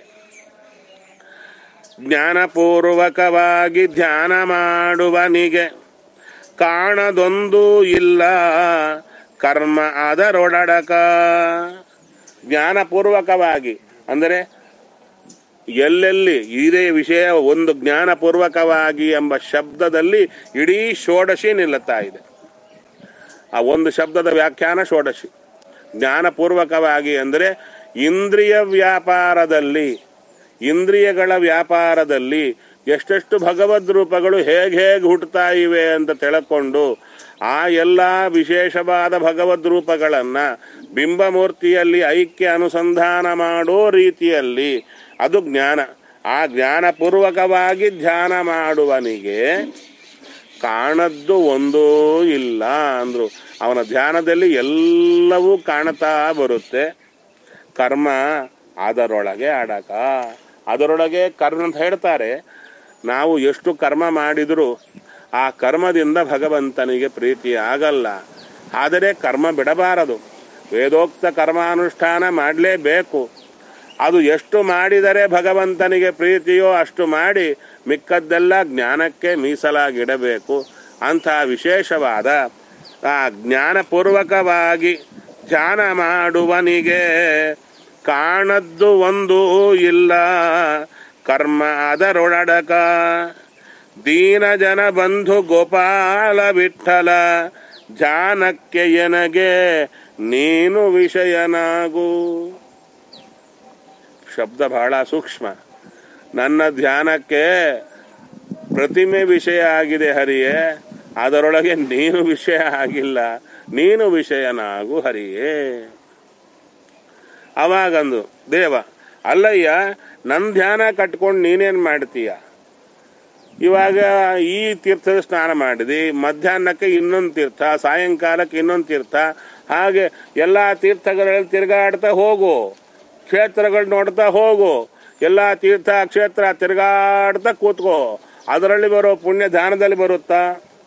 ಜ್ಞಾನಪೂರ್ವಕವಾಗಿ ಧ್ಯಾನ ಮಾಡುವನಿಗೆ ಕಾಣದೊಂದು ಇಲ್ಲ ಕರ್ಮ ಅದರೊಡಡಕ ಜ್ಞಾನಪೂರ್ವಕವಾಗಿ ಅಂದರೆ ಎಲ್ಲೆಲ್ಲಿ ಇದೇ ವಿಷಯ ಒಂದು ಜ್ಞಾನಪೂರ್ವಕವಾಗಿ ಎಂಬ ಶಬ್ದದಲ್ಲಿ ಇಡೀ ಷೋಡಶಿ ನಿಲ್ಲುತ್ತಾ ಇದೆ ಆ ಒಂದು ಶಬ್ದದ ವ್ಯಾಖ್ಯಾನ ಷೋಡಶಿ ಜ್ಞಾನಪೂರ್ವಕವಾಗಿ ಅಂದರೆ ಇಂದ್ರಿಯ ವ್ಯಾಪಾರದಲ್ಲಿ ಇಂದ್ರಿಯಗಳ ವ್ಯಾಪಾರದಲ್ಲಿ ಎಷ್ಟೆಷ್ಟು ಭಗವದ್ ರೂಪಗಳು ಹೇಗೆ ಹೇಗೆ ಹುಟ್ಟುತ್ತಾ ಇವೆ ಅಂತ ತಿಳ್ಕೊಂಡು ಆ ಎಲ್ಲ ವಿಶೇಷವಾದ ಭಗವದ್ ರೂಪಗಳನ್ನು ಬಿಂಬಮೂರ್ತಿಯಲ್ಲಿ ಐಕ್ಯ ಅನುಸಂಧಾನ ಮಾಡೋ ರೀತಿಯಲ್ಲಿ ಅದು ಜ್ಞಾನ ಆ ಜ್ಞಾನಪೂರ್ವಕವಾಗಿ ಧ್ಯಾನ ಮಾಡುವನಿಗೆ ಕಾಣದ್ದು ಒಂದೂ ಇಲ್ಲ ಅಂದ್ರು ಅವನ ಧ್ಯಾನದಲ್ಲಿ ಎಲ್ಲವೂ ಕಾಣ್ತಾ ಬರುತ್ತೆ ಕರ್ಮ ಅದರೊಳಗೆ ಅಡಕ ಅದರೊಳಗೆ ಕರ್ಮ ಅಂತ ಹೇಳ್ತಾರೆ ನಾವು ಎಷ್ಟು ಕರ್ಮ ಮಾಡಿದರೂ ಆ ಕರ್ಮದಿಂದ ಭಗವಂತನಿಗೆ ಪ್ರೀತಿ ಆಗಲ್ಲ ಆದರೆ ಕರ್ಮ ಬಿಡಬಾರದು ವೇದೋಕ್ತ ಕರ್ಮಾನುಷ್ಠಾನ ಮಾಡಲೇಬೇಕು ಅದು ಎಷ್ಟು ಮಾಡಿದರೆ ಭಗವಂತನಿಗೆ ಪ್ರೀತಿಯೋ ಅಷ್ಟು ಮಾಡಿ ಮಿಕ್ಕದ್ದೆಲ್ಲ ಜ್ಞಾನಕ್ಕೆ ಮೀಸಲಾಗಿಡಬೇಕು ಅಂಥ ವಿಶೇಷವಾದ ಆ ಜ್ಞಾನಪೂರ್ವಕವಾಗಿ ಧ್ಯಾನ ಮಾಡುವನಿಗೆ ಕಾಣದ್ದು ಒಂದು ಇಲ್ಲ ಕರ್ಮ ಅದರೊಳಡಕ ದೀನ ಜನ ಬಂಧು ಗೋಪಾಲ ವಿಠಲ ಧ್ಯಾನಕ್ಕೆ ಎನಗೆ ನೀನು ವಿಷಯನಾಗು ಶಬ್ದ ಬಹಳ ಸೂಕ್ಷ್ಮ ನನ್ನ ಧ್ಯಾನಕ್ಕೆ ಪ್ರತಿಮೆ ವಿಷಯ ಆಗಿದೆ ಹರಿಯೇ ಅದರೊಳಗೆ ನೀನು ವಿಷಯ ಆಗಿಲ್ಲ ನೀನು ವಿಷಯನಾಗು ಹರಿಯೇ ಅವಾಗಂದು ದೇವ ಅಲ್ಲಯ್ಯ ನನ್ನ ಧ್ಯಾನ ಕಟ್ಕೊಂಡು ನೀನೇನು ಮಾಡ್ತೀಯ ಇವಾಗ ಈ ತೀರ್ಥದ ಸ್ನಾನ ಮಾಡಿದಿ ಮಧ್ಯಾಹ್ನಕ್ಕೆ ಇನ್ನೊಂದು ತೀರ್ಥ ಸಾಯಂಕಾಲಕ್ಕೆ ಇನ್ನೊಂದು ತೀರ್ಥ ಹಾಗೆ ಎಲ್ಲ ತೀರ್ಥಗಳಲ್ಲಿ ತಿರುಗಾಡ್ತಾ ಹೋಗು ಕ್ಷೇತ್ರಗಳು ನೋಡ್ತಾ ಹೋಗು ಎಲ್ಲ ತೀರ್ಥ ಕ್ಷೇತ್ರ ತಿರುಗಾಡ್ತಾ ಕೂತ್ಕೋ ಅದರಲ್ಲಿ ಬರೋ ಪುಣ್ಯ ಧ್ಯಾನದಲ್ಲಿ ಬರುತ್ತಾ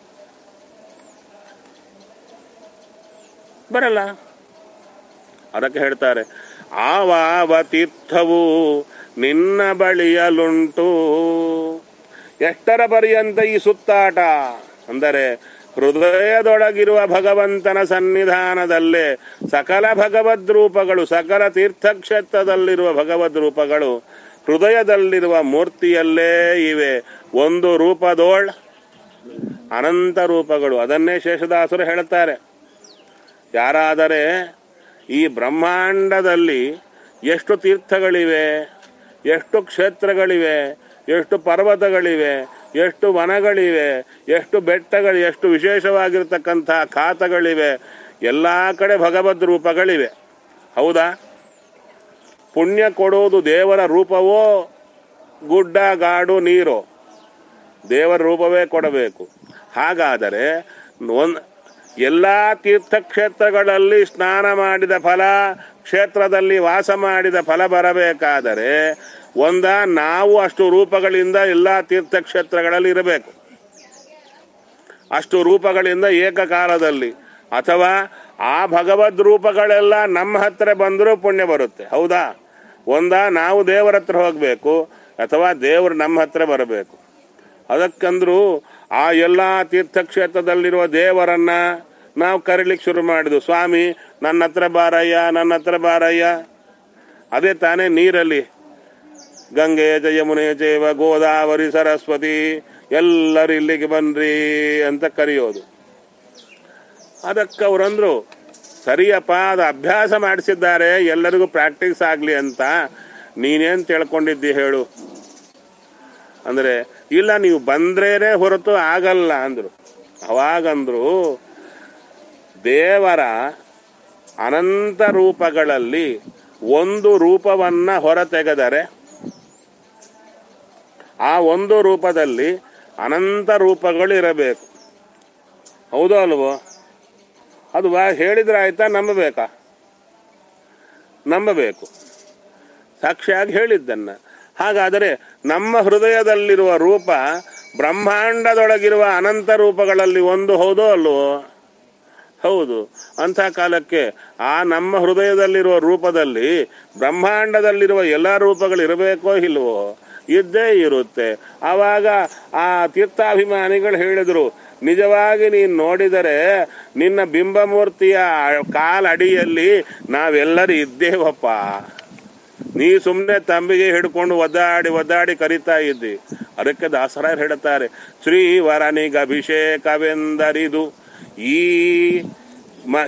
ಬರಲ್ಲ ಅದಕ್ಕೆ ಹೇಳ್ತಾರೆ ಆವಾವ ತೀರ್ಥವು ನಿನ್ನ ಬಳಿಯಲುಂಟು ಎಷ್ಟರ ಪರ್ಯಂತ ಈ ಸುತ್ತಾಟ ಅಂದರೆ ಹೃದಯದೊಳಗಿರುವ ಭಗವಂತನ ಸನ್ನಿಧಾನದಲ್ಲೇ ಸಕಲ ಭಗವದ್ ರೂಪಗಳು ಸಕಲ ತೀರ್ಥಕ್ಷೇತ್ರದಲ್ಲಿರುವ ಭಗವದ್ ರೂಪಗಳು ಹೃದಯದಲ್ಲಿರುವ ಮೂರ್ತಿಯಲ್ಲೇ ಇವೆ ಒಂದು ರೂಪದೋಳ್ ಅನಂತ ರೂಪಗಳು ಅದನ್ನೇ ಶೇಷದಾಸರು ಹೇಳುತ್ತಾರೆ ಯಾರಾದರೆ ಈ ಬ್ರಹ್ಮಾಂಡದಲ್ಲಿ ಎಷ್ಟು ತೀರ್ಥಗಳಿವೆ ಎಷ್ಟು ಕ್ಷೇತ್ರಗಳಿವೆ ಎಷ್ಟು ಪರ್ವತಗಳಿವೆ ಎಷ್ಟು ವನಗಳಿವೆ ಎಷ್ಟು ಬೆಟ್ಟಗಳು ಎಷ್ಟು ವಿಶೇಷವಾಗಿರ್ತಕ್ಕಂಥ ಖಾತಗಳಿವೆ ಎಲ್ಲ ಕಡೆ ಭಗವದ್ ರೂಪಗಳಿವೆ ಹೌದಾ ಪುಣ್ಯ ಕೊಡುವುದು ದೇವರ ರೂಪವೋ ಗುಡ್ಡ ಗಾಡು ನೀರು ದೇವರ ರೂಪವೇ ಕೊಡಬೇಕು ಹಾಗಾದರೆ ಒಂದ್ ಎಲ್ಲ ತೀರ್ಥಕ್ಷೇತ್ರಗಳಲ್ಲಿ ಸ್ನಾನ ಮಾಡಿದ ಫಲ ಕ್ಷೇತ್ರದಲ್ಲಿ ವಾಸ ಮಾಡಿದ ಫಲ ಬರಬೇಕಾದರೆ ಒಂದ ನಾವು ಅಷ್ಟು ರೂಪಗಳಿಂದ ಎಲ್ಲ ತೀರ್ಥಕ್ಷೇತ್ರಗಳಲ್ಲಿ ಇರಬೇಕು ಅಷ್ಟು ರೂಪಗಳಿಂದ ಏಕಕಾಲದಲ್ಲಿ ಅಥವಾ ಆ ಭಗವದ್ ರೂಪಗಳೆಲ್ಲ ನಮ್ಮ ಹತ್ರ ಬಂದರೂ ಪುಣ್ಯ ಬರುತ್ತೆ ಹೌದಾ ಒಂದ ನಾವು ದೇವರ ಹತ್ರ ಹೋಗಬೇಕು ಅಥವಾ ದೇವರು ನಮ್ಮ ಹತ್ರ ಬರಬೇಕು ಅದಕ್ಕಂದ್ರು ಆ ಎಲ್ಲ ತೀರ್ಥಕ್ಷೇತ್ರದಲ್ಲಿರುವ ದೇವರನ್ನ ನಾವು ಕರೀಲಿಕ್ಕೆ ಶುರು ಮಾಡಿದ್ವು ಸ್ವಾಮಿ ನನ್ನ ಹತ್ರ ಬಾರಯ್ಯ ನನ್ನ ಹತ್ರ ಬಾರಯ್ಯ ಅದೇ ತಾನೇ ನೀರಲ್ಲಿ ಗಂಗೆ ಚ ಯಮುನೆ ಚೈವ ಗೋದಾವರಿ ಸರಸ್ವತಿ ಎಲ್ಲರೂ ಇಲ್ಲಿಗೆ ಬನ್ರಿ ಅಂತ ಕರೆಯೋದು ಅದಕ್ಕೆ ಅವರಂದ್ರು ಸರಿಯಪ್ಪ ಅದು ಅಭ್ಯಾಸ ಮಾಡಿಸಿದ್ದಾರೆ ಎಲ್ಲರಿಗೂ ಪ್ರಾಕ್ಟೀಸ್ ಆಗಲಿ ಅಂತ ನೀನೇನು ತಿಳ್ಕೊಂಡಿದ್ದಿ ಹೇಳು ಅಂದರೆ ಇಲ್ಲ ನೀವು ಬಂದ್ರೇನೆ ಹೊರತು ಆಗಲ್ಲ ಅಂದ್ರು ಅವಾಗಂದ್ರು ದೇವರ ಅನಂತ ರೂಪಗಳಲ್ಲಿ ಒಂದು ರೂಪವನ್ನ ಹೊರತೆಗೆದರೆ ಆ ಒಂದು ರೂಪದಲ್ಲಿ ಅನಂತ ರೂಪಗಳು ಇರಬೇಕು ಹೌದೋ ಅಲ್ವೋ ಅದು ವಾ- ಹೇಳಿದ್ರೆ ಆಯ್ತಾ ನಂಬಬೇಕಾ ನಂಬಬೇಕು ಸಾಕ್ಷಿಯಾಗಿ ಹೇಳಿದ್ದನ್ನ ಹಾಗಾದರೆ ನಮ್ಮ ಹೃದಯದಲ್ಲಿರುವ ರೂಪ ಬ್ರಹ್ಮಾಂಡದೊಳಗಿರುವ ಅನಂತ ರೂಪಗಳಲ್ಲಿ ಒಂದು ಹೌದೋ ಅಲ್ವೋ ಹೌದು ಅಂಥ ಕಾಲಕ್ಕೆ ಆ ನಮ್ಮ ಹೃದಯದಲ್ಲಿರುವ ರೂಪದಲ್ಲಿ ಬ್ರಹ್ಮಾಂಡದಲ್ಲಿರುವ ಎಲ್ಲ ರೂಪಗಳು ಇರಬೇಕೋ ಇಲ್ವೋ ಇದ್ದೇ ಇರುತ್ತೆ ಆವಾಗ ಆ ತೀರ್ಥಾಭಿಮಾನಿಗಳು ಹೇಳಿದ್ರು ನಿಜವಾಗಿ ನೀನು ನೋಡಿದರೆ ನಿನ್ನ ಬಿಂಬಮೂರ್ತಿಯ ಕಾಲಡಿಯಲ್ಲಿ ನಾವೆಲ್ಲರೂ ಇದ್ದೇವಪ್ಪ ನೀ ಸುಮ್ಮನೆ ತಂಬಿಗೆ ಹಿಡ್ಕೊಂಡು ಒದ್ದಾಡಿ ಒದ್ದಾಡಿ ಕರಿತಾ ಇದ್ದಿ ಅದಕ್ಕೆ ದಾಸರಾಯರು ಹೇಳುತ್ತಾರೆ ಶ್ರೀವರನಿಗೆ ಅಭಿಷೇಕವೆಂದರಿದು ಈ ಮ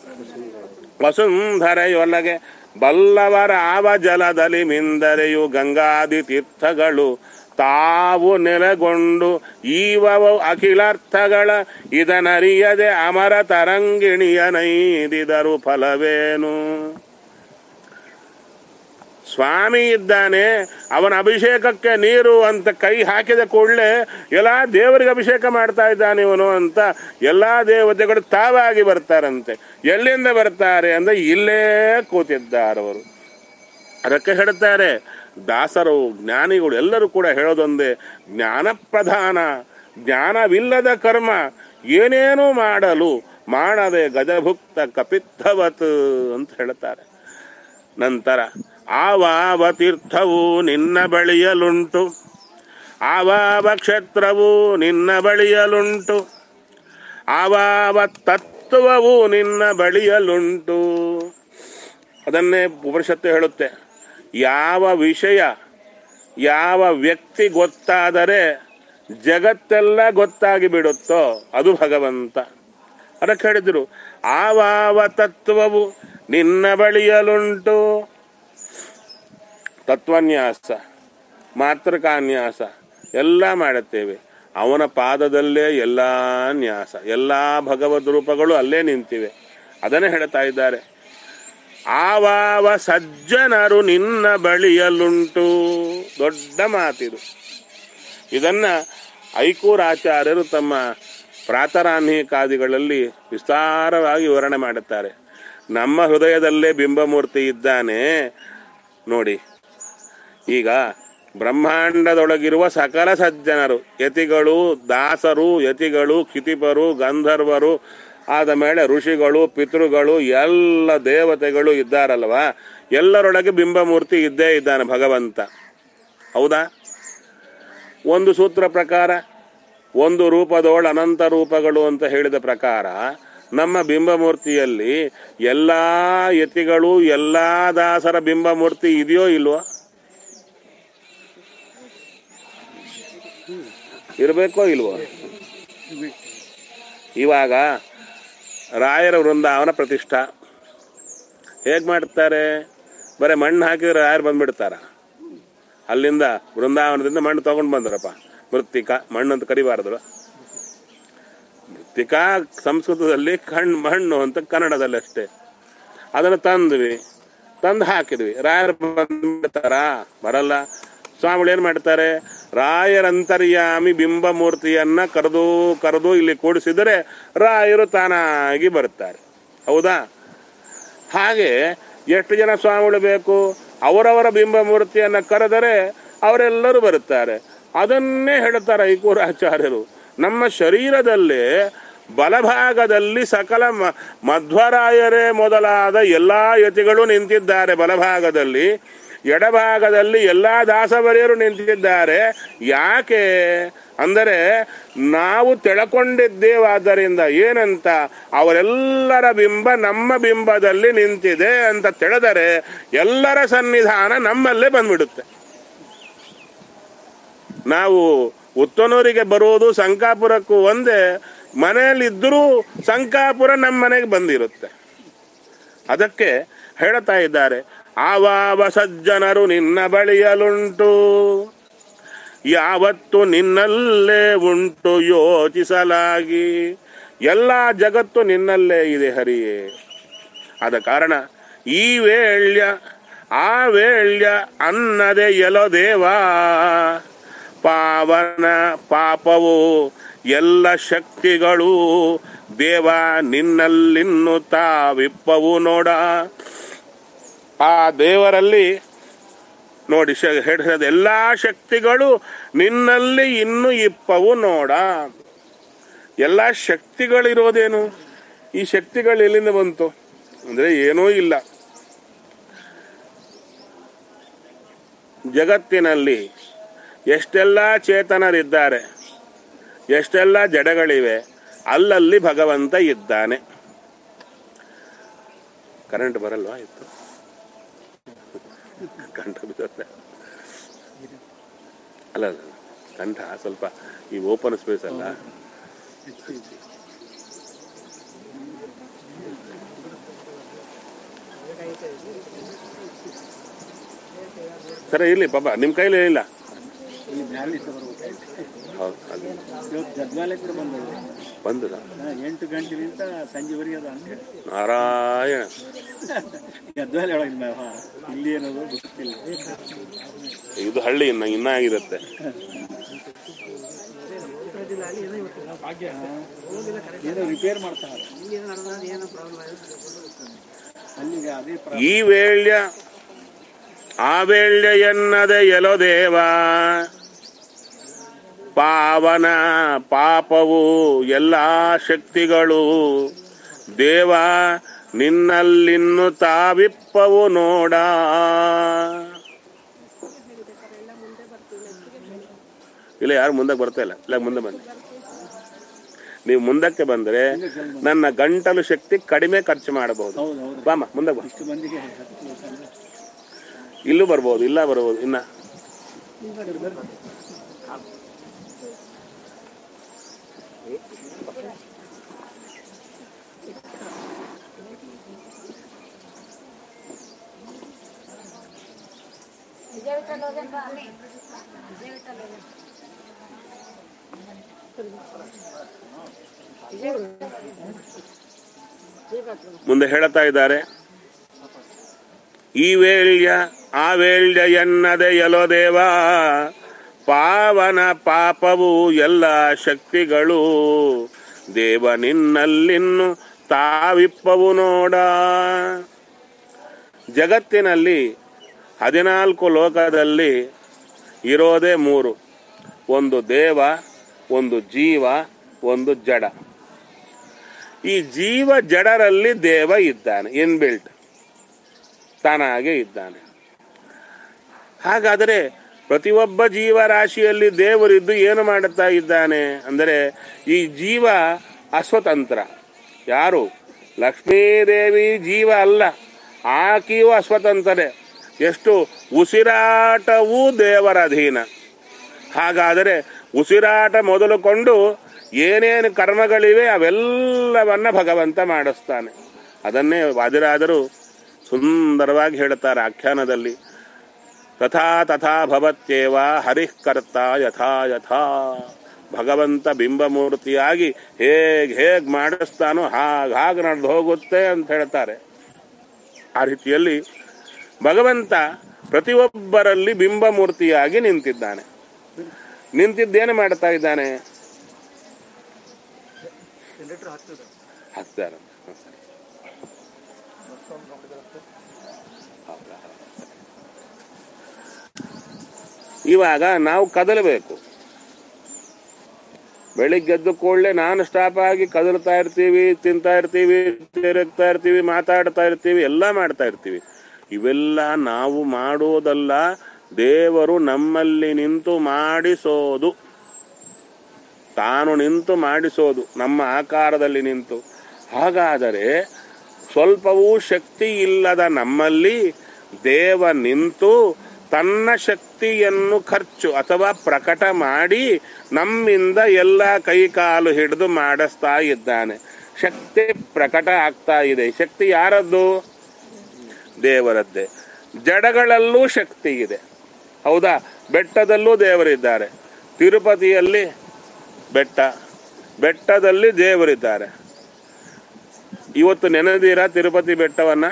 ವಸುಂಧರೆಯೊಳಗೆ ಬಲ್ಲವರ ಆವ ಜಲದಲ್ಲಿ ಮಿಂದರೆಯು ಗಂಗಾದಿ ತೀರ್ಥಗಳು ತಾವು ನೆಲೆಗೊಂಡು ಈವವು ಅಖಿಲಾರ್ಥಗಳ ಇದನರಿಯದೆ ಅಮರ ತರಂಗಿಣಿಯ ನೈದಿದರು ಫಲವೇನು ಸ್ವಾಮಿ ಇದ್ದಾನೆ ಅವನ ಅಭಿಷೇಕಕ್ಕೆ ನೀರು ಅಂತ ಕೈ ಹಾಕಿದ ಕೂಡಲೇ ಎಲ್ಲ ದೇವರಿಗೆ ಅಭಿಷೇಕ ಮಾಡ್ತಾ ಇದ್ದಾನೆ ಇವನು ಅಂತ ಎಲ್ಲ ದೇವತೆಗಳು ತಾವಾಗಿ ಬರ್ತಾರಂತೆ ಎಲ್ಲಿಂದ ಬರ್ತಾರೆ ಅಂದ್ರೆ ಇಲ್ಲೇ ಕೂತಿದ್ದಾರವರು ಅದಕ್ಕೆ ಹೇಳ್ತಾರೆ ದಾಸರು ಜ್ಞಾನಿಗಳು ಎಲ್ಲರೂ ಕೂಡ ಹೇಳೋದೊಂದೇ ಜ್ಞಾನ ಪ್ರಧಾನ ಜ್ಞಾನವಿಲ್ಲದ ಕರ್ಮ ಏನೇನು ಮಾಡಲು ಮಾಡದೆ ಗಜಭುಕ್ತ ಕಪಿತ್ತವತ್ ಅಂತ ಹೇಳ್ತಾರೆ ನಂತರ ಆವಾವ ತೀರ್ಥವು ನಿನ್ನ ಬಳಿಯಲುಂಟು ಆವಾವ ಕ್ಷೇತ್ರವು ನಿನ್ನ ಬಳಿಯಲುಂಟು ಆವಾವ ತತ್ವವು ನಿನ್ನ ಬಳಿಯಲುಂಟು ಅದನ್ನೇ ಉಪನಿಷತ್ತು ಹೇಳುತ್ತೆ ಯಾವ ವಿಷಯ ಯಾವ ವ್ಯಕ್ತಿ ಗೊತ್ತಾದರೆ ಜಗತ್ತೆಲ್ಲ ಗೊತ್ತಾಗಿ ಬಿಡುತ್ತೋ ಅದು ಭಗವಂತ ಅದಕ್ಕೆ ಹೇಳಿದ್ರು ಆವಾವ ತತ್ವವು ನಿನ್ನ ಬಳಿಯಲುಂಟು ತತ್ವನ್ಯಾಸ ಮಾತೃಕಾನ್ಯಾಸ ಎಲ್ಲ ಮಾಡುತ್ತೇವೆ ಅವನ ಪಾದದಲ್ಲೇ ಎಲ್ಲ ನ್ಯಾಸ ಎಲ್ಲ ಭಗವದ್ ರೂಪಗಳು ಅಲ್ಲೇ ನಿಂತಿವೆ ಅದನ್ನೇ ಹೇಳ್ತಾ ಇದ್ದಾರೆ ಆವಾವ ಸಜ್ಜನರು ನಿನ್ನ ಬಳಿಯಲುಂಟು ದೊಡ್ಡ ಮಾತಿದು ಇದನ್ನ ಐಕೂರಾಚಾರ್ಯರು ತಮ್ಮ ಪ್ರಾತರಾಹ್ನಿಕಾದಿಗಳಲ್ಲಿ ವಿಸ್ತಾರವಾಗಿ ವಿವರಣೆ ಮಾಡುತ್ತಾರೆ ನಮ್ಮ ಹೃದಯದಲ್ಲೇ ಬಿಂಬಮೂರ್ತಿ ಇದ್ದಾನೆ ನೋಡಿ ಈಗ ಬ್ರಹ್ಮಾಂಡದೊಳಗಿರುವ ಸಕಲ ಸಜ್ಜನರು ಯತಿಗಳು ದಾಸರು ಯತಿಗಳು ಕಿತಿಪರು ಗಂಧರ್ವರು ಆದ ಮೇಲೆ ಋಷಿಗಳು ಪಿತೃಗಳು ಎಲ್ಲ ದೇವತೆಗಳು ಇದ್ದಾರಲ್ವಾ ಎಲ್ಲರೊಳಗೆ ಬಿಂಬಮೂರ್ತಿ ಇದ್ದೇ ಇದ್ದಾನೆ ಭಗವಂತ ಹೌದಾ ಒಂದು ಸೂತ್ರ ಪ್ರಕಾರ ಒಂದು ರೂಪದೋಳ ಅನಂತ ರೂಪಗಳು ಅಂತ ಹೇಳಿದ ಪ್ರಕಾರ ನಮ್ಮ ಬಿಂಬಮೂರ್ತಿಯಲ್ಲಿ ಎಲ್ಲ ಯತಿಗಳು ಎಲ್ಲ ದಾಸರ ಬಿಂಬಮೂರ್ತಿ ಇದೆಯೋ ಇಲ್ವೋ ಇರಬೇಕೋ ಇಲ್ವೋ ಇವಾಗ ರಾಯರ ವೃಂದಾವನ ಪ್ರತಿಷ್ಠಾ ಹೇಗೆ ಮಾಡ್ತಾರೆ ಬರೀ ಮಣ್ಣು ಹಾಕಿದ್ರೆ ರಾಯರು ಬಂದ್ಬಿಡ್ತಾರ ಅಲ್ಲಿಂದ ವೃಂದಾವನದಿಂದ ಮಣ್ಣು ತಗೊಂಡು ಬಂದ್ರಪ್ಪ ಮೃತ್ತಿಕ ಮಣ್ಣು ಅಂತ ಕರಿಬಾರ್ದು ಮೃತ್ತಿಕಾ ಸಂಸ್ಕೃತದಲ್ಲಿ ಕಣ್ ಮಣ್ಣು ಅಂತ ಕನ್ನಡದಲ್ಲಿ ಅಷ್ಟೇ ಅದನ್ನು ತಂದ್ವಿ ತಂದು ಹಾಕಿದ್ವಿ ರಾಯರು ಬಂದ್ಬಿಡ್ತಾರ ಬರಲ್ಲ ಸ್ವಾಮಿಗಳು ಏನು ಮಾಡ್ತಾರೆ ರಾಯರಂತರ್ಯಾಮಿ ಬಿಂಬ ಮೂರ್ತಿಯನ್ನ ಕರೆದು ಕರೆದು ಇಲ್ಲಿ ಕೂಡಿಸಿದರೆ ರಾಯರು ತಾನಾಗಿ ಬರ್ತಾರೆ ಹೌದಾ ಹಾಗೆ ಎಷ್ಟು ಜನ ಸ್ವಾಮಿಗಳು ಬೇಕು ಅವರವರ ಬಿಂಬ ಮೂರ್ತಿಯನ್ನು ಕರೆದರೆ ಅವರೆಲ್ಲರೂ ಬರುತ್ತಾರೆ ಅದನ್ನೇ ಹೇಳ್ತಾರೆ ಐಕೂರಾಚಾರ್ಯರು ನಮ್ಮ ಶರೀರದಲ್ಲೇ ಬಲಭಾಗದಲ್ಲಿ ಸಕಲ ಮ ಮಧ್ವರಾಯರೇ ಮೊದಲಾದ ಎಲ್ಲ ಯತಿಗಳು ನಿಂತಿದ್ದಾರೆ ಬಲಭಾಗದಲ್ಲಿ ಎಡಭಾಗದಲ್ಲಿ ಎಲ್ಲ ದಾಸವರಿಯರು ನಿಂತಿದ್ದಾರೆ ಯಾಕೆ ಅಂದರೆ ನಾವು ತಿಳ್ಕೊಂಡಿದ್ದೇವಾದ್ದರಿಂದ ಏನಂತ ಅವರೆಲ್ಲರ ಬಿಂಬ ನಮ್ಮ ಬಿಂಬದಲ್ಲಿ ನಿಂತಿದೆ ಅಂತ ತಿಳಿದರೆ ಎಲ್ಲರ ಸನ್ನಿಧಾನ ನಮ್ಮಲ್ಲೇ ಬಂದ್ಬಿಡುತ್ತೆ ನಾವು ಉತ್ತನೂರಿಗೆ ಬರುವುದು ಸಂಕಾಪುರಕ್ಕೂ ಒಂದೇ ಮನೆಯಲ್ಲಿದ್ದರೂ ಸಂಕಾಪುರ ನಮ್ಮ ಮನೆಗೆ ಬಂದಿರುತ್ತೆ ಅದಕ್ಕೆ ಹೇಳ್ತಾ ಇದ್ದಾರೆ ಆವಾವ ಸಜ್ಜನರು ನಿನ್ನ ಬಳಿಯಲುಂಟು ಯಾವತ್ತು ನಿನ್ನಲ್ಲೇ ಉಂಟು ಯೋಚಿಸಲಾಗಿ ಎಲ್ಲ ಜಗತ್ತು ನಿನ್ನಲ್ಲೇ ಇದೆ ಹರಿಯೇ ಆದ ಕಾರಣ ಈ ವೇಳ್ಯ ಆ ವೇಳ್ಯ ಅನ್ನದೆ ಎಲೋ ದೇವಾ ಪಾವನ ಪಾಪವು ಎಲ್ಲ ಶಕ್ತಿಗಳು ದೇವ ನಿನ್ನಲ್ಲಿನ್ನು ತಾವಿಪ್ಪವು ನೋಡ ಆ ದೇವರಲ್ಲಿ ನೋಡಿ ಶ- ಹೇಳಿದ ಎಲ್ಲ ಶಕ್ತಿಗಳು ನಿನ್ನಲ್ಲಿ ಇನ್ನು ಇಪ್ಪವು ನೋಡ ಎಲ್ಲ ಶಕ್ತಿಗಳಿರೋದೇನು ಈ ಶಕ್ತಿಗಳು ಎಲ್ಲಿಂದ ಬಂತು ಅಂದ್ರೆ ಏನೂ ಇಲ್ಲ ಜಗತ್ತಿನಲ್ಲಿ ಎಷ್ಟೆಲ್ಲ ಚೇತನರಿದ್ದಾರೆ ಎಷ್ಟೆಲ್ಲ ಜಡಗಳಿವೆ ಅಲ್ಲಲ್ಲಿ ಭಗವಂತ ಇದ್ದಾನೆ ಕರೆಂಟ್ ಬರಲ್ವಾ ಇತ್ತು ಕಂಠ ಬಿಡುತ್ತೆ ಅಲ್ಲ ಅಲ್ಲ ಕಂಠ ಸ್ವಲ್ಪ ಈ ಓಪನ್ ಸ್ಪೇಸ್ ಅಲ್ಲ ಸರಿ ಇರ್ಲಿ ಪಾಪ ನಿಮ್ಮ ಕೈಲಿ ಇಲ್ಲ ಮ್ಯಾಲಿಂದ ಬರ್ಬೇಕು ಹೌದು ಅದು ಇವತ್ತು ಗದ್ವಾಲೆ ಕೂಡ ಬಂದದ್ದು ಬಂದದ ಹಾ, ಎಂಟು ಗಂಟೆಲಿಂದ ಸಂಜೆವರೆಗೆ ಅದ ಅಂತ ಹೇಳಿ ನಾರಾಯಣ ಗದ್ವಾಲೆ ಒಳಗಿನ ವ್ಯವಹಾರ ಇಲ್ಲಿ ಏನದು ಗೊತ್ತಿಲ್ಲ ಇದು ಹಳ್ಳಿ ಇನ್ನ ಇನ್ನ ಆಗಿರುತ್ತೆ ಏನೋ ರಿಪೇರ್ ಮಾಡ್ತಾರೆ ಅಲ್ಲಿಗೆ ಅದೇ ಪ್ರ- ಈ ವೇಳ್ಯ ಆ ವೇಳ್ಯ ಎನ್ನದೆ ಎಲೋ ದೇವ ಪಾವನ ಪಾಪವು ಎಲ್ಲ ಶಕ್ತಿಗಳು ದೇವ ನಿನ್ನಲ್ಲಿನ್ನು ತಾವಿಪ್ಪವು ನೋಡ ಇಲ್ಲ ಯಾರು ಮುಂದಕ್ಕೆ ಬರ್ತಾ ಇಲ್ಲ ಇಲ್ಲ ಮುಂದೆ ಬನ್ನಿ ನೀವು ಮುಂದಕ್ಕೆ ಬಂದ್ರೆ ನನ್ನ ಗಂಟಲು ಶಕ್ತಿ ಕಡಿಮೆ ಖರ್ಚು ಮಾಡಬಹುದು ಹೌದು ಹೌದು ಬಾಮ ಮುಂದಕ್ಕೆ ಬಾ ಇಷ್ಟು ಮಂದಿಗೆ ಹತ್ತು ಅಂದ್ರೆ ಇಲ್ಲೂ ಬರ್ಬೋದು ಇಲ್ಲ ಬರ್ಬೋದು ಇನ್ನ ಮುಂದೆ ಹೇಳ್ತಾ ಇದ್ದಾರೆ ಈ ವೇಳ್ಯ ಆ ವೇಳ್ಯ ಎನ್ನದೆ ಎಲೋ ದೇವ ಪಾವನ ಪಾಪವು ಎಲ್ಲ ಶಕ್ತಿಗಳು ದೇವ ನಿನ್ನಲ್ಲಿನ್ನು ತಾವಿಪ್ಪವು ನೋಡ ಜಗತ್ತಿನಲ್ಲಿ ಹದಿನಾಲ್ಕು ಲೋಕದಲ್ಲಿ ಇರೋದೇ ಮೂರು ಒಂದು ದೇವ ಒಂದು ಜೀವ ಒಂದು ಜಡ ಈ ಜೀವ ಜಡರಲ್ಲಿ ದೇವ ಇದ್ದಾನೆ ಇನ್ಬಿಲ್ಟ್ ತಾನಾಗೆ ಇದ್ದಾನೆ ಹಾಗಾದರೆ ಪ್ರತಿಯೊಬ್ಬ ಜೀವರಾಶಿಯಲ್ಲಿ ದೇವರಿದ್ದು ಏನು ಮಾಡುತ್ತಾ ಇದ್ದಾನೆ ಅಂದರೆ ಈ ಜೀವ ಅಸ್ವತಂತ್ರ ಯಾರು ಲಕ್ಷ್ಮೀದೇವಿ ಜೀವ ಅಲ್ಲ ಆಕೆಯೂ ಅಸ್ವತಂತ್ರರೆ ಎಷ್ಟು ಉಸಿರಾಟವೂ ದೇವರ ಅಧೀನ ಹಾಗಾದರೆ ಉಸಿರಾಟ ಮೊದಲುಕೊಂಡು ಏನೇನು ಕರ್ಮಗಳಿವೆ ಅವೆಲ್ಲವನ್ನ ಭಗವಂತ ಮಾಡಿಸ್ತಾನೆ ಅದನ್ನೇ ವಾದಿರಾದರು ಸುಂದರವಾಗಿ ಹೇಳುತ್ತಾರೆ ಆಖ್ಯಾನದಲ್ಲಿ ತಥಾ ತಥಾ ಭವತ್ಯೇವ ಹರಿಃಕರ್ತ ಯಥಾ ಯಥಾ ಭಗವಂತ ಬಿಂಬಮೂರ್ತಿಯಾಗಿ ಹೇಗ್ ಹೇಗ್ ಮಾಡಿಸ್ತಾನೋ ಹಾಗ್ ಹಾಗೆ ನಡೆದು ಹೋಗುತ್ತೆ ಅಂತ ಹೇಳ್ತಾರೆ ಆ ರೀತಿಯಲ್ಲಿ ಭಗವಂತ ಪ್ರತಿಯೊಬ್ಬರಲ್ಲಿ ಬಿಂಬಮೂರ್ತಿಯಾಗಿ ನಿಂತಿದ್ದಾನೆ ನಿಂತಿದ್ದೇನು ಮಾಡ್ತಾ ಇದ್ದಾನೆ ಹಾಕ್ತಾರೆ ಹ, ಸರಿ. ಹೌದಾ? ಇವಾಗ ನಾವು ಕದಲಬೇಕು ಬೆಳಿಗ್ಗೆದ್ದು ಕೂಡಲೇ ನಾನು ಸ್ಟಾಪ್ ಆಗಿ ಕದಲ್ತಾ ಇರ್ತೀವಿ ತಿಂತಾ ಇರ್ತೀವಿ ತಿರುಗ್ತಾ ಇರ್ತೀವಿ ಮಾತಾಡ್ತಾ ಇರ್ತೀವಿ ಎಲ್ಲ ಮಾಡ್ತಾ ಇರ್ತೀವಿ ಇವೆಲ್ಲ ನಾವು ಮಾಡುವುದಲ್ಲ ದೇವರು ನಮ್ಮಲ್ಲಿ ನಿಂತು ಮಾಡಿಸೋದು ತಾನು ನಿಂತು ಮಾಡಿಸೋದು ನಮ್ಮ ಆಕಾರದಲ್ಲಿ ನಿಂತು ಹಾಗಾದರೆ ಸ್ವಲ್ಪವೂ ಶಕ್ತಿ ಇಲ್ಲದ ನಮ್ಮಲ್ಲಿ ದೇವ ನಿಂತು ತನ್ನ ಶಕ್ತಿಯನ್ನು ಖರ್ಚು ಅಥವಾ ಪ್ರಕಟ ಮಾಡಿ ನಮ್ಮಿಂದ ಎಲ್ಲ ಕೈಕಾಲು ಹಿಡಿದು ಮಾಡಿಸ್ತಾ ಇದ್ದಾನೆ ಶಕ್ತಿ ಪ್ರಕಟ ಆಗ್ತಾ ಇದೆ ಶಕ್ತಿ ಯಾರದ್ದು ದೇವರದ್ದೇ ಜಡಗಳಲ್ಲೂ ಶಕ್ತಿ ಇದೆ ಹೌದಾ ಬೆಟ್ಟದಲ್ಲೂ ದೇವರಿದ್ದಾರೆ ತಿರುಪತಿಯಲ್ಲಿ ಬೆಟ್ಟ ಬೆಟ್ಟದಲ್ಲಿ ದೇವರಿದ್ದಾರೆ ಇವತ್ತು ನೆನೆದೀರಾ ತಿರುಪತಿ ಬೆಟ್ಟವನ್ನ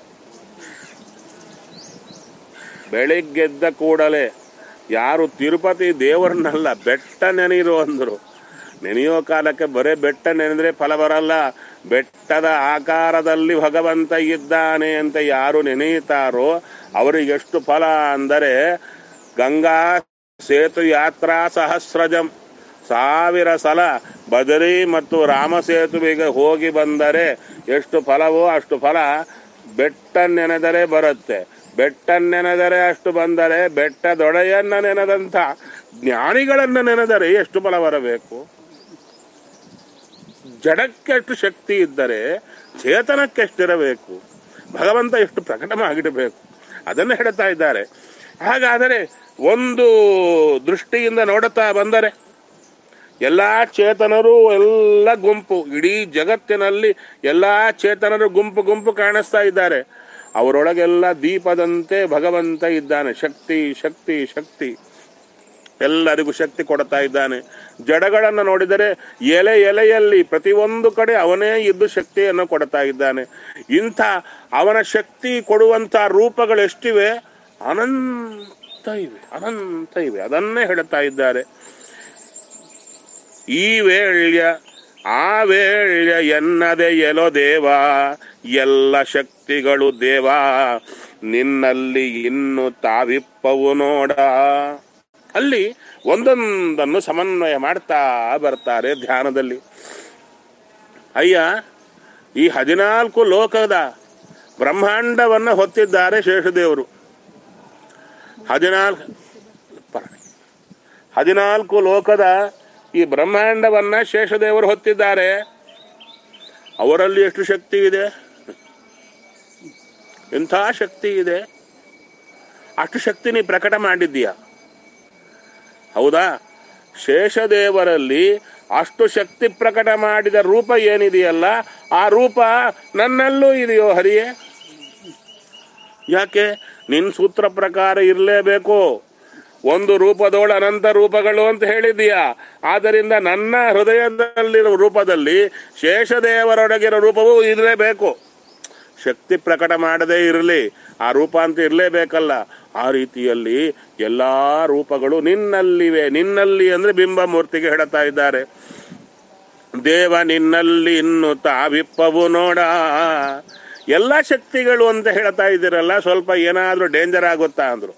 ಬೆಳಿಗ್ಗೆದ್ದ ಕೂಡಲೇ ಯಾರು ತಿರುಪತಿ ದೇವರನ್ನಲ್ಲ ಬೆಟ್ಟ ನೆನೆಯಿರು ಅಂದರು ನೆನೆಯೋ ಕಾಲಕ್ಕೆ ಬರೇ ಬೆಟ್ಟ ನೆನೆದ್ರೆ ಫಲ ಬರಲ್ಲ ಬೆಟ್ಟದ ಆಕಾರದಲ್ಲಿ ಭಗವಂತ ಇದ್ದಾನೆ ಅಂತ ಯಾರು ನೆನೆಯುತ್ತಾರೋ ಅವರಿಗೆ ಎಷ್ಟು ಫಲ ಅಂದರೆ ಗಂಗಾ ಸೇತು ಯಾತ್ರಾ ಸಹಸ್ರಜಂ ಸಾವಿರ ಸಲ ಬದರಿ ಮತ್ತು ರಾಮ ಸೇತುವೆಗೆ ಹೋಗಿ ಬಂದರೆ ಎಷ್ಟು ಫಲವೋ ಅಷ್ಟು ಫಲ ಬೆಟ್ಟ ನೆನೆದರೆ ಬರುತ್ತೆ ಬೆಟ್ಟ ನೆನೆದರೆ ಅಷ್ಟು ಬಂದರೆ ಬೆಟ್ಟದೊಡೆಯನ್ನ ನೆನೆದಂಥ ಜ್ಞಾನಿಗಳನ್ನ ನೆನೆದರೆ ಎಷ್ಟು ಫಲ ಬರಬೇಕು ಜಡಕ್ಕೆ ಎಷ್ಟು ಶಕ್ತಿ ಇದ್ದರೆ ಚೇತನಕ್ಕೆ ಎಷ್ಟಿರಬೇಕು ಭಗವಂತ ಎಷ್ಟು ಪ್ರಕಟವಾಗಿಡಬೇಕು ಅದನ್ನು ಹೇಳ್ತಾ ಇದ್ದಾರೆ ಹಾಗಾದರೆ ಒಂದು ದೃಷ್ಟಿಯಿಂದ ನೋಡುತ್ತಾ ಬಂದರೆ ಎಲ್ಲ ಚೇತನರು ಎಲ್ಲ ಗುಂಪು ಇಡೀ ಜಗತ್ತಿನಲ್ಲಿ ಎಲ್ಲ ಚೇತನರು ಗುಂಪು ಗುಂಪು ಕಾಣಿಸ್ತಾ ಇದ್ದಾರೆ ಅವರೊಳಗೆಲ್ಲ ದೀಪದಂತೆ ಭಗವಂತ ಇದ್ದಾನೆ ಶಕ್ತಿ ಶಕ್ತಿ ಶಕ್ತಿ ಎಲ್ಲರಿಗೂ ಶಕ್ತಿ ಕೊಡ್ತಾ ಇದ್ದಾನೆ ಜಡಗಳನ್ನು ನೋಡಿದರೆ ಎಲೆ ಎಲೆಯಲ್ಲಿ ಪ್ರತಿಯೊಂದು ಕಡೆ ಅವನೇ ಇದ್ದು ಶಕ್ತಿಯನ್ನು ಕೊಡ್ತಾ ಇದ್ದಾನೆ ಇಂಥ ಅವನ ಶಕ್ತಿ ಕೊಡುವಂಥ ರೂಪಗಳು ಎಷ್ಟಿವೆ ಅನಂತ ಇವೆ ಅನಂತ ಇವೆ ಅದನ್ನೇ ಹೇಳ್ತಾ ಇದ್ದಾರೆ ಈ ವೇಳ್ಯ ಆ ವೇಳ್ಯ ಎನ್ನದೆ ಎಲೋ ದೇವ ಎಲ್ಲ ಶಕ್ತಿಗಳು ದೇವ ನಿನ್ನಲ್ಲಿ ಇನ್ನು ತಾವಿಪ್ಪವು ನೋಡ ಅಲ್ಲಿ ಒಂದೊಂದನ್ನು ಸಮನ್ವಯ ಮಾಡ್ತಾ ಬರ್ತಾರೆ ಧ್ಯಾನದಲ್ಲಿ ಅಯ್ಯ ಈ ಹದಿನಾಲ್ಕು ಲೋಕದ ಬ್ರಹ್ಮಾಂಡವನ್ನು ಹೊತ್ತಿದ್ದಾರೆ ಶೇಷದೇವರು ಹದಿನಾಲ್ಕು ಪರವಾಗಿ. ಹದಿನಾಲ್ಕು ಲೋಕದ ಈ ಬ್ರಹ್ಮಾಂಡವನ್ನ ಶೇಷದೇವರು ಹೊತ್ತಿದ್ದಾರೆ ಅವರಲ್ಲಿ ಎಷ್ಟು ಶಕ್ತಿ ಇದೆ ಎಂಥ ಶಕ್ತಿ ಇದೆ ಅಷ್ಟು ಶಕ್ತಿ ನೀ ಪ್ರಕಟ ಮಾಡಿದ್ದೀಯ ಹೌದಾ ಶೇಷದೇವರಲ್ಲಿ ಅಷ್ಟು ಶಕ್ತಿ ಪ್ರಕಟ ಮಾಡಿದ ರೂಪ ಏನಿದೆಯಲ್ಲ ಆ ರೂಪ ನನ್ನಲ್ಲೂ ಇದೆಯೋ ಹರಿಯೇ ಯಾಕೆ ನಿನ್ ಸೂತ್ರ ಪ್ರಕಾರ ಇರಲೇಬೇಕು ಒಂದು ರೂಪದೋಳು ಅನಂತ ರೂಪಗಳು ಅಂತ ಹೇಳಿದೀಯಾ ಆದ್ದರಿಂದ ನನ್ನ ಹೃದಯದಲ್ಲಿರುವ ರೂಪದಲ್ಲಿ ಶೇಷದೇವರೊಳಗಿರೋ ರೂಪವೂ ಇರಲೇಬೇಕು ಶಕ್ತಿ ಪ್ರಕಟ ಮಾಡದೇ ಇರಲಿ ಆ ರೂಪ ಅಂತ ಇರಲೇಬೇಕಲ್ಲ ಆ ರೀತಿಯಲ್ಲಿ ಎಲ್ಲಾ ರೂಪಗಳು ನಿನ್ನಲ್ಲಿವೆ ನಿನ್ನಲ್ಲಿ ಅಂದ್ರೆ ಬಿಂಬ ಮೂರ್ತಿಗೆ ಹೇಳ್ತಾ ಇದ್ದಾರೆ ದೇವ ನಿನ್ನಲ್ಲಿ ಇನ್ನು ತಾವಿಪ್ಪವು ನೋಡ ಎಲ್ಲ ಶಕ್ತಿಗಳು ಅಂತ ಹೇಳ್ತಾ ಇದ್ದೀರಲ್ಲ ಸ್ವಲ್ಪ ಏನಾದ್ರೂ ಡೇಂಜರ್ ಆಗುತ್ತಾ ಅಂದ್ರು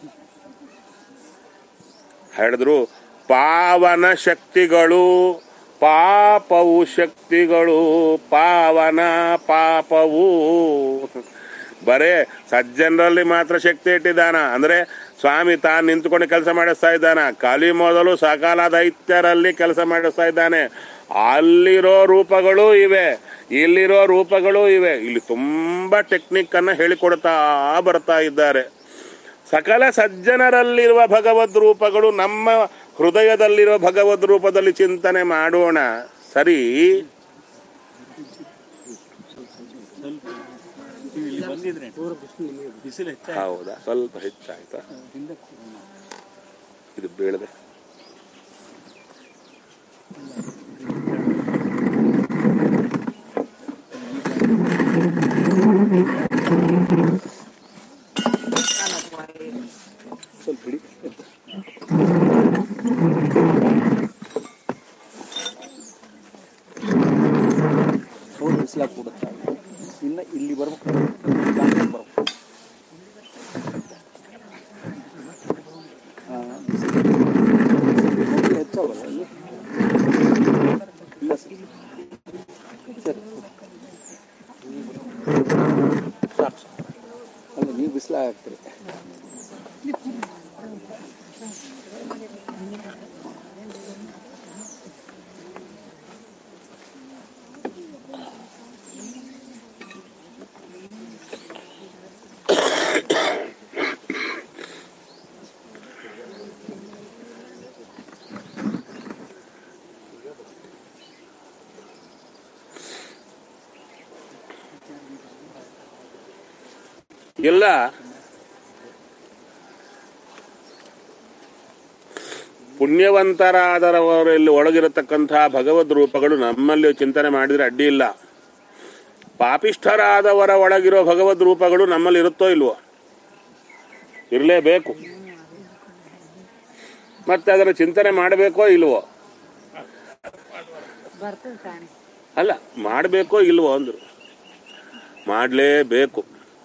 ಹೇಳಿದ್ರು ಪಾವನ ಶಕ್ತಿಗಳು ಪಾಪವು ಶಕ್ತಿಗಳು ಪಾವನ ಪಾಪವು ಬರೇ ಸಜ್ಜನರಲ್ಲಿ ಮಾತ್ರ ಶಕ್ತಿ ಇಟ್ಟಿದ್ದಾನ ಅಂದ್ರೆ ಸ್ವಾಮಿ ತಾನು ನಿಂತ್ಕೊಂಡು ಕೆಲಸ ಮಾಡಿಸ್ತಾ ಇದ್ದಾನ ಕಲಿ ಮೊದಲು ಸಕಾಲ ದೈತ್ಯರಲ್ಲಿ ಕೆಲಸ ಮಾಡಿಸ್ತಾ ಇದ್ದಾನೆ ಅಲ್ಲಿರೋ ರೂಪಗಳು ಇವೆ ಇಲ್ಲಿರೋ ರೂಪಗಳು ಇವೆ ಇಲ್ಲಿ ತುಂಬಾ ಟೆಕ್ನಿಕ್ ಅನ್ನ ಹೇಳಿಕೊಡ್ತಾ ಬರ್ತಾ ಇದ್ದಾರೆ ಸಕಲ ಸಜ್ಜನರಲ್ಲಿರುವ ಭಗವದ್ ರೂಪಗಳು ನಮ್ಮ ಹೃದಯದಲ್ಲಿರುವ ಭಗವದ್ ರೂಪದಲ್ಲಿ ಚಿಂತನೆ ಮಾಡೋಣ ಸರಿ ಇಲ್ಲಿ ಬಂದಿದ್ರೆ ಬಿಸಿಲು ಹೆಚ್ಚಾಗಿ ಹೌದಾ ಸ್ವಲ್ಪ ಹೆಚ್ಚಾಯ್ತಾ ಇದು ಬೀಳದೆ ಸ್ವಲ್ಪ ಬಿಡಿ ಅವ್ರು ಬಿಸಿಲಾಗಿ ಕೊಡುತ್ತಾ ಇನ್ನು ಇಲ್ಲಿ ಬರ್ಬೇಕು ದಾಟ್ಕೊಂಡ್ ಬರ್ಬೇಕು ಹಾ, ಬಿಸಿಲು. ಬಿಸಿಲು ಹೆಚ್ಚಾಗಲ್ಲ ಅಲ್ಲಿ ಇಲ್ಲ ಸರ್ ಸರಿ ಸಾಕು ಸಾಕು. ಅಲ್ಲ ನೀವು ಬಿಸಿಲಾಗ್ತೀರಿ ಎಲ್ಲ ಪುಣ್ಯವಂತರಾದರವರಲ್ಲಿ ಒಳಗಿರತಕ್ಕಂತಹ ಭಗವದ್ ರೂಪಗಳು ನಮ್ಮಲ್ಲಿ ಚಿಂತನೆ ಮಾಡಿದ್ರೆ ಅಡ್ಡಿ ಇಲ್ಲ ಪಾಪಿಷ್ಠರಾದವರ ಒಳಗಿರೋ ಭಗವದ್ ರೂಪಗಳು ನಮ್ಮಲ್ಲಿ ಇರುತ್ತೋ ಇಲ್ವೋ ಇರಲೇಬೇಕು ಮತ್ತೆ ಅದನ್ನು ಚಿಂತನೆ ಮಾಡಬೇಕೋ ಇಲ್ವೋ ಬರ್ತದೆ ಕಾಣಿ ಅಲ್ಲ ಮಾಡಬೇಕೋ ಇಲ್ವೋ ಅಂದ್ರು ಮಾಡಲೇಬೇಕು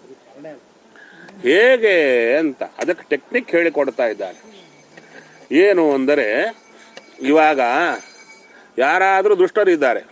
ಹೇಗೆ ಅಂತ ಅದಕ್ಕೆ ಟೆಕ್ನಿಕ್ ಹೇಳಿಕೊಡ್ತಾ ಇದ್ದಾರೆ ಏನು ಅಂದರೆ ಇವಾಗ ಯಾರಾದರೂ ದುಷ್ಟರಿದ್ದಾರೆ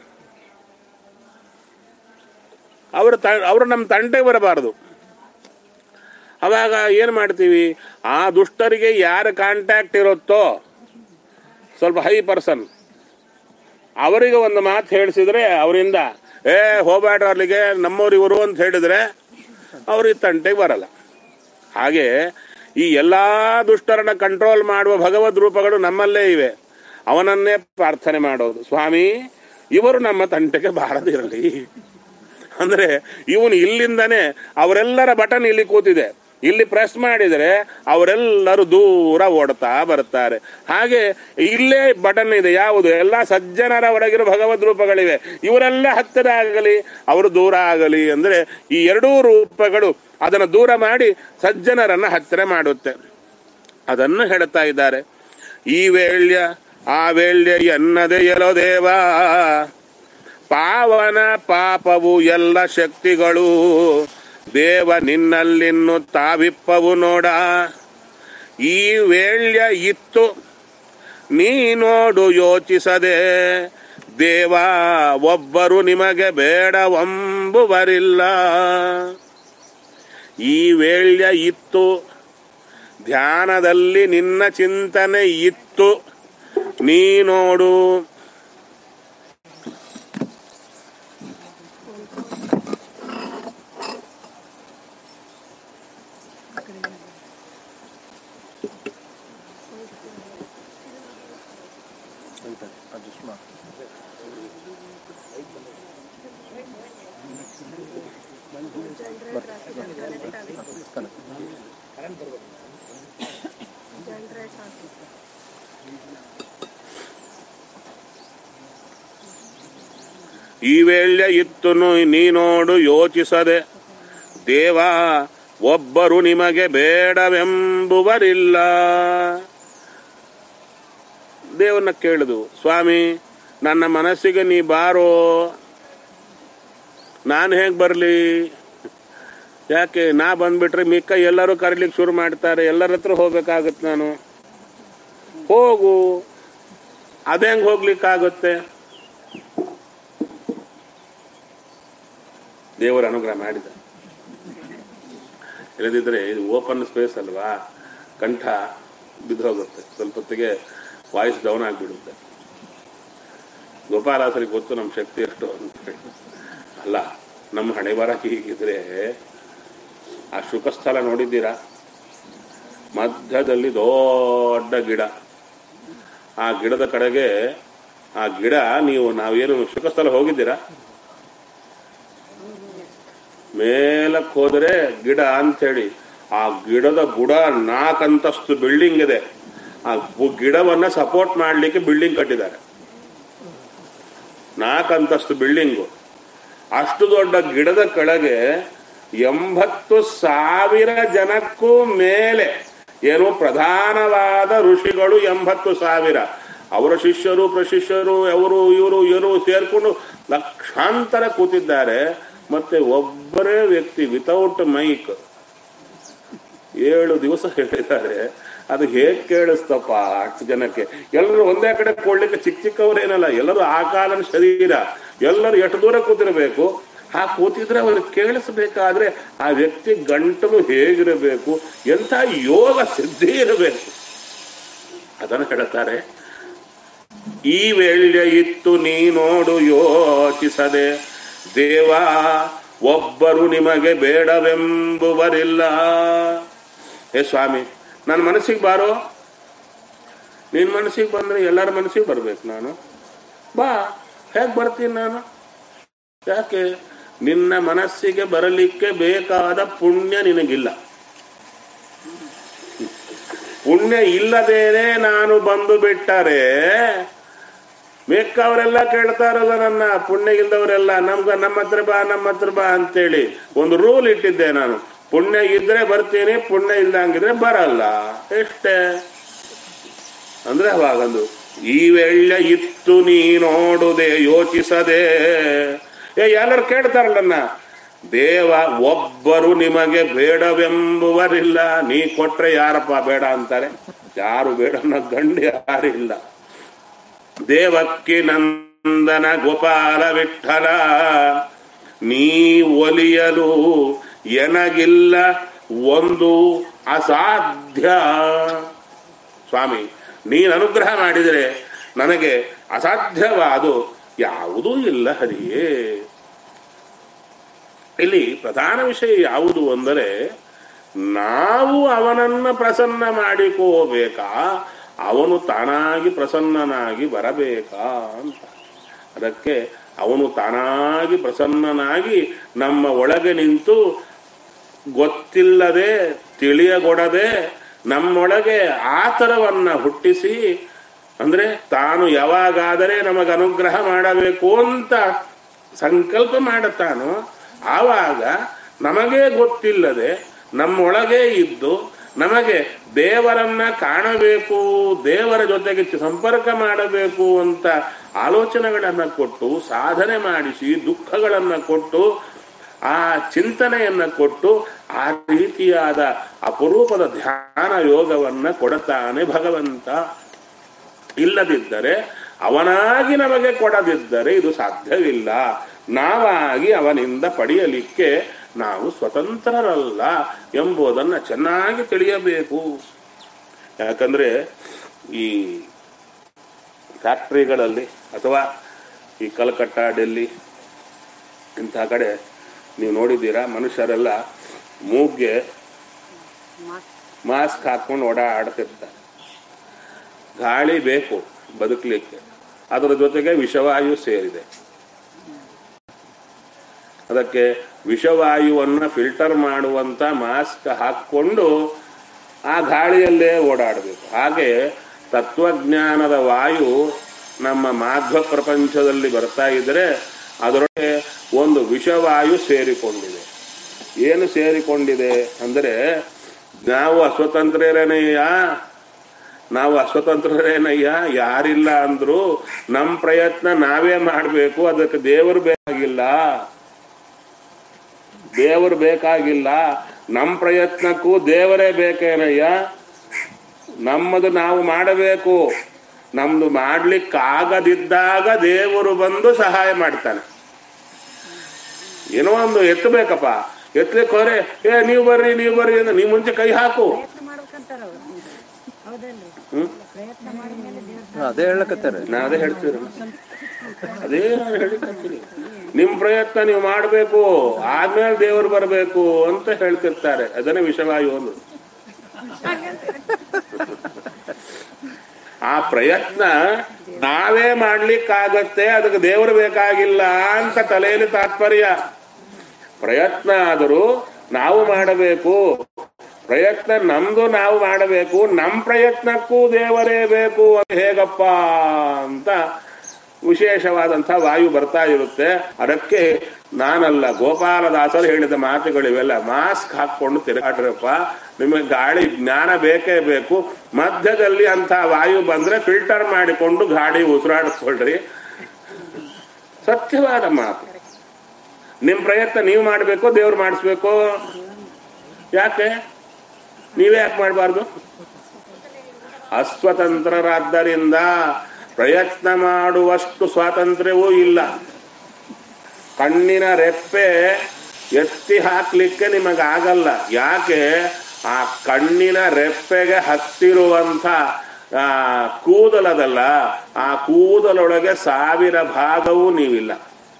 ಅವರು ತ ಅವರು ನಮ್ಮ ತಂಟೆಗೆ ಬರಬಾರದು ಅವಾಗ ಏನು ಮಾಡ್ತೀವಿ ಆ ದುಷ್ಟರಿಗೆ ಯಾರು ಕಾಂಟ್ಯಾಕ್ಟ್ ಇರುತ್ತೋ ಸ್ವಲ್ಪ ಹೈ ಪರ್ಸನ್ ಅವರಿಗೆ ಒಂದು ಮಾತು ಹೇಳಿಸಿದ್ರೆ ಅವರಿಂದ ಏ ಹೋಗ್ಬೇಡ್ರ ಅಲ್ಲಿಗೆ ನಮ್ಮವ್ರು ಇವರು ಅಂತ ಹೇಳಿದ್ರೆ ಅವ್ರಿಗೆ ತಂಟೆಗೆ ಬರಲ್ಲ ಹಾಗೆ ಈ ಎಲ್ಲಾ ದುಷ್ಟರನ್ನ ಕಂಟ್ರೋಲ್ ಮಾಡುವ ಭಗವದ್ ರೂಪಗಳು ನಮ್ಮಲ್ಲೇ ಇವೆ ಅವನನ್ನೇ ಪ್ರಾರ್ಥನೆ ಮಾಡೋದು ಸ್ವಾಮಿ ಇವರು ನಮ್ಮ ತಂಟೆಗೆ ಬಾರದಿರಲಿ ಅಂದ್ರೆ ಇವನು ಇಲ್ಲಿಂದನೇ ಅವರೆಲ್ಲರ ಬಟನ್ ಇಲ್ಲಿ ಕೂತಿದೆ ಇಲ್ಲಿ ಪ್ರೆಸ್ ಮಾಡಿದರೆ ಅವರೆಲ್ಲರೂ ದೂರ ಓಡ್ತಾ ಬರ್ತಾರೆ ಹಾಗೆ ಇಲ್ಲೇ ಬಟನ್ ಇದೆ ಯಾವುದು ಎಲ್ಲ ಸಜ್ಜನರ ಒಳಗಿರೋ ಭಗವದ್ ರೂಪಗಳಿವೆ ಇವರೆಲ್ಲ ಹತ್ತಿರ ಆಗಲಿ ಅವರು ದೂರ ಆಗಲಿ ಅಂದರೆ ಈ ಎರಡೂ ರೂಪಗಳು ಅದನ್ನು ದೂರ ಮಾಡಿ ಸಜ್ಜನರನ್ನ ಹತ್ತಿರ ಮಾಡುತ್ತೆ ಅದನ್ನು ಹೇಳ್ತಾ ಇದ್ದಾರೆ ಈ ವೇಳ್ಯ ಆ ವೇಳ್ಯ ಎನ್ನದೆ ಎಲೋ ದೇವ ಪಾವನ ಪಾಪವು ಎಲ್ಲ ಶಕ್ತಿಗಳು ದೇವ ನಿನ್ನಲ್ಲಿನ್ನು ತಾವಿಪ್ಪವು ನೋಡ ಈ ವೇಳ್ಯ ಇತ್ತು ನೀ ನೋಡು ಯೋಚಿಸದೆ ದೇವ ಒಬ್ಬರು ನಿಮಗೆ ಬೇಡವಂಬುವರಿಲ್ಲ ಈ ವೇಳ್ಯ ಇತ್ತು ಧ್ಯಾನದಲ್ಲಿ ನಿನ್ನ ಚಿಂತನೆ ಇತ್ತು ನೀ ನೋಡು ಈ ವೇಳ್ಯ ಇತ್ತುನು ನೀ ನೋಡು ಯೋಚಿಸದೆ ದೇವ ಒಬ್ಬರು ನಿಮಗೆ ಬೇಡವೆಂಬುವರಿಲ್ಲ ದೇವನ್ನ ಕೇಳುದು ಸ್ವಾಮಿ ನನ್ನ ಮನಸ್ಸಿಗೆ ನೀ ಬಾರೋ ನಾನು ಹೇಗೆ ಬರಲಿ ಯಾಕೆ ನಾ ಬಂದ್ಬಿಟ್ರೆ ಮಿಕ್ಕ ಎಲ್ಲರೂ ಕರೀಲಿಕ್ಕೆ ಶುರು ಮಾಡ್ತಾರೆ ಎಲ್ಲರ ಹತ್ರ ಹೋಗ್ಬೇಕಾಗತ್ತೆ ನಾನು ಹೋಗು ಅದೇಂಗೆ ಹೋಗ್ಲಿಕ್ಕಾಗುತ್ತೆ ದೇವರ ಅನುಗ್ರಹ ಮಾಡಿದ ಇಲ್ಲದಿದ್ದರೆ ಇದು ಓಪನ್ ಸ್ಪೇಸ್ ಅಲ್ವಾ ಕಂಠ ಬಿದ್ದೋಗುತ್ತೆ ಸ್ವಲ್ಪ ಹೊತ್ತಿಗೆ ವಾಯ್ಸ್ ಡೌನ್ ಆಗಿಬಿಡುತ್ತೆ ಗೋಪಾಲಾಸರಿಗೆ ಗೊತ್ತು ನಮ್ಮ ಶಕ್ತಿ ಎಷ್ಟು ಅಂತ ಹೇಳಿ. ಅಲ್ಲ ನಮ್ಮ ಹಣೆ ಬರ ಹೀಗಿದ್ರೆ ಆ ಶುಕಸ್ಥಲ ನೋಡಿದ್ದೀರಾ ಮಧ್ಯದಲ್ಲಿ ದೊಡ್ಡ ಗಿಡ ಆ ಗಿಡದ ಕಡೆಗೆ ಆ ಗಿಡ ನೀವು ನಾವೇನು ಶುಕಸ್ಥಲ ಹೋಗಿದ್ದೀರಾ ಮೇಲಕ್ಕೆ ಹೋದರೆ ಗಿಡ ಅಂಥೇಳಿ ಆ ಗಿಡದ ಬುಡ ನಾಲ್ಕಂತಸ್ತು ಬಿಲ್ಡಿಂಗ್ ಇದೆ ಆ ಬು- ಗಿಡವನ್ನ ಸಪೋರ್ಟ್ ಮಾಡಲಿಕ್ಕೆ ಬಿಲ್ಡಿಂಗ್ ಕಟ್ಟಿದ್ದಾರೆ ನಾಲ್ಕಂತಸ್ತು ಬಿಲ್ಡಿಂಗು ಅಷ್ಟು ದೊಡ್ಡ ಗಿಡದ ಕೆಳಗೆ ಎಂಬತ್ತು ಸಾವಿರ ಜನಕ್ಕೂ ಮೇಲೆ ಏನು ಪ್ರಧಾನವಾದ ಋಷಿಗಳು ಎಂಬತ್ತು ಸಾವಿರ ಅವರ ಶಿಷ್ಯರು ಪ್ರಶಿಷ್ಯರು ಅವರು ಇವರು ಇವರು ಸೇರ್ಕೊಂಡು ಲಕ್ಷಾಂತರ ಕೂತಿದ್ದಾರೆ ಮತ್ತೆ ಒಬ್ಬರೇ ವ್ಯಕ್ತಿ ವಿತೌಟ್ ಮೈಕ್ ಏಳು ದಿವಸ ಹೇಳಿದ್ದಾರೆ ಅದು ಹೇಗೆ ಕೇಳಿಸ್ತಪ್ಪ ಅಷ್ಟು ಜನಕ್ಕೆ ಎಲ್ಲರೂ ಒಂದೇ ಕಡೆ ಕೊಡ್ಲಿಕ್ಕೆ ಚಿಕ್ಕ ಚಿಕ್ಕವರೇನಲ್ಲ ಎಲ್ಲರೂ ಆ ಕಾಲನ ಶರೀರ ಎಲ್ಲರೂ ಎಷ್ಟು ದೂರ ಕೂತಿರಬೇಕು ಆ ಕೂತಿದ್ರೆ ಅವ್ರಿಗೆ ಕೇಳಿಸ್ಬೇಕಾದ್ರೆ ಆ ವ್ಯಕ್ತಿ ಗಂಟಲು ಹೇಗಿರಬೇಕು ಎಂಥ ಯೋಗ ಸಿದ್ಧಿ ಇರಬೇಕು ಅದನ್ನು ಹೇಳುತ್ತಾರೆ ಈ ವೇಳ್ಯ ಇತ್ತು ನೀ ನೋಡು ಯೋಚಿಸದೆ ದೇವ ಒಬ್ಬರು ನಿಮಗೆ ಬೇಡವೆಂಬುವರಿಲ್ಲ ಹೇ ಸ್ವಾಮಿ ನನ್ನ ಮನಸ್ಸಿಗೆ ಬಾರೋ ನಿನ್ನ ಮನಸ್ಸಿಗೆ ಬಂದ್ರೆ ಎಲ್ಲರ ಮನಸ್ಸಿಗೆ ಬರ್ಬೇಕು ನಾನು ಬಾ ಹೇಗೆ ಬರ್ತೀನಿ ನಾನು ಯಾಕೆ ನಿನ್ನ ಮನಸ್ಸಿಗೆ ಬರಲಿಕ್ಕೆ ಬೇಕಾದ ಪುಣ್ಯ ನಿನಗಿಲ್ಲ ಪುಣ್ಯ ಇಲ್ಲದೇನೆ ನಾನು ಬಂದು ಬಿಟ್ಟರೆ ಮಿಕ್ಕವರೆಲ್ಲ ಕೇಳ್ತಾರಲ್ಲ ನನ್ನ ಪುಣ್ಯ ಇಲ್ದವರೆಲ್ಲ ನಮ್ಗ ನಮ್ಮ ಹತ್ರ ಬಾ ನಮ್ಮ ಹತ್ರ ಬಾ ಅಂತೇಳಿ ಒಂದು ರೂಲ್ ಇಟ್ಟಿದ್ದೆ ನಾನು ಪುಣ್ಯ ಇದ್ರೆ ಬರ್ತೀನಿ ಪುಣ್ಯ ಇಲ್ದಂಗಿದ್ರೆ ಬರಲ್ಲ ಎಷ್ಟೇ ಅಂದ್ರೆ ಅವಾಗಂದು ಈ ವೇಳ್ಯ ಇತ್ತು ನೀ ನೋಡುದೆ ಯೋಚಿಸದೆ ಏ ಎಲ್ಲರೂ ಕೇಳ್ತಾರಲ್ಲ ದೇವ ಒಬ್ಬರು ನಿಮಗೆ ಬೇಡವೆಂಬುವರಿಲ್ಲ ನೀ ಕೊಟ್ರೆ ಯಾರಪ್ಪ ಬೇಡ ಅಂತಾರೆ ಯಾರು ಬೇಡ ಅನ್ನೋ ಗಂಡು ಯಾರಿಲ್ಲ ದೇವಕ್ಕಿ ನಂದನ ಗೋಪಾಲ ವಿಠಲ ನೀ ಒಲಿಯಲು ಎನಗಿಲ್ಲ ಒಂದು ಅಸಾಧ್ಯ ಸ್ವಾಮಿ ನೀನು ಅನುಗ್ರಹ ಮಾಡಿದರೆ ನನಗೆ ಅಸಾಧ್ಯವಾದ ಯಾವುದೂ ಇಲ್ಲ ಹರಿಯೇ ಇಲ್ಲಿ ಪ್ರಧಾನ ವಿಷಯ ಯಾವುದು ಅಂದರೆ ನಾವು ಅವನನ್ನ ಪ್ರಸನ್ನ ಮಾಡಿಕೋಬೇಕಾ ಅವನು ತಾನಾಗಿ ಪ್ರಸನ್ನನಾಗಿ ಬರಬೇಕಾ ಅಂತ ಅದಕ್ಕೆ ಅವನು ತಾನಾಗಿ ಪ್ರಸನ್ನನಾಗಿ ನಮ್ಮ ಒಳಗೆ ನಿಂತು ಗೊತ್ತಿಲ್ಲದೆ ತಿಳಿಯಗೊಡದೆ ನಮ್ಮೊಳಗೆ ಆತರವನ್ನ ಹುಟ್ಟಿಸಿ ಅಂದ್ರೆ ತಾನು ಯಾವಾಗಾದರೆ ನಮಗೆ ಅನುಗ್ರಹ ಮಾಡಬೇಕು ಅಂತ ಸಂಕಲ್ಪ ಮಾಡುತ್ತಾನೋ ಆವಾಗ ನಮಗೇ ಗೊತ್ತಿಲ್ಲದೆ ನಮ್ಮೊಳಗೆ ಇದ್ದು ನಮಗೆ ದೇವರನ್ನ ಕಾಣಬೇಕು ದೇವರ ಜೊತೆಗೆ ಸಂಪರ್ಕ ಮಾಡಬೇಕು ಅಂತ ಆಲೋಚನೆಗಳನ್ನ ಕೊಟ್ಟು ಸಾಧನೆ ಮಾಡಿಸಿ ದುಃಖಗಳನ್ನ ಕೊಟ್ಟು ಆ ಚಿಂತನೆಯನ್ನ ಕೊಟ್ಟು ಆ ರೀತಿಯಾದ ಅಪರೂಪದ ಧ್ಯಾನ ಯೋಗವನ್ನ ಕೊಡುತ್ತಾನೆ ಭಗವಂತ ಇಲ್ಲದಿದ್ದರೆ ಅವನಾಗಿ ನಮಗೆ ಕೊಡದಿದ್ದರೆ ಇದು ಸಾಧ್ಯವಿಲ್ಲ ನಾವಾಗಿ ಅವನಿಂದ ಪಡೆಯಲಿಕ್ಕೆ ನಾವು ಸ್ವತಂತ್ರರಲ್ಲ ಎಂಬುದನ್ನು ಚೆನ್ನಾಗಿ ತಿಳಿಯಬೇಕು ಯಾಕಂದ್ರೆ ಈ ಫ್ಯಾಕ್ಟ್ರಿಗಳಲ್ಲಿ ಅಥವಾ ಈ ಕಲ್ಕಟ್ಟ ಡೆಲ್ಲಿ ಇಂಥ ಕಡೆ ನೀವು ನೋಡಿದ್ದೀರಾ ಮನುಷ್ಯರೆಲ್ಲ ಮೂಗ್ಗೆ ಮಾಸ್ಕ್ ಹಾಕೊಂಡು ಓಡಾಡ್ತಿರ್ತಾರೆ ಗಾಳಿ ಬೇಕು ಬದುಕಲಿಕ್ಕೆ ಅದರ ಜೊತೆಗೆ ವಿಷವಾಯು ಸೇರಿದೆ ಅದಕ್ಕೆ ವಿಷವಾಯುವನ್ನು ಫಿಲ್ಟರ್ ಮಾಡುವಂತ ಮಾಸ್ಕ್ ಹಾಕ್ಕೊಂಡು ಆ ಗಾಳಿಯಲ್ಲೇ ಓಡಾಡಬೇಕು ಹಾಗೆ ತತ್ವಜ್ಞಾನದ ವಾಯು ನಮ್ಮ ಮಾಧ್ವ ಪ್ರಪಂಚದಲ್ಲಿ ಬರ್ತಾ ಇದ್ರೆ ಅದರೊಳಗೆ ಒಂದು ವಿಷವಾಯು ಸೇರಿಕೊಂಡಿದೆ ಏನು ಸೇರಿಕೊಂಡಿದೆ ಅಂದರೆ ನಾವು ಅಸ್ವತಂತ್ರರೇನಯ್ಯ ನಾವು ಅಸ್ವತಂತ್ರರೇನಯ್ಯ ಯಾರಿಲ್ಲ ಅಂದ್ರು ನಮ್ಮ ಪ್ರಯತ್ನ ನಾವೇ ಮಾಡಬೇಕು ಅದಕ್ಕೆ ದೇವರು ಬೇಕಾಗಿಲ್ಲ ದೇವರು ಬೇಕಾಗಿಲ್ಲ ನಮ್ಮ ಪ್ರಯತ್ನಕ್ಕೂ ದೇವರೇ ಬೇಕೇನಯ್ಯ ನಮ್ಮದು ನಾವು ಮಾಡಬೇಕು ನಮ್ದು ಮಾಡ್ಲಿಕ್ಕಾಗದಿದ್ದಾಗ ದೇವರು ಬಂದು ಸಹಾಯ ಮಾಡ್ತಾನೆ ಏನೋ ಒಂದು ಎತ್ತಬೇಕಪ್ಪ ಎತ್ತಲಿಕ್ಕೆ ಹೋದ್ರೆ ಏ ನೀವು ಬರ್ರಿ ನೀವು ಬರ್ರಿ ಅಂದ್ರೆ ನೀವು ಮುಂಚೆ ಕೈ ಹಾಕು ಪ್ರಯತ್ನ ಮಾಡ್ಬೇಕಂತಾರ ಅವ್ರು ಹೌದಲ್ರಿ ಹ್ಮ್ ಪ್ರಯತ್ನ ಮಾಡಿದ್ಮೇಲೆ ದೇವ್ರ ಅದೇ ಹೇಳಕತ್ತಾರೆ ನಾ ಅದೇ ಹೇಳ್ತೀರ ಅದೇ ನಾನು ಹೇಳಿಕತ್ತೀನಿ ನಿಮ್ ಪ್ರಯತ್ನ ನೀವು ಮಾಡಬೇಕು ಆದ್ಮೇಲೆ ದೇವರು ಬರಬೇಕು ಅಂತ ಹೇಳ್ತಿರ್ತಾರೆ ಅದನ್ನೇ ವಿಷವಾಯು ಒಂದು ಆ ಪ್ರಯತ್ನ ನಾವೇ ಮಾಡ್ಲಿಕ್ಕಾಗತ್ತೆ ಅದಕ್ಕೆ ದೇವರು ಬೇಕಾಗಿಲ್ಲ ಅಂತ ತಲೆಯಲ್ಲಿ ತಾತ್ಪರ್ಯ ಪ್ರಯತ್ನ ಆದರೂ ನಾವು ಮಾಡಬೇಕು ಪ್ರಯತ್ನ ನಮ್ದು ನಾವು ಮಾಡಬೇಕು ನಮ್ಮ ಪ್ರಯತ್ನಕ್ಕೂ ದೇವರೇ ಬೇಕು ಅಂತ ಹೇಗಪ್ಪ ಅಂತ ವಿಶೇಷವಾದಂಥ ವಾಯು ಬರ್ತಾ ಇರುತ್ತೆ ಅದಕ್ಕೆ ನಾನಲ್ಲ ಗೋಪಾಲದಾಸರು ಹೇಳಿದ ಮಾತುಗಳಿವೆಲ್ಲ ಮಾಸ್ಕ್ ಹಾಕೊಂಡು ತಿರುಗಾಡ್ರಪ್ಪ ನಿಮಗೆ ಗಾಳಿ ಜ್ಞಾನ ಬೇಕೇ ಬೇಕು ಮಧ್ಯದಲ್ಲಿ ಅಂಥ ವಾಯು ಬಂದ್ರೆ ಫಿಲ್ಟರ್ ಮಾಡಿಕೊಂಡು ಗಾಡಿ ಉಸಿರಾಡಿಸ್ಕೊಳ್ರಿ ಸತ್ಯವಾದ ಮಾತು ನಿಮ್ಮ ಪ್ರಯತ್ನ ನೀವು ಮಾಡಬೇಕು ದೇವ್ರು ಮಾಡಿಸ್ಬೇಕು ಯಾಕೆ ನೀವೇ ಯಾಕೆ ಮಾಡಬಾರ್ದು ಅಸ್ವತಂತ್ರರಾದ್ದರಿಂದ ಪ್ರಯತ್ನ ಮಾಡುವಷ್ಟು ಸ್ವಾತಂತ್ರ್ಯವೂ ಇಲ್ಲ ಕಣ್ಣಿನ ರೆಪ್ಪೆ ಎತ್ತಿ ಹಾಕ್ಲಿಕ್ಕೆ ನಿಮಗಾಗಲ್ಲ ಯಾಕೆ ಆ ಕಣ್ಣಿನ ರೆಪ್ಪೆಗೆ ಹತ್ತಿರುವಂಥ ಆ, ಕೂದಲದಲ್ಲ ಆ ಕೂದಲೊಳಗೆ ಸಾವಿರ ಭಾಗವೂ ನೀವಿಲ್ಲ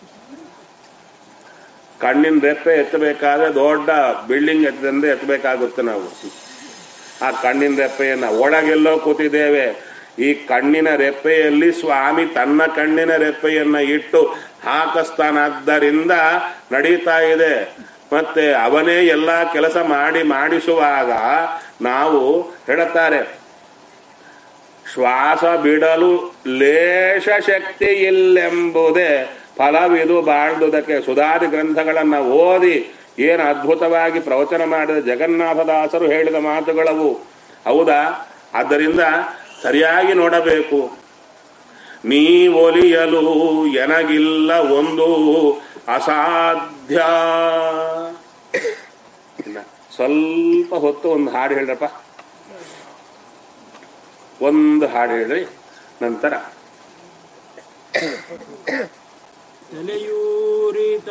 ಕಣ್ಣಿನ ರೆಪ್ಪೆ ಎತ್ತಬೇಕಾದ್ರೆ ದೊಡ್ಡ ಬಿಲ್ಡಿಂಗ್ ಎತ್ತದಂದ್ರೆ ಎತ್ತಬೇಕಾಗುತ್ತೆ ನಾವು ಆ ಕಣ್ಣಿನ ರೆಪ್ಪೆಯನ್ನ ಒಳಗೆಲ್ಲೋ ಕೂತಿದ್ದೇವೆ ಈ ಕಣ್ಣಿನ ರೆಪ್ಪೆಯಲ್ಲಿ ಸ್ವಾಮಿ ತನ್ನ ಕಣ್ಣಿನ ರೆಪ್ಪೆಯನ್ನ ಇಟ್ಟು ಹಾಕಸ್ತಾನಾದ್ದರಿಂದ ನಡೀತಾ ಇದೆ ಮತ್ತೆ ಅವನೇ ಎಲ್ಲ ಕೆಲಸ ಮಾಡಿ ಮಾಡಿಸುವಾಗ ನಾವು ಹೇಳುತ್ತಾರೆ ಶ್ವಾಸ ಬಿಡಲು ಲೇಷ ಶಕ್ತಿ ಇಲ್ಲೆಂಬುದೇ ಫಲವಿದು ಬಾಳ್ದುದಕ್ಕೆ ಸುಧಾದಿ ಗ್ರಂಥಗಳನ್ನ ಓದಿ ಏನು ಅದ್ಭುತವಾಗಿ ಪ್ರವಚನ ಮಾಡಿದ ಜಗನ್ನಾಥದಾಸರು ಹೇಳಿದ ಮಾತುಗಳವು ಹೌದಾ ಆದ್ದರಿಂದ ಸರಿಯಾಗಿ ನೋಡಬೇಕು ನೀ ಒಲಿಯಲು ಎನಗಿಲ್ಲ ಒಂದು ಅಸಾಧ್ಯ ಇನ್ನ ಸ್ವಲ್ಪ ಹೊತ್ತು ಒಂದು ಹಾಡು ಹೇಳ್ರಪ್ಪ ಒಂದು ಹಾಡು ಹೇಳ್ರಿ ನಂತರ ತಲೆಯೂರಿ